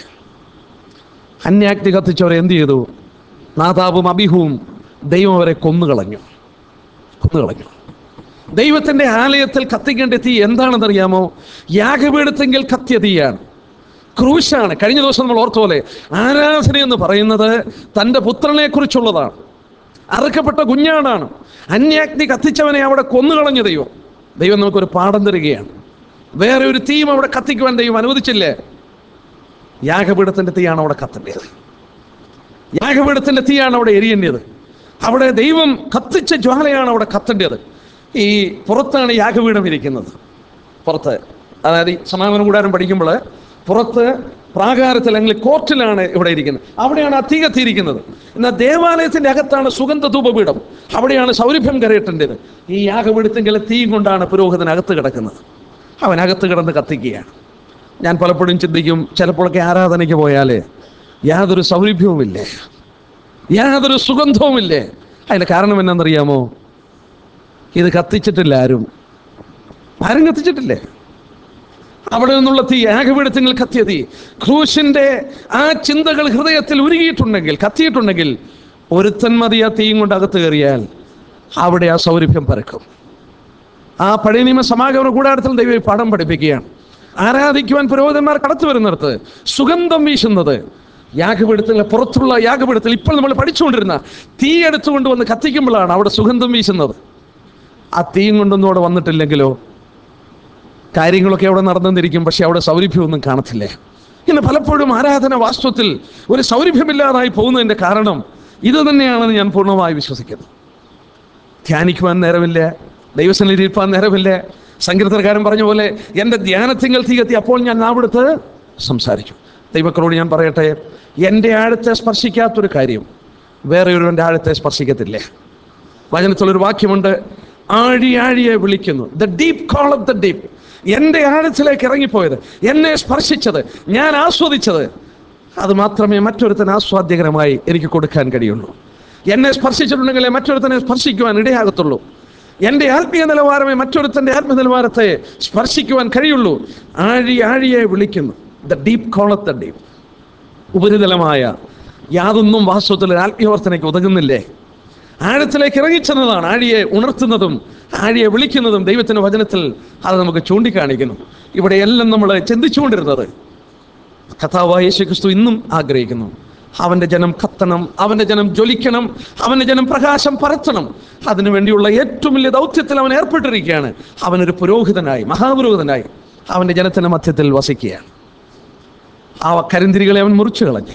അന്യാഗ്നി കത്തിച്ചവരെ എന്ത് ചെയ്തു നാദാബും അബിഹുവും ദൈവം അവരെ കൊന്നുകളഞ്ഞു കൊന്നുകളഞ്ഞു ദൈവത്തിൻ്റെ ആലയത്തിൽ കത്തിക്കേണ്ട തീ എന്താണെന്നറിയാമോ യാഗപീഠത്തെങ്കിൽ കത്തിയ തീയാണ് ക്രൂശാണ് കഴിഞ്ഞ ദിവസം നമ്മൾ ഓർത്ത പോലെ ആരാധന എന്ന് പറയുന്നത് തൻ്റെ പുത്രനെ കുറിച്ചുള്ളതാണ് അറുക്കപ്പെട്ട കുഞ്ഞാടാണ് അന്യാഗ്നി കത്തിച്ചവനെ അവിടെ കൊന്നുകളഞ്ഞ ദൈവം ദൈവം നമുക്കൊരു പാഠം തരികയാണ് വേറെ ഒരു തീയും അവിടെ കത്തിക്കുവാൻ ദൈവം അനുവദിച്ചില്ലേ യാഗപീഠത്തിൻ്റെ തീയാണ് അവിടെ കത്തേണ്ടത് യാഗപീഠത്തിൻ്റെ തീയാണ് അവിടെ എരിയേണ്ടത് അവിടെ ദൈവം കത്തിച്ച ജ്വാലയാണ് അവിടെ കത്തേണ്ടത് ഈ പുറത്താണ് യാഗപീഠം ഇരിക്കുന്നത് പുറത്ത് അതായത് ഈ സമാഗമന കൂടാരം പഠിക്കുമ്പോൾ പുറത്ത് പ്രാകാരത്തിൽ അല്ലെങ്കിൽ കോർട്ടിലാണ് ഇവിടെ ഇരിക്കുന്നത് അവിടെയാണ് അത്തി കത്തിയിരിക്കുന്നത് എന്നാൽ ദേവാലയത്തിൻ്റെ അകത്താണ് സുഗന്ധ ധൂപപീഠം അവിടെയാണ് സൗരഭ്യം കരയേറ്റേണ്ടത് ഈ യാഗപീഠത്തെങ്കിൽ തീയും കൊണ്ടാണ് പുരോഹിതൻ അകത്ത് കിടക്കുന്നത് അവൻ അകത്ത് കിടന്ന് കത്തിക്കുകയാണ് ഞാൻ പലപ്പോഴും ചിന്തിക്കും ചിലപ്പോഴൊക്കെ ആരാധനയ്ക്ക് പോയാൽ യാതൊരു സൗരഭ്യവുമില്ലേ യാതൊരു സുഗന്ധവുമില്ലേ അതിൻ്റെ കാരണം എന്നാണെന്നറിയാമോ ഇത് കത്തിച്ചിട്ടില്ല ആരും ആരും കത്തിച്ചിട്ടില്ലേ അവിടെ നിന്നുള്ള തീ യാഗപീഠത്തിൽ കത്തിയ തീ ക്രൂശിന്റെ ആ ചിന്തകൾ ഹൃദയത്തിൽ ഉരുകിയിട്ടുണ്ടെങ്കിൽ കത്തിയിട്ടുണ്ടെങ്കിൽ ഒരുത്തൻ മതി ആ തീയും കൊണ്ട് അകത്ത് കയറിയാൽ അവിടെ ആ സൗരഭ്യം പരക്കും ആ പഴയ നിയമ സമാഗമന കൂടാരത്തിൽ ദൈവം ഈ പാഠം പഠിപ്പിക്കുകയാണ് ആരാധിക്കുവാൻ പുരോഹിതന്മാർ കടത്തു വരുന്നിടത്ത് സുഗന്ധം വീശുന്നത് യാഗപീഠത്തിൽ പുറത്തുള്ള യാഗപീഠത്തിൽ ഇപ്പോൾ നമ്മൾ പഠിച്ചുകൊണ്ടിരുന്ന തീ എടുത്തുകൊണ്ട് വന്ന് കത്തിക്കുമ്പോഴാണ് അവിടെ സുഗന്ധം വീശുന്നത് ആ തീയും കൊണ്ടൊന്നും അവിടെ വന്നിട്ടില്ലെങ്കിലോ കാര്യങ്ങളൊക്കെ അവിടെ നടന്നെന്നിരിക്കും പക്ഷെ അവിടെ സൗരഭ്യമൊന്നും കാണത്തില്ലേ ഇന്ന് പലപ്പോഴും ആരാധന വാസ്തവത്തിൽ ഒരു സൗരഭ്യമില്ലാതായി പോകുന്നതിൻ്റെ കാരണം ഇത് തന്നെയാണെന്ന് ഞാൻ പൂർണ്ണമായി വിശ്വസിക്കുന്നു ധ്യാനിക്കുവാൻ നേരമില്ല ദൈവസനിൽ ഇരിപ്പാൻ നേരമില്ല സങ്കീർത്തനക്കാരൻ പറഞ്ഞ പോലെ എൻ്റെ ധ്യാനത്തിങ്ങൾ തീകത്തി അപ്പോൾ ഞാൻ നാവിടുത്ത് സംസാരിച്ചു ദൈവക്കളോട് ഞാൻ പറയട്ടെ എൻ്റെ ആഴത്തെ സ്പർശിക്കാത്തൊരു കാര്യം വേറെ ഒരുവൻ്റെ ആഴത്തെ സ്പർശിക്കത്തില്ലേ വചനത്തിലൊരു വാക്യമുണ്ട് ആഴി ആഴിയെ വിളിക്കുന്നു the deep call of the deep എൻ്റെ ആഴത്തിലേക്ക് ഇറങ്ങിപ്പോയത് എന്നെ സ്പർശിച്ചത് ഞാൻ ആസ്വദിച്ചത് അത് മാത്രമേ മറ്റൊരുത്തന് ആസ്വാദ്യകരമായി എനിക്ക് കൊടുക്കാൻ കഴിയുള്ളൂ എന്നെ സ്പർശിച്ചിട്ടുണ്ടെങ്കിലേ മറ്റൊരുത്തനെ സ്പർശിക്കുവാൻ ഇടയാകത്തുള്ളൂ എൻ്റെ ആത്മീയ നിലവാരമേ മറ്റൊരുത്തൻ്റെ ആത്മീയ നിലവാരത്തെ സ്പർശിക്കുവാൻ കഴിയുള്ളൂ ആഴി ആഴിയെ വിളിക്കുന്നു the deep call of the deep ഉപരിതലമായ യാതൊന്നും വാസ്തവത്തിൽ ആത്മീയവർത്തനയ്ക്ക് ഉതകുന്നില്ലേ ആഴത്തിലേക്ക് ഇറങ്ങിച്ചെന്നതാണ് ആഴിയെ ഉണർത്തുന്നതും ആഴിയെ വിളിക്കുന്നതും ദൈവത്തിൻ്റെ വചനത്തിൽ അത് നമുക്ക് ചൂണ്ടിക്കാണിക്കുന്നു ഇവിടെയെല്ലാം നമ്മൾ ചിന്തിച്ചുകൊണ്ടിരുന്നത് കഥാവായ യേശു ക്രിസ്തു ഇന്നും ആഗ്രഹിക്കുന്നു അവൻ്റെ ജനം കത്തണം അവൻ്റെ ജനം ജ്വലിക്കണം അവൻ്റെ ജനം പ്രകാശം പരത്തണം അതിനു വേണ്ടിയുള്ള ഏറ്റവും വലിയ ദൗത്യത്തിൽ അവൻ ഏർപ്പെട്ടിരിക്കുകയാണ് അവനൊരു പുരോഹിതനായി മഹാപുരോഹിതനായി അവൻ്റെ ജനത്തിൻ്റെ മധ്യത്തിൽ വസിക്കുകയാണ് ആ കരിന്തിരികളെ അവൻ മുറിച്ചു കളഞ്ഞു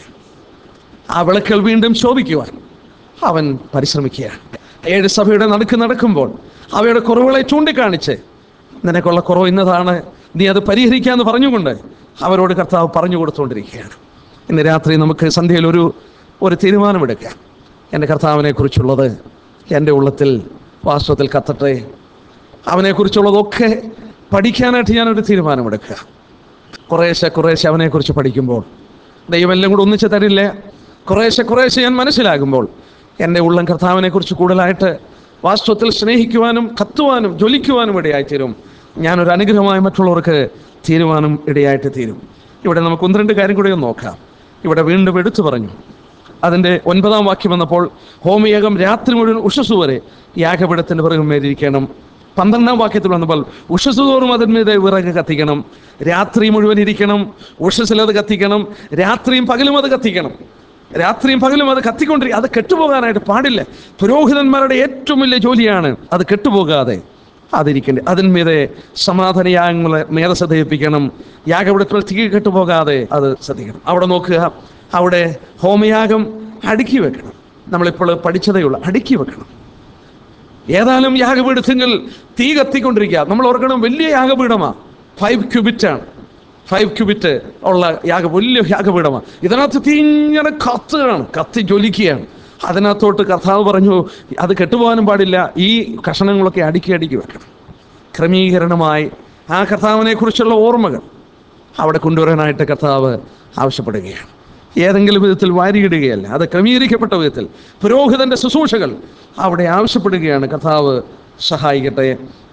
ആ വിളക്കുകൾ വീണ്ടും ശോഭിക്കുവാൻ അവൻ പരിശ്രമിക്കുകയാണ് ഏഴ് സഭയുടെ നടുക്ക് നടക്കുമ്പോൾ അവയുടെ കുറവുകളെ ചൂണ്ടിക്കാണിച്ച് നിനക്കുള്ള കുറവ് ഇന്നതാണ് നീ അത് പരിഹരിക്കാന്ന് പറഞ്ഞുകൊണ്ട് അവരോട് കർത്താവ് പറഞ്ഞു കൊടുത്തുകൊണ്ടിരിക്കുകയാണ് ഇന്ന് രാത്രി നമുക്ക് സന്ധ്യയിൽ ഒരു ഒരു തീരുമാനമെടുക്കാം എൻ്റെ കർത്താവിനെ കുറിച്ചുള്ളത് എൻ്റെ ഉള്ളത്തിൽ വാസ്തവത്തിൽ കത്തട്ടെ അവനെക്കുറിച്ചുള്ളതൊക്കെ പഠിക്കാനായിട്ട് ഞാനൊരു തീരുമാനമെടുക്കുക കുറേശ്ശെ കുറേശ്ശെ അവനെക്കുറിച്ച് പഠിക്കുമ്പോൾ ദൈവം എല്ലാം കൂടെ ഒന്നിച്ച് തരില്ല കുറേശ്ശെ കുറേശ്ശെ ഞാൻ മനസ്സിലാകുമ്പോൾ എൻ്റെ ഉള്ളം കർത്താവിനെക്കുറിച്ച് കൂടുതലായിട്ട് വാസ്തവത്തിൽ സ്നേഹിക്കുവാനും കത്തുവാനും ജ്വലിക്കുവാനും ഇടയായിത്തീരും ഞാനൊരു അനുഗ്രഹമായി മറ്റുള്ളവർക്ക് തീരുവാനും ഇടയായിട്ട് തീരും ഇവിടെ നമുക്ക് ഒന്ന് രണ്ട് കാര്യം കൂടി ഒന്ന് നോക്കാം ഇവിടെ വീണ്ടും എടുത്തു പറഞ്ഞു അതിൻ്റെ ഒൻപതാം വാക്യം വന്നപ്പോൾ ഹോമയാഗം രാത്രി മുഴുവൻ ഉഷസ് വരെ യാഗപീഠത്തിൻ്റെ പിറകുമേരിക്കണം പന്ത്രണ്ടാം വാക്യത്തിൽ വന്നപ്പോൾ ഉഷസ് തോറും അതിന്മീതെ വിറക് കത്തിക്കണം രാത്രി മുഴുവൻ ഇരിക്കണം ഉഷസിൽ അത് കത്തിക്കണം രാത്രിയും പകലും അത് കത്തിക്കണം രാത്രിയും പകലും അത് കത്തിക്കൊണ്ടിരിക്കും അത് കെട്ടുപോകാനായിട്ട് പാടില്ല പുരോഹിതന്മാരുടെ ഏറ്റവും വലിയ ജോലിയാണ് അത് കെട്ടുപോകാതെ അതിരിക്കണ്ടേ അതിന്മീതെ സമാധാനയാഗങ്ങളെ മേധ ശ്രദ്ധയിപ്പിക്കണം യാഗപീഠത്തിൽ തീ കെട്ടുപോകാതെ അത് ശ്രദ്ധിക്കണം അവിടെ നോക്കുക അവിടെ ഹോമയാഗം അടുക്കി വെക്കണം നമ്മളിപ്പോൾ പഠിച്ചതേ ഉള്ളൂ അടുക്കി വെക്കണം ഏതായാലും യാഗപീഠത്തിൽ തീ കത്തിക്കൊണ്ടിരിക്കുക നമ്മൾ ഓർക്കണം വലിയ യാഗപീഠമാണ് ഫൈവ് ക്യൂബിറ്റ് ആണ് ഫൈവ് ക്യൂബിറ്റ് ഉള്ള യാഗ വലിയ യാഗപീഠമാണ് ഇതിനകത്ത് തീ ഇങ്ങനെ കത്തുകയാണ് കത്തി ജ്വലിക്കുകയാണ് അതിനകത്തോട്ട് കർത്താവ് പറഞ്ഞു അത് കെട്ടുപോകാനും പാടില്ല ഈ കഷണങ്ങളൊക്കെ അടുക്കി അടുക്കി വെക്കണം ക്രമീകരണമായി ആ കർത്താവിനെ കുറിച്ചുള്ള ഓർമ്മകൾ അവിടെ കൊണ്ടുവരാനായിട്ട് കർത്താവ് ആവശ്യപ്പെടുകയാണ് ഏതെങ്കിലും വിധത്തിൽ വാരിയിടുകയല്ല അത് ക്രമീകരിക്കപ്പെട്ട വിധത്തിൽ പുരോഹിതന്റെ ശുശ്രൂഷകൾ അവിടെ ആവശ്യപ്പെടുകയാണ് കർത്താവ് സഹായിക്കട്ടെ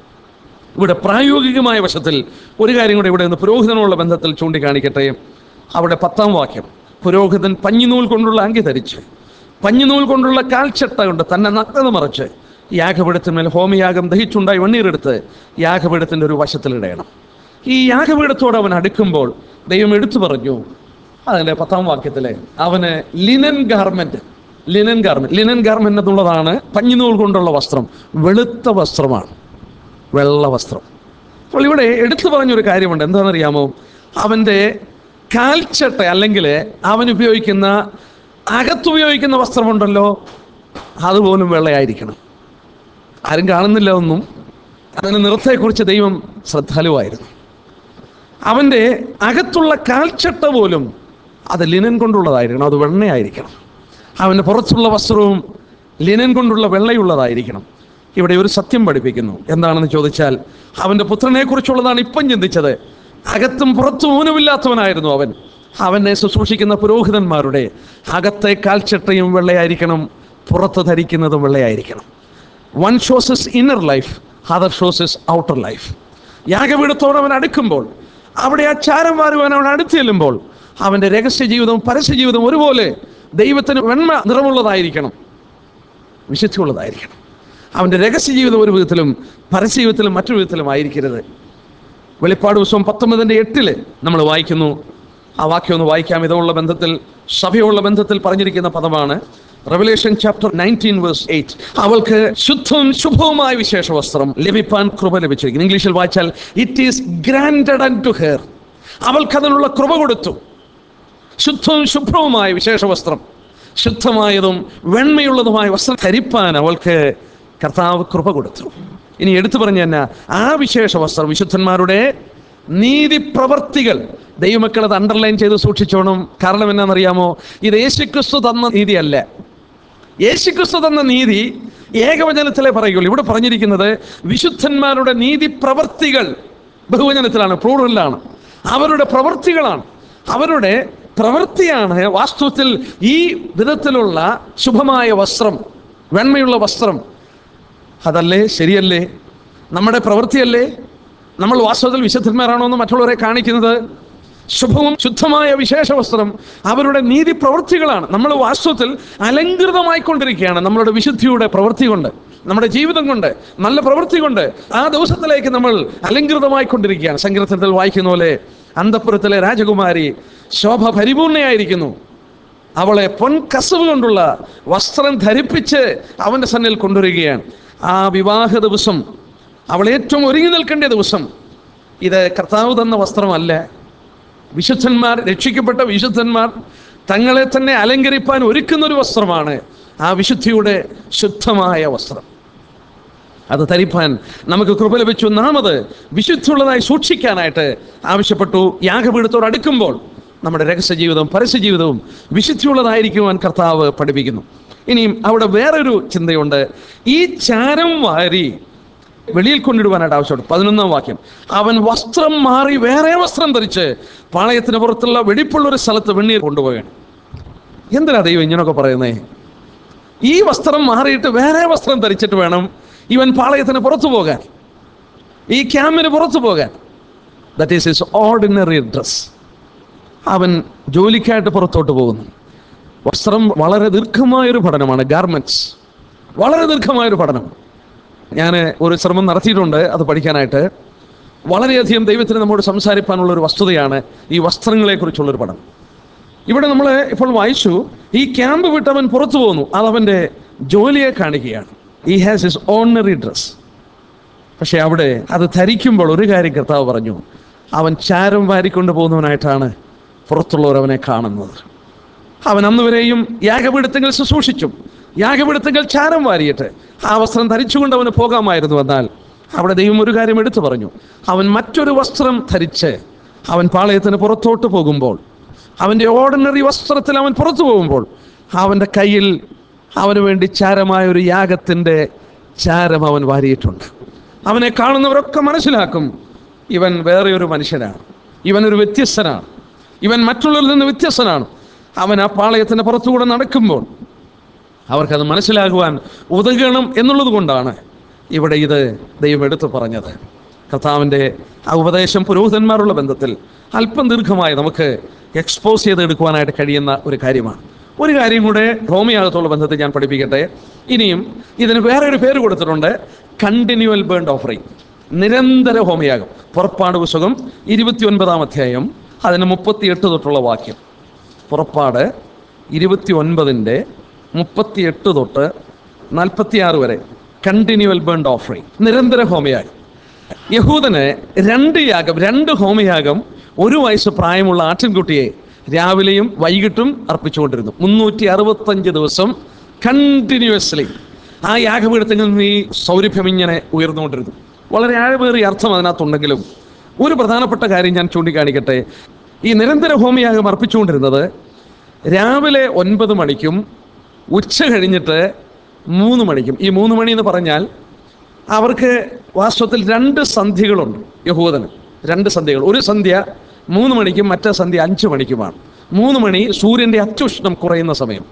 ഇവിടെ പ്രായോഗികമായ വശത്തിൽ ഒരു കാര്യം കൂടെ ഇവിടെ നിന്ന് പുരോഹിതനുള്ള ബന്ധത്തിൽ ചൂണ്ടിക്കാണിക്കട്ടെ അവിടെ പത്താം വാക്യം പുരോഹിതൻ പഞ്ഞിനൂൽ കൊണ്ടുള്ള അങ്കി ധരിച്ച് പഞ്ഞിനൂൽ കൊണ്ടുള്ള കാൽച്ചട്ട കൊണ്ട് തന്നെ നഗ്നത മറച്ച് യാഗപീഠത്തിന്മേൽ ഹോമയാഗം ദഹിച്ചുണ്ടായി വെണ്ണീരെടുത്ത് യാഗപീഠത്തിൻ്റെ ഒരു വശത്തിലിടയണം ഈ യാഗപീഠത്തോട് അവൻ അടുക്കുമ്പോൾ ദൈവം എടുത്തു പറഞ്ഞു അതിൻ്റെ പത്താം വാക്യത്തിലെ അവന് linen garment linen garment linen garment എന്നുള്ളതാണ് പഞ്ഞിനൂൽ കൊണ്ടുള്ള വസ്ത്രം വെളുത്ത വസ്ത്രമാണ് വെള്ള വസ്ത്രം അപ്പോൾ ഇവിടെ എടുത്തു പറഞ്ഞൊരു കാര്യമുണ്ട് എന്താണെന്നറിയാമോ അവൻ്റെ കാൽച്ചട്ട അല്ലെങ്കിൽ അവൻ ഉപയോഗിക്കുന്ന അകത്തുപയോഗിക്കുന്ന വസ്ത്രമുണ്ടല്ലോ അതുപോലും വെള്ളയായിരിക്കണം ആരും കാണുന്നില്ല ഒന്നും അതിന് നിറത്തെക്കുറിച്ച് ദൈവം ശ്രദ്ധാലുവായിരുന്നു അവൻ്റെ അകത്തുള്ള കാൽച്ചട്ട പോലും അത് ലിനൻ കൊണ്ടുള്ളതായിരിക്കണം അത് വെണ്ണയായിരിക്കണം അവൻ്റെ പുറത്തുള്ള വസ്ത്രവും ലിനൻ കൊണ്ടുള്ള വെള്ളയുള്ളതായിരിക്കണം ഇവിടെ ഒരു സത്യം പഠിപ്പിക്കുന്നു എന്താണെന്ന് ചോദിച്ചാൽ അവൻ്റെ പുത്രനെക്കുറിച്ചുള്ളതാണ് ഇപ്പം ചിന്തിച്ചത് അകത്തും പുറത്തും ഊനമില്ലാത്തവനായിരുന്നു അവൻ അവനെ ശുശ്രൂഷിക്കുന്ന പുരോഹിതന്മാരുടെ അകത്തെ കാൽച്ചട്ടയും വെള്ളയായിരിക്കണം പുറത്ത് ധരിക്കുന്നതും വെള്ളയായിരിക്കണം one shows is inner life other shows is outer life യാഗപീഠത്തോട് അവൻ അടുക്കുമ്പോൾ അവിടെ ആ ചാരം വാരുവാൻ അവൻ അടുത്ത് ചെല്ലുമ്പോൾ അവൻ്റെ രഹസ്യ ജീവിതവും പരസ്യ ജീവിതവും ഒരുപോലെ ദൈവത്തിന് വെണ്മ നിറമുള്ളതായിരിക്കണം വിശുദ്ധിയുള്ളതായിരിക്കണം അവൻ്റെ രഹസ്യ ജീവിതം ഒരു വിധത്തിലും പരസ്യ ജീവിതത്തിലും മറ്റൊരു വിധത്തിലും ആയിരിക്കരുത് വെളിപ്പാട് പുസ്തകം പത്തൊമ്പതിൻ്റെ എട്ടില് നമ്മൾ വായിക്കുന്നു ആ വാക്യം ഒന്ന് വായിക്കാം ഇതുള്ള ബന്ധത്തിൽ സഭയുള്ള ബന്ധത്തിൽ പറഞ്ഞിരിക്കുന്ന പദമാണ് Revelation chapter nineteen verse eight അവൾക്ക് ശുദ്ധവും ശുഭവുമായ വിശേഷ വസ്ത്രം ലഭിപ്പാൻ കൃപ ലഭിച്ചിരിക്കുന്നു ഇംഗ്ലീഷിൽ വായിച്ചാൽ it is granted and to her അവൾക്ക് അതിനുള്ള കൃപ കൊടുത്തു ശുദ്ധവും ശുഭ്രവുമായ വിശേഷ വസ്ത്രം ശുദ്ധമായതും വെണ്മയുള്ളതുമായ വസ്ത്രം ധരിപ്പാൻ അവൾക്ക് കർത്താവ് കൃപ കൊടുത്തു ഇനി എടുത്തു പറഞ്ഞ തന്നെ ആ വിശേഷ വസ്ത്രം വിശുദ്ധന്മാരുടെ നീതി പ്രവർത്തികൾ ദൈവമക്കൾ അത് അണ്ടർലൈൻ ചെയ്ത് സൂക്ഷിച്ചോണം കാരണം എന്നാണെന്നറിയാമോ ഇത് യേശുക്രിസ്തു തന്ന നീതിയല്ല യേശുക്രിസ്തു തന്ന നീതി ഏകവചനത്തിലെ പറയുള്ളൂ ഇവിടെ പറഞ്ഞിരിക്കുന്നത് വിശുദ്ധന്മാരുടെ നീതി പ്രവർത്തികൾ ബഹുവചനത്തിലാണ് പ്ലൂറലിലാണ് അവരുടെ പ്രവർത്തികളാണ് അവരുടെ പ്രവൃത്തിയാണ് വാസ്തവത്തിൽ ഈ വിധത്തിലുള്ള ശുഭമായ വസ്ത്രം വെണ്മയുള്ള വസ്ത്രം അതല്ലേ ശരിയല്ലേ നമ്മുടെ പ്രവൃത്തിയല്ലേ നമ്മൾ വാസ്തവത്തിൽ വിശുദ്ധന്മാരാണോ എന്ന് മറ്റുള്ളവരെ കാണിക്കുന്നത് ശുഭവും ശുദ്ധമായ വിശേഷ വസ്ത്രം അവരുടെ നീതി പ്രവൃത്തികളാണ് നമ്മൾ വാസ്തവത്തിൽ അലങ്കൃതമായിക്കൊണ്ടിരിക്കുകയാണ് നമ്മളുടെ വിശുദ്ധിയുടെ പ്രവൃത്തി കൊണ്ട് നമ്മുടെ ജീവിതം കൊണ്ട് നല്ല പ്രവൃത്തി കൊണ്ട് ആ ദിവസത്തിലേക്ക് നമ്മൾ അലങ്കൃതമായിക്കൊണ്ടിരിക്കുകയാണ് സങ്കീർത്തനത്തിൽ വായിക്കുന്ന പോലെ അന്തപുരത്തിലെ രാജകുമാരി ശോഭ പരിപൂർണയായിരിക്കുന്നു അവളെ പൊൻകസവ് കൊണ്ടുള്ള വസ്ത്രം ധരിപ്പിച്ച് അവൻ്റെ സന്നിൽ കൊണ്ടുവരികയാണ് ആ വിവാഹ ദിവസം അവൾ ഏറ്റവും ഒരുങ്ങി നിൽക്കേണ്ട ദിവസം ഇത് കർത്താവ് തന്ന വസ്ത്രമല്ല വിശുദ്ധന്മാർ രക്ഷിക്കപ്പെട്ട വിശുദ്ധന്മാർ തങ്ങളെ തന്നെ അലങ്കരിപ്പാൻ ഒരുക്കുന്ന ഒരു വസ്ത്രമാണ് ആ വിശുദ്ധിയുടെ ശുദ്ധമായ വസ്ത്രം അത് ധരിപ്പാൻ നമുക്ക് കൃപ ലഭിച്ചു നാമത് വിശുദ്ധിയുള്ളതായി സൂക്ഷിക്കാനായിട്ട് ആവശ്യപ്പെട്ടു യാഗപീഠത്തോട് അടുക്കുമ്പോൾ നമ്മുടെ രഹസ്യ ജീവിതവും പരസ്യ ജീവിതവും വിശുദ്ധിയുള്ളതായിരിക്കുവാൻ കർത്താവ് പഠിപ്പിക്കുന്നു ഇനിയും അവിടെ വേറൊരു ചിന്തയുണ്ട് ഈ ചാരം വാരി വെളിയിൽ കൊണ്ടിടുവാനായിട്ട് ആവശ്യപ്പെട്ടു പതിനൊന്നാം വാക്യം അവൻ വസ്ത്രം മാറി വേറെ വസ്ത്രം ധരിച്ച് പാളയത്തിന് പുറത്തുള്ള വെടിപ്പുള്ള ഒരു സ്ഥലത്ത് വെണ്ണീർ കൊണ്ടുപോവുകയാണ് എന്തിനാ ദൈവം ഇങ്ങനെയൊക്കെ പറയുന്നേ ഈ വസ്ത്രം മാറിയിട്ട് വേറെ വസ്ത്രം ധരിച്ചിട്ട് വേണം ഇവൻ പാളയത്തിന് പുറത്തു പോകാൻ ഈ ക്യാമ്പിന് പുറത്തു പോകാൻ that is is ordinary dress അവൻ ജോലിക്കായിട്ട് പുറത്തോട്ട് പോകുന്നു വസ്ത്രം വളരെ ദീർഘമായൊരു പഠനമാണ് ഗാർമെന്റ്സ് വളരെ ദീർഘമായൊരു പഠനം ഞാൻ ഒരു ശ്രമം നടത്തിയിട്ടുണ്ട് അത് പഠിക്കാനായിട്ട് വളരെയധികം ദൈവത്തിന് നമ്മോട് സംസാരിപ്പാനുള്ള ഒരു വസ്തുതയാണ് ഈ വസ്ത്രങ്ങളെക്കുറിച്ചുള്ളൊരു പഠനം ഇവിടെ നമ്മൾ ഇപ്പോൾ വായിച്ചു ഈ ക്യാമ്പ് വിട്ട് അവൻ പുറത്തു പോകുന്നു അത് അവൻ്റെ ജോലിയെ കാണിക്കുകയാണ് ഈ ഹാസ് ഇസ് ഓർഡിനറി ഡ്രസ് പക്ഷെ അവിടെ അത് ധരിക്കുമ്പോൾ ഒരു കാര്യം കർത്താവ് പറഞ്ഞു അവൻ ചാരം വാരിക്കൊണ്ട് പോകുന്നവനായിട്ടാണ് പുറത്തുള്ളവർ അവനെ കാണുന്നത് അവൻ അന്ന് വരെയും യാഗപീഠത്തിൽ ശുശ്രൂഷിച്ചു യാഗപീഠത്തിൽ ചാരം വാരിയിട്ട് ആ വസ്ത്രം ധരിച്ചുകൊണ്ട് അവന് പോകാമായിരുന്നു എന്നാൽ അവിടെ ദൈവം ഒരു കാര്യം എടുത്തു പറഞ്ഞു അവൻ മറ്റൊരു വസ്ത്രം ധരിച്ച് അവൻ പാളയത്തിന് പുറത്തോട്ട് പോകുമ്പോൾ അവൻ്റെ ഓർഡിനറി വസ്ത്രത്തിൽ അവൻ പുറത്തു പോകുമ്പോൾ അവൻ്റെ കയ്യിൽ അവന് വേണ്ടി ചാരമായ ഒരു യാഗത്തിൻ്റെ ചാരം അവൻ വാരിയിട്ടുണ്ട് അവനെ കാണുന്നവരൊക്കെ മനസ്സിലാക്കും ഇവൻ വേറെ ഒരു മനുഷ്യനാണ് ഇവൻ ഒരു വ്യത്യസ്തനാണ് ഇവൻ മറ്റുള്ളവരിൽ നിന്ന് വ്യത്യസ്തനാണ് അവൻ ആ പാളയത്തിൻ്റെ പുറത്തുകൂടെ നടക്കുമ്പോൾ അവർക്കത് മനസ്സിലാകുവാൻ ഉതകണം എന്നുള്ളത് കൊണ്ടാണ് ഇവിടെ ഇത് ദൈവം എടുത്തു പറഞ്ഞത് കർത്താവിൻ്റെ ആ ഉപദേശം പുരോഹിതന്മാരുള്ള ബന്ധത്തിൽ അല്പം ദീർഘമായി നമുക്ക് എക്സ്പോസ് ചെയ്തെടുക്കുവാനായിട്ട് കഴിയുന്ന ഒരു കാര്യമാണ് ഒരു കാര്യം കൂടെ റോമിയാകത്തുള്ള ബന്ധത്തിൽ ഞാൻ പഠിപ്പിക്കട്ടെ ഇനിയും ഇതിന് വേറെ ഒരു പേര് കൊടുത്തിട്ടുണ്ട് കണ്ടിന്യൂവൽ ബേൺഡ് ഓഫറിങ് നിരന്തര ഹോമയാഗം പുറപ്പാട് പുസ്തകം ഇരുപത്തി ഒൻപതാം അധ്യായം അതിന് മുപ്പത്തിയെട്ട് തൊട്ടുള്ള വാക്യം പുറപ്പാട് ഇരുപത്തി ഒൻപതിൻ്റെ മുപ്പത്തിയെട്ട് തൊട്ട് നാൽപ്പത്തിയാറ് വരെ കണ്ടിന്യൂവൽ ബേൺഡ് ഓഫറിങ് നിരന്തര ഹോമയാഗം യഹൂദന് രണ്ട് യാഗം രണ്ട് ഹോമയാഗം ഒരു വയസ്സ് പ്രായമുള്ള ആട്ടിൻകുട്ടിയെ രാവിലെയും വൈകിട്ടും അർപ്പിച്ചുകൊണ്ടിരുന്നു മുന്നൂറ്റി അറുപത്തഞ്ച് ദിവസം കണ്ടിന്യൂസ്ലി ആ യാഗപീഠത്തിൽ നിന്ന് ഈ സൗരഭ്യം ഇങ്ങനെ ഉയർന്നുകൊണ്ടിരുന്നു വളരെ ആഴമേറിയ അർത്ഥം അതിനകത്തുണ്ടെങ്കിലും ഒരു പ്രധാനപ്പെട്ട കാര്യം ഞാൻ ചൂണ്ടിക്കാണിക്കട്ടെ ഈ നിരന്തര ഹോമയാഗം അർപ്പിച്ചുകൊണ്ടിരുന്നത് രാവിലെ ഒൻപത് മണിക്കും ഉച്ച കഴിഞ്ഞിട്ട് മൂന്ന് മണിക്കും ഈ മൂന്ന് മണി എന്ന് പറഞ്ഞാൽ അവർക്ക് വാസ്തവത്തിൽ രണ്ട് സന്ധ്യകളുണ്ട് യഹൂദന് രണ്ട് സന്ധ്യകൾ ഒരു സന്ധ്യ മൂന്ന് മണിക്കും മറ്റേ സന്ധ്യ അഞ്ച് മണിക്കുമാണ് മൂന്ന് മണി സൂര്യൻ്റെ അത്യുഷ്ണം കുറയുന്ന സമയം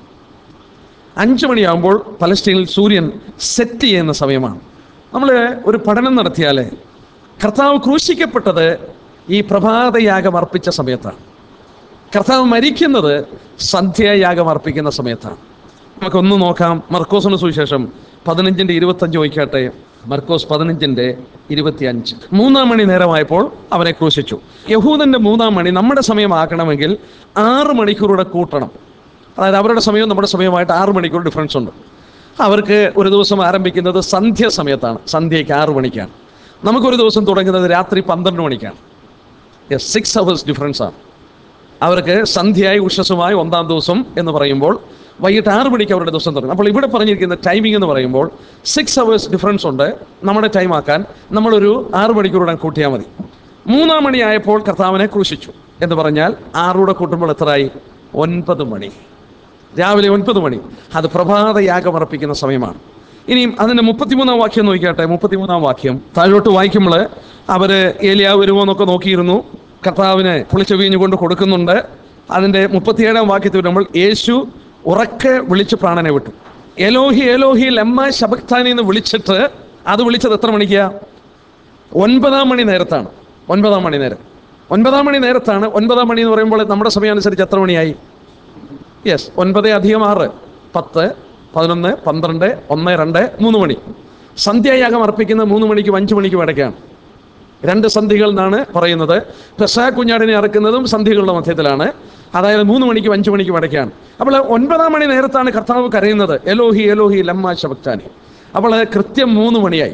അഞ്ച് മണിയാകുമ്പോൾ പലസ്തീനിൽ സൂര്യൻ സെറ്റ് ചെയ്യുന്ന സമയമാണ് നമ്മൾ ഒരു പഠനം നടത്തിയാൽ കർത്താവ് ക്രൂശിക്കപ്പെട്ടത് ഈ പ്രഭാതയാഗം അർപ്പിച്ച സമയത്താണ് കർത്താവ് മരിക്കുന്നത് സന്ധ്യായാഗം അർപ്പിക്കുന്ന സമയത്താണ് നമുക്കൊന്ന് നോക്കാം മർക്കോസിന് സുവിശേഷം പതിനഞ്ചിൻ്റെ ഇരുപത്തഞ്ച് നോക്കിയാട്ടെ മർക്കോസ് പതിനഞ്ചിൻ്റെ ഇരുപത്തിയഞ്ച് മൂന്നാം മണി നേരമായപ്പോൾ അവനെ ക്രൂശിച്ചു യഹൂദന്റെ മൂന്നാം മണി നമ്മുടെ സമയമാക്കണമെങ്കിൽ ആറ് മണിക്കൂറുടെ കൂട്ടണം അതായത് അവരുടെ സമയവും നമ്മുടെ സമയമായിട്ട് ആറ് മണിക്കൂർ ഡിഫറൻസ് ഉണ്ട് അവർക്ക് ഒരു ദിവസം ആരംഭിക്കുന്നത് സന്ധ്യ സമയത്താണ് സന്ധ്യയ്ക്ക് ആറ് മണിക്കാണ് നമുക്കൊരു ദിവസം തുടങ്ങുന്നത് രാത്രി പന്ത്രണ്ട് മണിക്കാണ് യെസ് സിക്സ് അവേഴ്സ് ഡിഫറൻസ് ആണ് അവർക്ക് സന്ധ്യയായി ഉഷസ്സുമായി ഒന്നാം ദിവസം എന്ന് പറയുമ്പോൾ വൈകിട്ട് ആറ് മണിക്ക് അവരുടെ ദിവസം തുടങ്ങും അപ്പോൾ ഇവിടെ പറഞ്ഞിരിക്കുന്ന ടൈമിംഗ് എന്ന് പറയുമ്പോൾ സിക്സ് അവേഴ്സ് ഡിഫറൻസ് ഉണ്ട് നമ്മുടെ ടൈം ആക്കാൻ നമ്മളൊരു ആറ് മണിക്കൂറുടെ കൂട്ടിയാൽ മതി മൂന്നാം മണിയായപ്പോൾ കർത്താവിനെ ക്രൂശിച്ചു എന്ന് പറഞ്ഞാൽ ആറൂടെ കൂട്ടുമ്പോൾ എത്രയായി ഒൻപത് മണി രാവിലെ ഒൻപത് മണി അത് പ്രഭാത യാഗം അർപ്പിക്കുന്ന സമയമാണ് ഇനിയും അതിൻ്റെ മുപ്പത്തിമൂന്നാം വാക്യം നോക്കിയാട്ടെ മുപ്പത്തിമൂന്നാം വാക്യം താഴോട്ട് വായിക്കുമ്പോൾ അവർ ഏലിയാവ് വരുമോ എന്നൊക്കെ നോക്കിയിരുന്നു കർത്താവിന് പുളിച്ച വീഞ്ഞു കൊണ്ട് കൊടുക്കുന്നുണ്ട് അതിൻ്റെ മുപ്പത്തിയേഴാം വാക്യത്തിൽ വരുമ്പോൾ യേശു ഉറക്കെ വിളിച്ച് പ്രാണനെ വിട്ടു എലോഹി എലോഹി ലമ്മ ശബക്താനി എന്ന് വിളിച്ചിട്ട് അത് വിളിച്ചത് എത്ര മണിക്കാ ഒൻപതാം മണി നേരത്താണ് ഒൻപതാം മണി നേരം ഒൻപതാം മണി നേരത്താണ് ഒൻപതാം മണി എന്ന് പറയുമ്പോൾ നമ്മുടെ സമയം അനുസരിച്ച് എത്ര മണിയായി യെസ് ഒൻപത് അധികം ആറ് പത്ത് പതിനൊന്ന് പന്ത്രണ്ട് ഒന്ന് രണ്ട് മൂന്ന് മണി സന്ധ്യായാഗം അർപ്പിക്കുന്നത് മൂന്ന് മണിക്കും അഞ്ച് മണിക്കും ഇടയ്ക്കാണ് രണ്ട് സന്ധികൾ എന്നാണ് പറയുന്നത് പെസാ കുഞ്ഞാടിനെ അറക്കുന്നതും സന്ധികളുടെ മധ്യത്തിലാണ് അതായത് മൂന്ന് മണിക്കും അഞ്ച് മണിക്കും ഇടയ്ക്കാണ് അപ്പോൾ ഒൻപതാം മണി നേരത്താണ് കർത്താവ് കരയുന്നത് എലോഹി എലോഹി ലമ്മ ശബക്താനി അപ്പോൾ കൃത്യം മൂന്ന് മണിയായി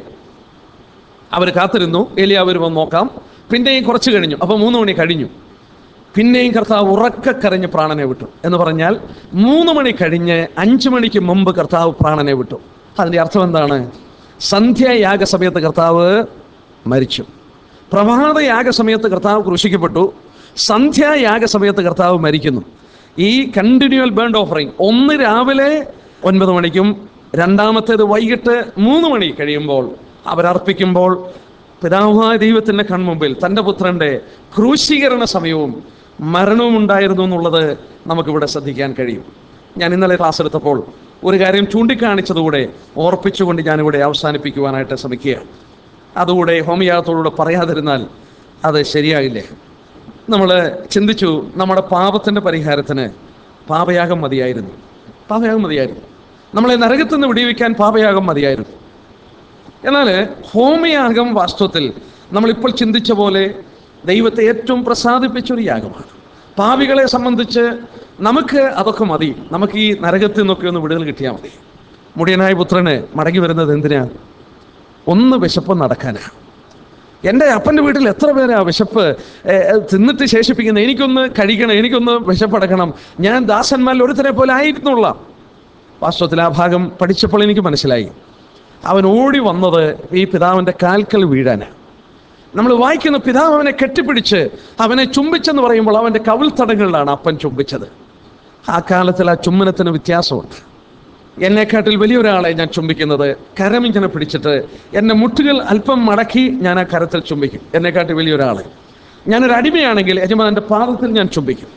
അവർ കാത്തിരുന്നു ഏലിയാവർ വന്ന് നോക്കാം പിന്നെയും കുറച്ച് കഴിഞ്ഞു അപ്പോൾ മൂന്ന് മണി കഴിഞ്ഞു പിന്നെയും കർത്താവ് ഉറക്കെ കരഞ്ഞ് പ്രാണനെ വിട്ടു എന്ന് പറഞ്ഞാൽ മൂന്ന് മണി കഴിഞ്ഞ് അഞ്ച് മണിക്ക് മുമ്പ് കർത്താവ് പ്രാണനെ വിട്ടു അതിൻ്റെ അർത്ഥം എന്താണ് സന്ധ്യായാഗ സമയത്ത് കർത്താവ് മരിച്ചു പ്രഭാത യാഗ സമയത്ത് കർത്താവ് ക്രൂശിക്കപ്പെട്ടു സന്ധ്യായാഗ സമയത്ത് കർത്താവ് മരിക്കുന്നു ഈ കണ്ടിന്യൂവൽ ബേൺഡ് ഓഫറിങ് ഒന്ന് രാവിലെ ഒൻപത് മണിക്കും രണ്ടാമത്തേത് വൈകിട്ട് മൂന്ന് മണി കഴിയുമ്പോൾ അവരർപ്പിക്കുമ്പോൾ പിതാവായ ദൈവത്തിൻ്റെ കൺമുമ്പിൽ തൻ്റെ പുത്രൻ്റെ ക്രൂശീകരണ സമയവും മരണവും ഉണ്ടായിരുന്നു എന്നുള്ളത് നമുക്കിവിടെ ശ്രദ്ധിക്കാൻ കഴിയും ഞാൻ ഇന്നലെ ക്ലാസ് എടുത്തപ്പോൾ ഒരു കാര്യം ചൂണ്ടിക്കാണിച്ചതുകൂടെ ഓർപ്പിച്ചുകൊണ്ട് ഞാനിവിടെ അവസാനിപ്പിക്കുവാനായിട്ട് ശ്രമിക്കുകയാണ് അതുകൂടെ ഹോമിയാഗത്തോടുകൂടെ പറയാതിരുന്നാൽ അത് ശരിയായില്ലേ നമ്മൾ ചിന്തിച്ചു നമ്മുടെ പാപത്തിൻ്റെ പരിഹാരത്തിന് പാപയാഗം മതിയായിരുന്നു പാപയാഗം മതിയായിരുന്നു നമ്മളെ നരകത്തിൽ നിന്ന് വിടിവിക്കാൻ പാപയാഗം മതിയായിരുന്നു എന്നാൽ ഹോമയാഗം വാസ്തവത്തിൽ നമ്മളിപ്പോൾ ചിന്തിച്ച പോലെ ദൈവത്തെ ഏറ്റവും പ്രസാദിപ്പിച്ച ഒരു യാഗമാണ് പാപികളെ സംബന്ധിച്ച് നമുക്ക് അതൊക്കെ മതി നമുക്ക് ഈ നരകത്തിൽ നിന്നൊക്കെ ഒന്ന് വിടുതൽ കിട്ടിയാൽ മതി മുടിയനായ പുത്രന് മടങ്ങി വരുന്നത് എന്തിനാ ഒന്ന് വിശപ്പ് നടക്കാനാണ് എൻ്റെ അപ്പൻ്റെ വീട്ടിൽ എത്ര പേരാ വിശപ്പ് ഏ, ഏ, തിന്നിട്ട് ശേഷിപ്പിക്കുന്നത് എനിക്കൊന്ന് കഴിക്കണം എനിക്കൊന്ന് വിശപ്പടക്കണം ഞാൻ ദാസന്മാരിൽ ഒരുത്തരെ പോലെ ആയിരുന്നുള്ള വാസ്തവത്തിൽ ആ ഭാഗം പഠിച്ചപ്പോൾ എനിക്ക് മനസ്സിലായി അവൻ ഓടി വന്നത് ഈ പിതാവിൻ്റെ കാൽക്കൽ വീഴാന് നമ്മൾ വായിക്കുന്ന പിതാവ് അവനെ കെട്ടിപ്പിടിച്ച് അവനെ ചുംബിച്ചെന്ന് പറയുമ്പോൾ അവൻ്റെ കവിൾത്തടങ്ങളിലാണ് അപ്പൻ ചുംബിച്ചത് ആ കാലത്തിൽ ആ ചുംബനത്തിന് വ്യത്യാസമുണ്ട് എന്നെക്കാട്ടിൽ വലിയൊരാളെ ഞാൻ ചുംബിക്കുന്നത് കരമിങ്ങനെ പിടിച്ചിട്ട് എൻ്റെ മുട്ടുകൾ അല്പം മടക്കി ഞാൻ ആ കരത്തിൽ ചുംബിക്കും എന്നെക്കാട്ടിൽ വലിയൊരാളെ ഞാനൊരു അടിമയാണെങ്കിൽ യജമാനൻ്റെ പാദത്തിൽ ഞാൻ ചുംബിക്കും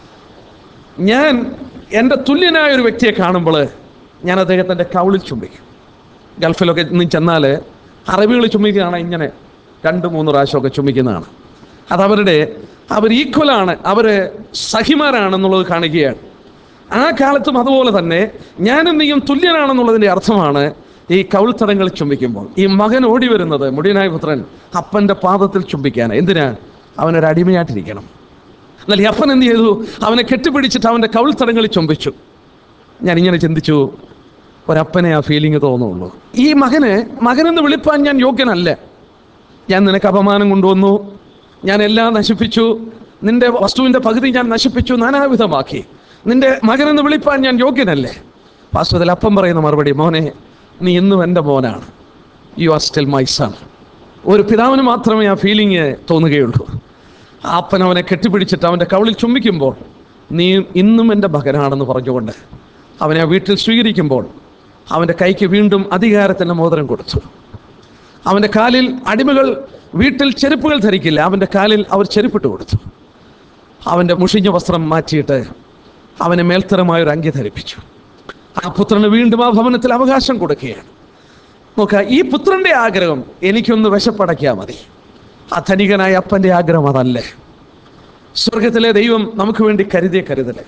ഞാൻ എൻ്റെ തുല്യനായ ഒരു വ്യക്തിയെ കാണുമ്പോൾ ഞാൻ അദ്ദേഹത്തിൻ്റെ കവിളിൽ ചുംബിക്കും ഗൾഫിലൊക്കെ നിന്ന് ചെന്നാൽ അറബികൾ ചുംബിക്കുകയാണ് ഇങ്ങനെ രണ്ട് മൂന്ന് പ്രാവശ്യമൊക്കെ ചുംബിക്കുന്നതാണ് അതവരുടെ അവർ ഈക്വലാണ് അവർ സഹിമാരാണെന്നുള്ളത് കാണിക്കുകയാണ് ആ കാലത്തും അതുപോലെ തന്നെ ഞാനും നീയും തുല്യനാണെന്നുള്ളതിൻ്റെ അർത്ഥമാണ് ഈ കവിൾത്തടങ്ങൾ ചുംബിക്കുമ്പോൾ ഈ മകൻ ഓടി വരുന്നത് മുടിയനായ പുത്രൻ അപ്പൻ്റെ പാദത്തിൽ ചുംബിക്കാൻ എന്തിനാ അവനൊരു അടിമയായിട്ടിരിക്കണം എന്നാൽ ഈ അപ്പൻ എന്ത് ചെയ്തു അവനെ കെട്ടിപ്പിടിച്ചിട്ട് അവൻ്റെ കവിൾത്തടങ്ങളിൽ ചുംബിച്ചു ഞാൻ ഇങ്ങനെ ചിന്തിച്ചു ഒരപ്പനെ ആ ഫീലിംഗ് തോന്നുള്ളൂ ഈ മകന് മകനെന്ന് വിളിപ്പാൻ ഞാൻ യോഗ്യനല്ല ഞാൻ നിനക്ക് അപമാനം കൊണ്ടുവന്നു ഞാൻ എല്ലാം നശിപ്പിച്ചു നിന്റെ വസ്തുവിൻ്റെ പകുതി ഞാൻ നശിപ്പിച്ചു നാനാവിധമാക്കി നിന്റെ മകനെന്ന് വിളിപ്പാൻ ഞാൻ യോഗ്യനല്ലേ വാസ്തവത്തിൽ അപ്പം പറയുന്ന മറുപടി മോനെ നീ ഇന്നും എൻ്റെ മോനാണ് you are still my son ഒരു പിതാവിന് മാത്രമേ ആ ഫീലിംഗ് തോന്നുകയുള്ളൂ ആ അപ്പൻ അവനെ കെട്ടിപ്പിടിച്ചിട്ട് അവൻ്റെ കവിളിൽ ചുംബിക്കുമ്പോൾ നീ ഇന്നും എൻ്റെ മകനാണെന്ന് പറഞ്ഞുകൊണ്ട് അവനെ ആ വീട്ടിൽ സ്വീകരിക്കുമ്പോൾ അവൻ്റെ കൈക്ക് വീണ്ടും അധികാരത്തിൻ്റെ മോതിരം കൊടുത്തു അവൻ്റെ കാലിൽ അടിമകൾ വീട്ടിൽ ചെരുപ്പുകൾ ധരിക്കില്ല അവൻ്റെ കാലിൽ അവർ ചെരുപ്പിട്ട് കൊടുത്തു അവൻ്റെ മുഷിഞ്ഞ വസ്ത്രം മാറ്റിയിട്ട് അവനെ മേൽത്തരമായ ഒരു അങ്കി ധരിപ്പിച്ചു ആ പുത്രന് വീണ്ടും ആ ഭവനത്തിൽ അവകാശം കൊടുക്കുകയാണ് നോക്ക ഈ പുത്രന്റെ ആഗ്രഹം എനിക്കൊന്ന് വിശപ്പടക്കിയാൽ മതി ആ ധനികനായ അപ്പൻ്റെ ആഗ്രഹം അതല്ലേ സ്വർഗത്തിലെ ദൈവം നമുക്ക് വേണ്ടി കരുതിയ കരുതല്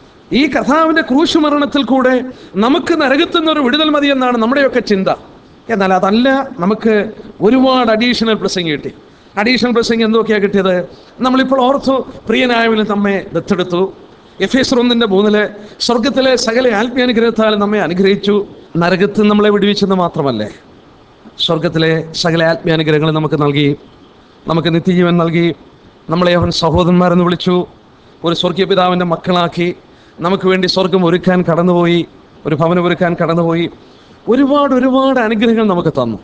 ഈ കഥാവിൻ്റെ ക്രൂശ് മരണത്തിൽ കൂടെ നമുക്ക് നരകത്തിൽ നിന്നൊരു വിടുതൽ മതി എന്നാണ് നമ്മുടെയൊക്കെ ചിന്ത എന്നാൽ അതല്ല നമുക്ക് ഒരുപാട് അഡീഷണൽ ബ്ലെസ്സിങ് കിട്ടി അഡീഷണൽ ബ്ലെസ്സിങ് എന്തൊക്കെയാണ് കിട്ടിയത് നമ്മളിപ്പോൾ ഓർത്തു പ്രിയനായവന് നമ്മെ ദത്തെടുത്തു എഫ് എസ് ഒന്നിൻ്റെ മൂന്നില് സ്വർഗത്തിലെ സകല ആത്മീയാനുഗ്രഹത്താൽ നമ്മെ അനുഗ്രഹിച്ചു നരകത്തിൽ നമ്മളെ വിടുവിച്ചെന്ന് മാത്രമല്ലേ സ്വർഗത്തിലെ സകല ആത്മീയാനുഗ്രഹങ്ങൾ നമുക്ക് നൽകി നമുക്ക് നിത്യജീവൻ നൽകി നമ്മളെ അവൻ സഹോദരന്മാരെന്ന് വിളിച്ചു ഒരു സ്വർഗീയ പിതാവിൻ്റെ മക്കളാക്കി നമുക്ക് വേണ്ടി സ്വർഗം ഒരുക്കാൻ കടന്നുപോയി ഒരു ഭവനം ഒരുക്കാൻ കടന്നുപോയി ഒരുപാട് ഒരുപാട് അനുഗ്രഹങ്ങൾ നമുക്ക് തന്നു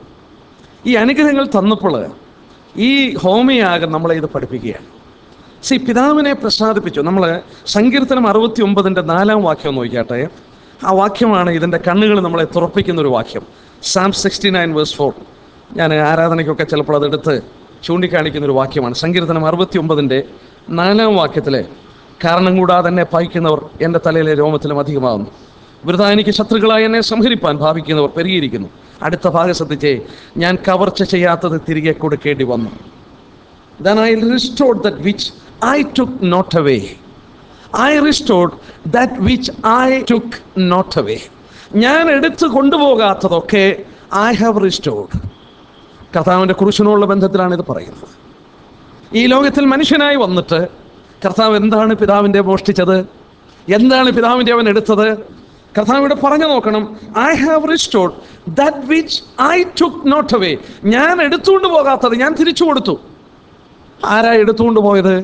ഈ അനുഗ്രഹങ്ങൾ തന്നപ്പോൾ ഈ ഹോമയാഗം നമ്മളെ ഇത് പഠിപ്പിക്കുകയാണ് സി പിതാവിനെ പ്രസാദിപ്പിച്ചു നമ്മൾ സങ്കീർത്തനം അറുപത്തി ഒമ്പതിൻ്റെ നാലാം വാക്യം നോക്കിയാട്ടെ ആ വാക്യമാണ് ഇതിൻ്റെ കണ്ണുകൾ നമ്മളെ തുറപ്പിക്കുന്ന ഒരു വാക്യം psalm sixty nine verse four ഞാൻ ആരാധനയ്ക്കൊക്കെ ചിലപ്പോൾ അതെടുത്ത് ചൂണ്ടിക്കാണിക്കുന്ന ഒരു വാക്യമാണ് സങ്കീർത്തനം അറുപത്തി ഒമ്പതിൻ്റെ നാലാം വാക്യത്തിലെ കാരണം കൂടാതെ എന്നെ പായിക്കുന്നവർ എൻ്റെ തലയിലെ രോമത്തിലും അധികമാകുന്നു വൃതാ എനിക്ക് ശത്രുക്കളായി എന്നെ സംഹരിപ്പാൻ ഭാവിക്കുന്നവർ പെരുകിയിരിക്കുന്നു അടുത്ത ഭാഗം ശ്രദ്ധിച്ചേ ഞാൻ കവർച്ച ചെയ്യാത്തത് തിരികെ കൊടുക്കേണ്ടി വന്നു then I restored that which I took not away. I restored that which I took not away. ഞാൻ എടുത്തു കൊണ്ടുപോകാത്തതൊക്കെ ഐ ഹാവ് റിസ്റ്റോർഡ് കർത്താവിൻ്റെ കുറിച്ചിനുള്ള ബന്ധത്തിലാണ് ഇത് പറയുന്നത് ഈ ലോകത്തിൽ മനുഷ്യനായി വന്നിട്ട് കർത്താവ് എന്താണ് പിതാവിൻ്റെ മോഷ്ടിച്ചത് എന്താണ് പിതാവിൻ്റെ അവൻ എടുത്തത് കർത്താവ് ഇവിടെ പറഞ്ഞു നോക്കണം I have restored that which I took not away ഞാൻ എടുത്തുകൊണ്ട് പോകാത്തത് ഞാൻ തിരിച്ചു കൊടുത്തു ആരാ എടുത്തുകൊണ്ട് പോയത്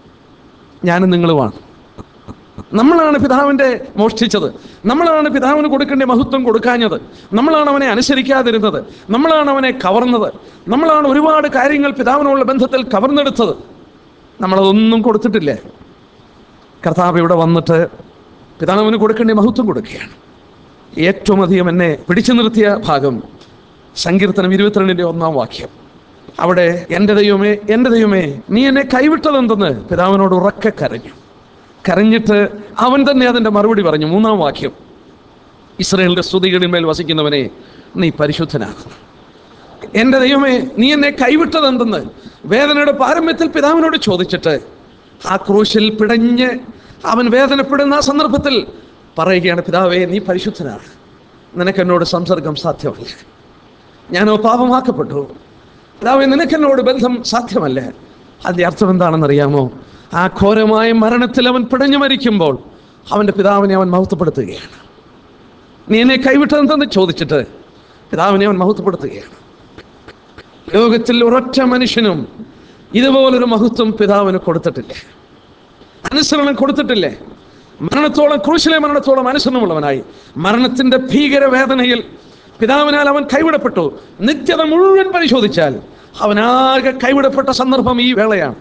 ഞാനും നിങ്ങളുമാണ് നമ്മളാണ് പിതാവിൻ്റെ മോഷ്ടിച്ചത് നമ്മളാണ് പിതാവിന് കൊടുക്കേണ്ട മഹത്വം കൊടുക്കാഞ്ഞത് നമ്മളാണ് അവനെ അനുസരിക്കാതിരുന്നത് നമ്മളാണ് അവനെ കവർന്നത് നമ്മളാണ് ഒരുപാട് കാര്യങ്ങൾ പിതാവിനുള്ള ബന്ധത്തിൽ കവർന്നെടുത്തത് നമ്മളതൊന്നും കൊടുത്തിട്ടില്ലേ കർത്താവ് ഇവിടെ വന്നിട്ട് പിതാവിന് കൊടുക്കേണ്ട മഹത്വം കൊടുക്കുകയാണ് ഏറ്റവും അധികം എന്നെ പിടിച്ചു നിർത്തിയ ഭാഗം സങ്കീർത്തനം ഇരുപത്തിരണ്ടിൻ്റെ ഒന്നാം വാക്യം അവിടെ എൻ്റെ ദൈവമേ എൻ്റെ ദൈവമേ നീ എന്നെ കൈവിട്ടതെന്തെന്ന് പിതാവിനോട് ഉറക്കെ കരഞ്ഞു കരഞ്ഞിട്ട് അവൻ തന്നെ അതിൻ്റെ മറുപടി പറഞ്ഞു മൂന്നാം വാക്യം ഇസ്രയേലിൻ്റെ സ്തുതികളിന്മേൽ വസിക്കുന്നവനെ നീ പരിശുദ്ധനാകുന്നു എൻ്റെ ദൈവമേ നീ എന്നെ കൈവിട്ടതെന്തെന്ന് വേദനയുടെ പാരമ്യത്തിൽ പിതാവിനോട് ചോദിച്ചിട്ട് ആ ക്രൂശിൽ പിടഞ്ഞ് അവൻ വേദനപ്പെടുന്ന ആ സന്ദർഭത്തിൽ പറയുകയാണ് പിതാവേ നീ പരിശുദ്ധനാണ് നിനക്ക് എന്നോട് സംസർഗം സാധ്യമല്ല ഞാനോ പാപമാക്കപ്പെട്ടു പിതാവേ നിനക്ക് എന്നോട് ബന്ധം സാധ്യമല്ല അതിൻ്റെ അർത്ഥം എന്താണെന്നറിയാമോ ആ ഘോരമായ മരണത്തിൽ അവൻ പിടഞ്ഞു മരിക്കുമ്പോൾ അവൻ്റെ പിതാവിനെ അവൻ മഹത്വപ്പെടുത്തുകയാണ് നീ എന്നെ കൈവിട്ടതെന്തെന്ന് ചോദിച്ചിട്ട് പിതാവിനെ അവൻ മഹത്വപ്പെടുത്തുകയാണ് ലോകത്തിൽ ഒരൊറ്റ മനുഷ്യനും ഇതുപോലൊരു മഹത്വം പിതാവിന് കൊടുത്തിട്ടില്ല അനുസരണം കൊടുത്തിട്ടില്ലേ മരണത്തോളം ക്രൂശിലെ മരണത്തോളം അനുസരണമുള്ളവനായി മരണത്തിന്റെ ഭീകരവേദനയിൽ പിതാവിനാൽ അവൻ കൈവിടപ്പെട്ടു നിത്യത മുഴുവൻ പരിശോധിച്ചാൽ അവനാകെ കൈവിടപ്പെട്ട സന്ദർഭം ഈ വേളയാണ്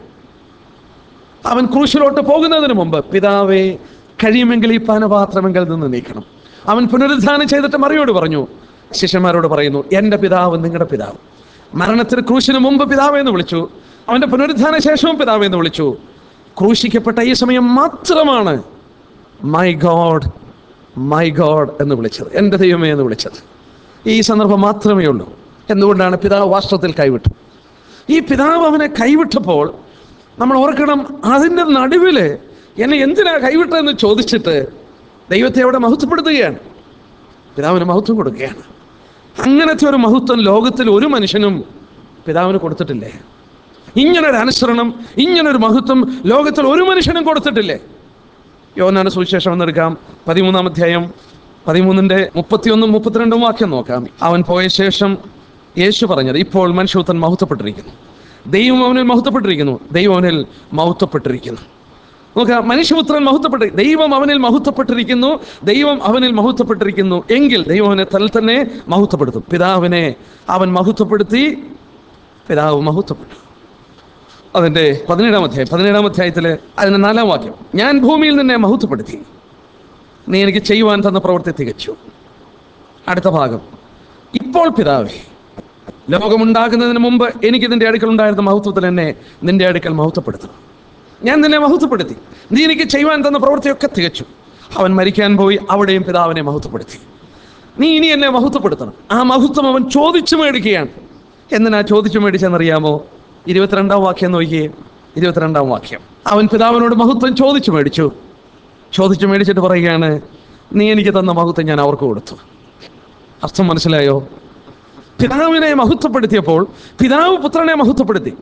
അവൻ ക്രൂശിലോട്ട് പോകുന്നതിന് മുമ്പ് പിതാവെ കഴിയുമെങ്കിൽ ഈ പാനപാത്രമെങ്കിൽ നിന്ന് നീക്കണം അവൻ പുനരുദ്ധാനം ചെയ്തിട്ട് മറിയോട് പറഞ്ഞു ശിഷ്യന്മാരോട് പറയുന്നു എൻ്റെ പിതാവ് നിങ്ങളുടെ പിതാവ് മരണത്തിന് ക്രൂശിന് മുമ്പ് പിതാവ് എന്ന് വിളിച്ചു അവൻ്റെ പുനരുദ്ധാന ശേഷവും പിതാവ് എന്ന് വിളിച്ചു ക്രൂശിക്കപ്പെട്ട ഈ സമയം മാത്രമാണ് മൈ ഗോഡ് മൈ ഗോഡ് എന്ന് വിളിച്ചത് എൻ്റെ ദൈവമേ എന്ന് വിളിച്ചത് ഈ സന്ദർഭം മാത്രമേ ഉള്ളൂ എന്തുകൊണ്ടാണ് പിതാവ് വാസ്തവത്തിൽ കൈവിട്ടു ഈ പിതാവ് അവനെ കൈവിട്ടപ്പോൾ നമ്മൾ ഓർക്കണം അതിൻ്റെ നടുവിൽ എന്നെ എന്തിനാ കൈവിട്ടതെന്ന് ചോദിച്ചിട്ട് ദൈവത്തെ അവിടെ മഹത്വപ്പെടുത്തുകയാണ് പിതാവിന് മഹത്വം കൊടുക്കുകയാണ് അങ്ങനത്തെ ഒരു മഹത്വം ലോകത്തിൽ ഒരു മനുഷ്യനും പിതാവിന് കൊടുത്തിട്ടില്ലേ ഇങ്ങനൊരു അനുസരണം ഇങ്ങനൊരു മഹത്വം ലോകത്തിൽ ഒരു മനുഷ്യനും കൊടുത്തിട്ടില്ലേ യോനാന സുവിശേഷം എന്നെടുക്കാം പതിമൂന്നാം അധ്യായം പതിമൂന്നിൻ്റെ മുപ്പത്തിയൊന്നും മുപ്പത്തിരണ്ടും വാക്യം നോക്കാം അവൻ പോയ ശേഷം യേശു പറഞ്ഞത് ഇപ്പോൾ മനുഷ്യത്വൻ മഹത്വപ്പെട്ടിരിക്കുന്നു ദൈവം അവനിൽ മഹത്വപ്പെട്ടിരിക്കുന്നു ദൈവം അവനിൽ മഹത്വപ്പെട്ടിരിക്കുന്നു നോക്കാം മനുഷ്യപുത്രൻ മഹത്വപ്പെട്ടി ദൈവം അവനിൽ മഹത്വപ്പെട്ടിരിക്കുന്നു ദൈവം അവനിൽ മഹത്വപ്പെട്ടിരിക്കുന്നു എങ്കിൽ ദൈവം അവനെ തന്നിൽ തന്നെ മഹത്വപ്പെടുത്തും പിതാവിനെ അവൻ മഹത്വപ്പെടുത്തി പിതാവ് മഹത്വപ്പെട്ടു അതിൻ്റെ പതിനേഴാം അധ്യായം പതിനേഴാം അധ്യായത്തിൽ അതിൻ്റെ നാലാം വാക്യം ഞാൻ ഭൂമിയിൽ നിന്നെ മഹത്വപ്പെടുത്തി നീ എനിക്ക് ചെയ്യുവാൻ തന്ന പ്രവൃത്തി തികച്ചു അടുത്ത ഭാഗം ഇപ്പോൾ പിതാവേ ലോകമുണ്ടാകുന്നതിന് മുമ്പ് എനിക്ക് നിന്റെ അടുക്കൽ ഉണ്ടായിരുന്ന മഹത്വത്തിൽ എന്നെ നിന്റെ അടുക്കൽ മഹത്വപ്പെടുത്തണം ഞാൻ നിന്നെ മഹത്വപ്പെടുത്തി നീ എനിക്ക് ചെയ്യുവാൻ തന്ന പ്രവൃത്തിയൊക്കെ തികച്ചു അവൻ മരിക്കാൻ പോയി അവിടെയും പിതാവിനെ മഹത്വപ്പെടുത്തി നീ ഇനി എന്നെ മഹത്വപ്പെടുത്തണം ആ മഹത്വം അവൻ ചോദിച്ചു മേടിക്കുകയാണ് എന്തിനാ ചോദിച്ചു മേടിച്ചെന്നറിയാമോ ഇരുപത്തിരണ്ടാം വാക്യം നോക്കിയേ ഇരുപത്തിരണ്ടാം വാക്യം അവൻ പിതാവിനോട് മഹത്വം ചോദിച്ചു മേടിച്ചു ചോദിച്ചു മേടിച്ചിട്ട് പറയുകയാണ് നീ എനിക്ക് തന്ന മഹത്വം ഞാൻ അവർക്ക് കൊടുത്തു അർത്ഥം മനസ്സിലായോ പിതാവിനെ മഹത്വപ്പെടുത്തിയപ്പോൾ പിതാവ് പുത്രനെ മഹത്വപ്പെടുത്തി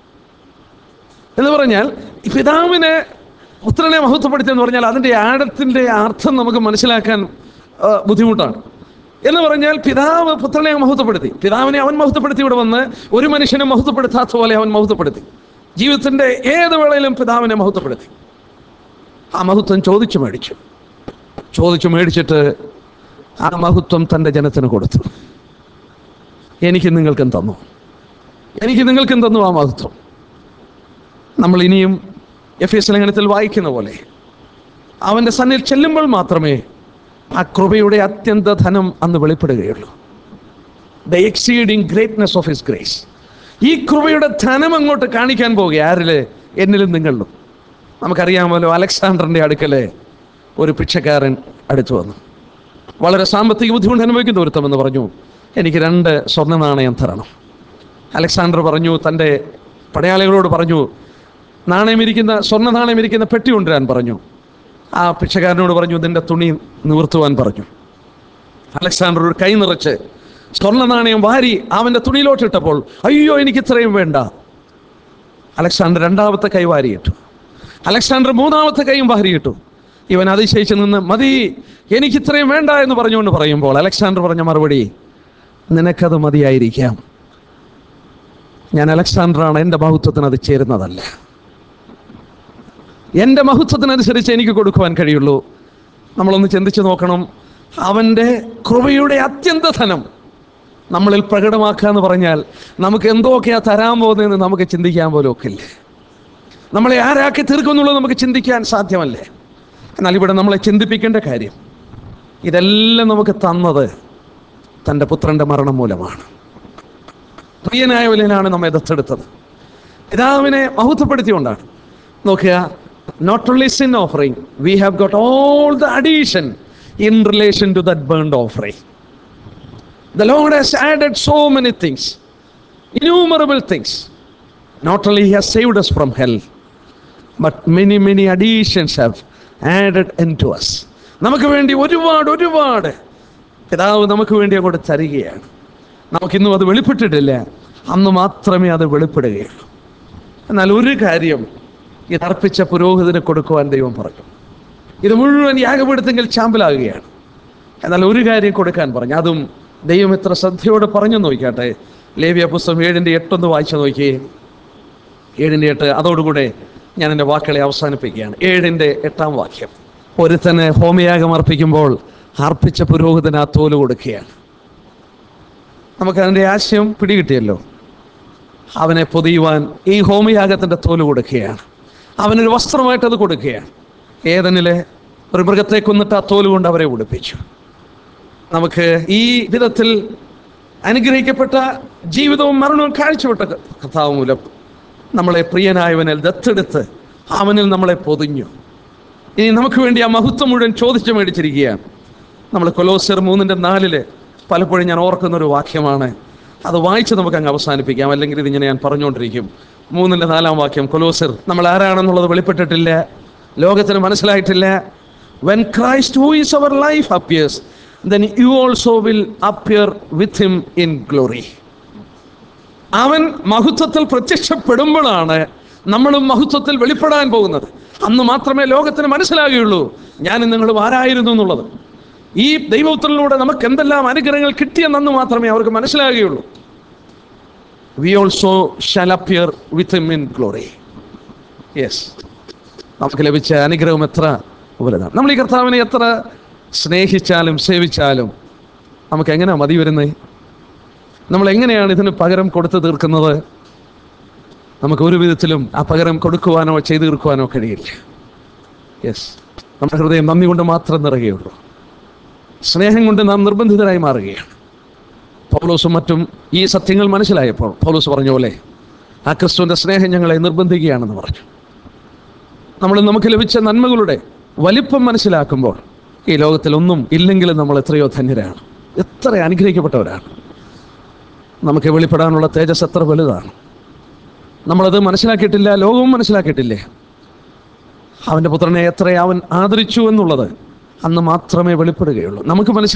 എന്ന് പറഞ്ഞാൽ ഈ പിതാവിനെ പുത്രനെ മഹത്വപ്പെടുത്തി എന്ന് പറഞ്ഞാൽ അതിൻ്റെ ആഴത്തിൻ്റെ അർത്ഥം നമുക്ക് മനസ്സിലാക്കാൻ ആ, ബുദ്ധിമുട്ടാണ് എന്ന് പറഞ്ഞാൽ പിതാവ് പുത്രനെ മഹത്വപ്പെടുത്തി പിതാവിനെ അവൻ മഹത്വപ്പെടുത്തി ഇവിടെ വന്ന് ഒരു മനുഷ്യനെ മഹത്വപ്പെടുത്താത്ത പോലെ അവൻ മഹത്വപ്പെടുത്തി ജീവിതത്തിൻ്റെ ഏത് വേളയിലും പിതാവിനെ മഹത്വപ്പെടുത്തി ആ മഹത്വം ചോദിച്ചു മേടിച്ചു ചോദിച്ചു മേടിച്ചിട്ട് ആ മഹത്വം തൻ്റെ ജനത്തിന് കൊടുത്തു എനിക്ക് നിങ്ങൾക്കും തന്നു എനിക്ക് നിങ്ങൾക്കും തന്നു ആ മഹത്വം നമ്മൾ ഇനിയും എഫ് എസ് ലേഖനത്തിൽ വായിക്കുന്ന പോലെ അവൻ്റെ സന്നിൽ ചെല്ലുമ്പോൾ മാത്രമേ ആ കൃപയുടെ അത്യന്ത ധനം അന്ന് വെളിപ്പെടുകയുള്ളൂ the exceeding greatness of his grace ഈ കൃപയുടെ ധനം അങ്ങോട്ട് കാണിക്കാൻ പോകുക ആരില് എന്നിലും നിങ്ങളിലും നമുക്കറിയാമല്ലോ അലക്സാണ്ടറിൻ്റെ അടുക്കലെ ഒരു ഭിക്ഷക്കാരൻ അടുത്തു വന്നു വളരെ സാമ്പത്തിക ബുദ്ധിമുട്ട് അനുഭവിക്കുന്ന ഒരുത്തമെന്ന് പറഞ്ഞു എനിക്ക് രണ്ട് സ്വർണ്ണ നാണയം തരണം അലക്സാണ്ടർ പറഞ്ഞു തൻ്റെ പടയാളികളോട് പറഞ്ഞു നാണയമിരിക്കുന്ന സ്വർണ്ണ നാണയമിരിക്കുന്ന പെട്ടി കൊണ്ടുവരാൻ പറഞ്ഞു ആ ഭിക്ഷക്കാരനോട് പറഞ്ഞു നിന്റെ തുണി നിവർത്തുവാൻ പറഞ്ഞു അലക്സാണ്ടർ ഒരു കൈ നിറച്ച് സ്വർണ്ണ നാണയം വാരി അവൻ്റെ തുണിയിലോട്ടിട്ടപ്പോൾ അയ്യോ എനിക്ക് ഇത്രയും വേണ്ട അലക്സാണ്ടർ രണ്ടാമത്തെ കൈ വാരിയിട്ടു അലക്സാണ്ടർ മൂന്നാമത്തെ കൈയും വാരിയിട്ടു ഇവൻ അതിശയിച്ച് നിന്ന് മതി എനിക്ക് ഇത്രയും വേണ്ട എന്ന് പറഞ്ഞുകൊണ്ട് പറയുമ്പോൾ അലക്സാണ്ടർ പറഞ്ഞ മറുപടി നിനക്കത് മതിയായിരിക്കാം ഞാൻ അലക്സാണ്ടറാണ് എൻ്റെ മഹത്വത്തിന് അത് ചേരുന്നതല്ല എൻ്റെ മഹത്വത്തിനനുസരിച്ച് എനിക്ക് കൊടുക്കുവാൻ കഴിയുള്ളൂ നമ്മളൊന്ന് ചിന്തിച്ച് നോക്കണം അവൻ്റെ കൃപയുടെ അത്യന്തധനം നമ്മളിൽ പ്രകടമാക്കുക എന്ന് പറഞ്ഞാൽ നമുക്ക് എന്തൊക്കെയാ തരാൻ പോകുന്നതെന്ന് നമുക്ക് ചിന്തിക്കാൻ പോലും ഒക്കില്ലേ നമ്മളെ ആരാക്കി തീർക്കുന്നുള്ളത് നമുക്ക് ചിന്തിക്കാൻ സാധ്യമല്ലേ എന്നാൽ ഇവിടെ നമ്മളെ ചിന്തിപ്പിക്കേണ്ട കാര്യം ഇതെല്ലാം നമുക്ക് തന്നത് തൻ്റെ പുത്രൻ്റെ മരണം മൂലമാണ് പ്രിയനായവനാണ് നമ്മെ ദത്തെടുത്തത് പിതാവിനെ മഹത്വപ്പെടുത്തിക്കൊണ്ടാണ് നോക്കുക not only sin offering we have got all the addition in relation to that burned offering The Lord has added so many things, innumerable things. Not only He has saved us from hell, but many, many additions have added into us. നമുക്ക് വേണ്ടി ഒരുപാട് ഒരുപാട് പിതാവ് നമുക്ക് വേണ്ടി അങ്ങോട്ട് തരികയാണ് നമുക്കിന്നും അത് വെളിപ്പെട്ടിട്ടില്ല അന്ന് മാത്രമേ അത് വെളിപ്പെടുകയുള്ളൂ എന്നാൽ ഒരു കാര്യം ഇത് അർപ്പിച്ച പുരോഹിതന് കൊടുക്കുവാൻ ദൈവം പറഞ്ഞു ഇത് മുഴുവൻ യാഗപീഠത്തെങ്കിൽ ചാമ്പലാകുകയാണ് എന്നാൽ ഒരു കാര്യം കൊടുക്കാൻ പറഞ്ഞു അതും ദൈവം എത്ര ശ്രദ്ധയോടെ പറഞ്ഞു നോക്കിയാട്ടെ ലേവ്യ പുസ്തകം ഏഴിൻ്റെ എട്ടൊന്ന് വായിച്ചു നോക്കിയേ ഏഴിൻ്റെ എട്ട് അതോടുകൂടെ ഞാൻ എൻ്റെ വാക്കുകളെ അവസാനിപ്പിക്കുകയാണ് ഏഴിൻ്റെ എട്ടാം വാക്യം ഒരുത്തന് ഹോമയാഗം അർപ്പിക്കുമ്പോൾ അർപ്പിച്ച പുരോഹിതന് ആ തോല് കൊടുക്കുകയാണ് നമുക്ക് അതിൻ്റെ ആശയം പിടികിട്ടിയല്ലോ അവനെ പൊതിയുവാൻ ഈ ഹോമയാഗത്തിൻ്റെ തോല് കൊടുക്കുകയാണ് അവനൊരു വസ്ത്രമായിട്ട് അത് കൊടുക്കുകയാണ് ഏതനിലെ ഒരു മൃഗത്തെ കൊന്നിട്ട് ആ തോല് കൊണ്ട് അവരെ ഉടുപ്പിച്ചു നമുക്ക് ഈ വിധത്തിൽ അനുഗ്രഹിക്കപ്പെട്ട ജീവിതവും മരണവും കാഴ്ചവെട്ട കർത്താവ് മൂലം നമ്മളെ പ്രിയനായവനിൽ ദത്തെടുത്ത് അവനിൽ നമ്മളെ പൊതിഞ്ഞു ഇനി നമുക്ക് വേണ്ടി ആ മഹത്വം മുഴുവൻ ചോദിച്ചു മേടിച്ചിരിക്കുകയാണ് നമ്മൾ കൊലോസർ മൂന്നിൻ്റെ നാലില് പലപ്പോഴും ഞാൻ ഓർക്കുന്ന ഒരു വാക്യമാണ് അത് വായിച്ച് നമുക്ക് അങ്ങ് അവസാനിപ്പിക്കാം അല്ലെങ്കിൽ ഇതിങ്ങനെ ഞാൻ പറഞ്ഞുകൊണ്ടിരിക്കും മൂന്നിൻ്റെ നാലാം വാക്യം കൊലോസർ നമ്മൾ ആരാണെന്നുള്ളത് വെളിപ്പെട്ടിട്ടില്ല ലോകത്തിന് മനസ്സിലായിട്ടില്ല when Christ who is our life appears then you also will appear with him in glory. അവൻ മഹത്വത്തിൽ പ്രത്യക്ഷപ്പെടുമ്പോഴാണ് നമ്മളും മഹത്വത്തിൽ വെളിപ്പെടാൻ പോകുന്നത് അന്ന് മാത്രമേ ലോകത്തിന് മനസ്സിലാകുകയുള്ളൂ ഞാൻ നിങ്ങളും ആരായിരുന്നു എന്നുള്ളത് ഈ ദൈവത്തിലൂടെ നമുക്ക് എന്തെല്ലാം അനുഗ്രഹങ്ങൾ കിട്ടിയെന്നു മാത്രമേ അവർക്ക് മനസ്സിലാകുകയുള്ളൂ we also shall appear with him in glory yes നമുക്ക് ലഭിച്ച അനുഗ്രഹം എത്ര വലുതാണ് നമ്മൾ ഈ കർത്താവിനെ എത്ര സ്നേഹിച്ചാലും സേവിച്ചാലും നമുക്ക് എങ്ങനെയാ മതി വരുന്നത് നമ്മൾ എങ്ങനെയാണ് ഇതിന് പകരം കൊടുത്തു തീർക്കുന്നത് നമുക്ക് ഒരു വിധത്തിലും ആ പകരം കൊടുക്കുവാനോ ചെയ്തു തീർക്കുവാനോ കഴിയില്ല യെസ് നമ്മുടെ ഹൃദയം നന്ദി കൊണ്ട് മാത്രം നിറയുകയുള്ളൂ സ്നേഹം കൊണ്ട് നാം നിർബന്ധിതരായി മാറുകയാണ് പൗലോസും മറ്റും ഈ സത്യങ്ങൾ മനസ്സിലായപ്പോൾ പൗലോസ് പറഞ്ഞ പോലെ ആ ക്രിസ്തുവിൻ്റെ സ്നേഹം ഞങ്ങളെ നിർബന്ധിക്കുകയാണെന്ന് പറഞ്ഞു നമ്മൾ നമുക്ക് ലഭിച്ച നന്മകളുടെ വലിപ്പം മനസ്സിലാക്കുമ്പോൾ ഈ ലോകത്തിൽ ഒന്നും ഇല്ലെങ്കിലും നമ്മൾ എത്രയോ ധന്യരാണ് എത്ര അനുഗ്രഹിക്കപ്പെട്ടവരാണ് നമുക്ക് വെളിപ്പെടാനുള്ള തേജസ് എത്ര വലുതാണ് നമ്മളത് മനസ്സിലാക്കിയിട്ടില്ല ലോകവും മനസ്സിലാക്കിയിട്ടില്ലേ അവൻ്റെ പുത്രനെ എത്ര അവൻ ആദരിച്ചു എന്നുള്ളത് അന്ന് മാത്രമേ വെളിപ്പെടുകയുള്ളൂ നമുക്ക് മനസ്സിലാക്കി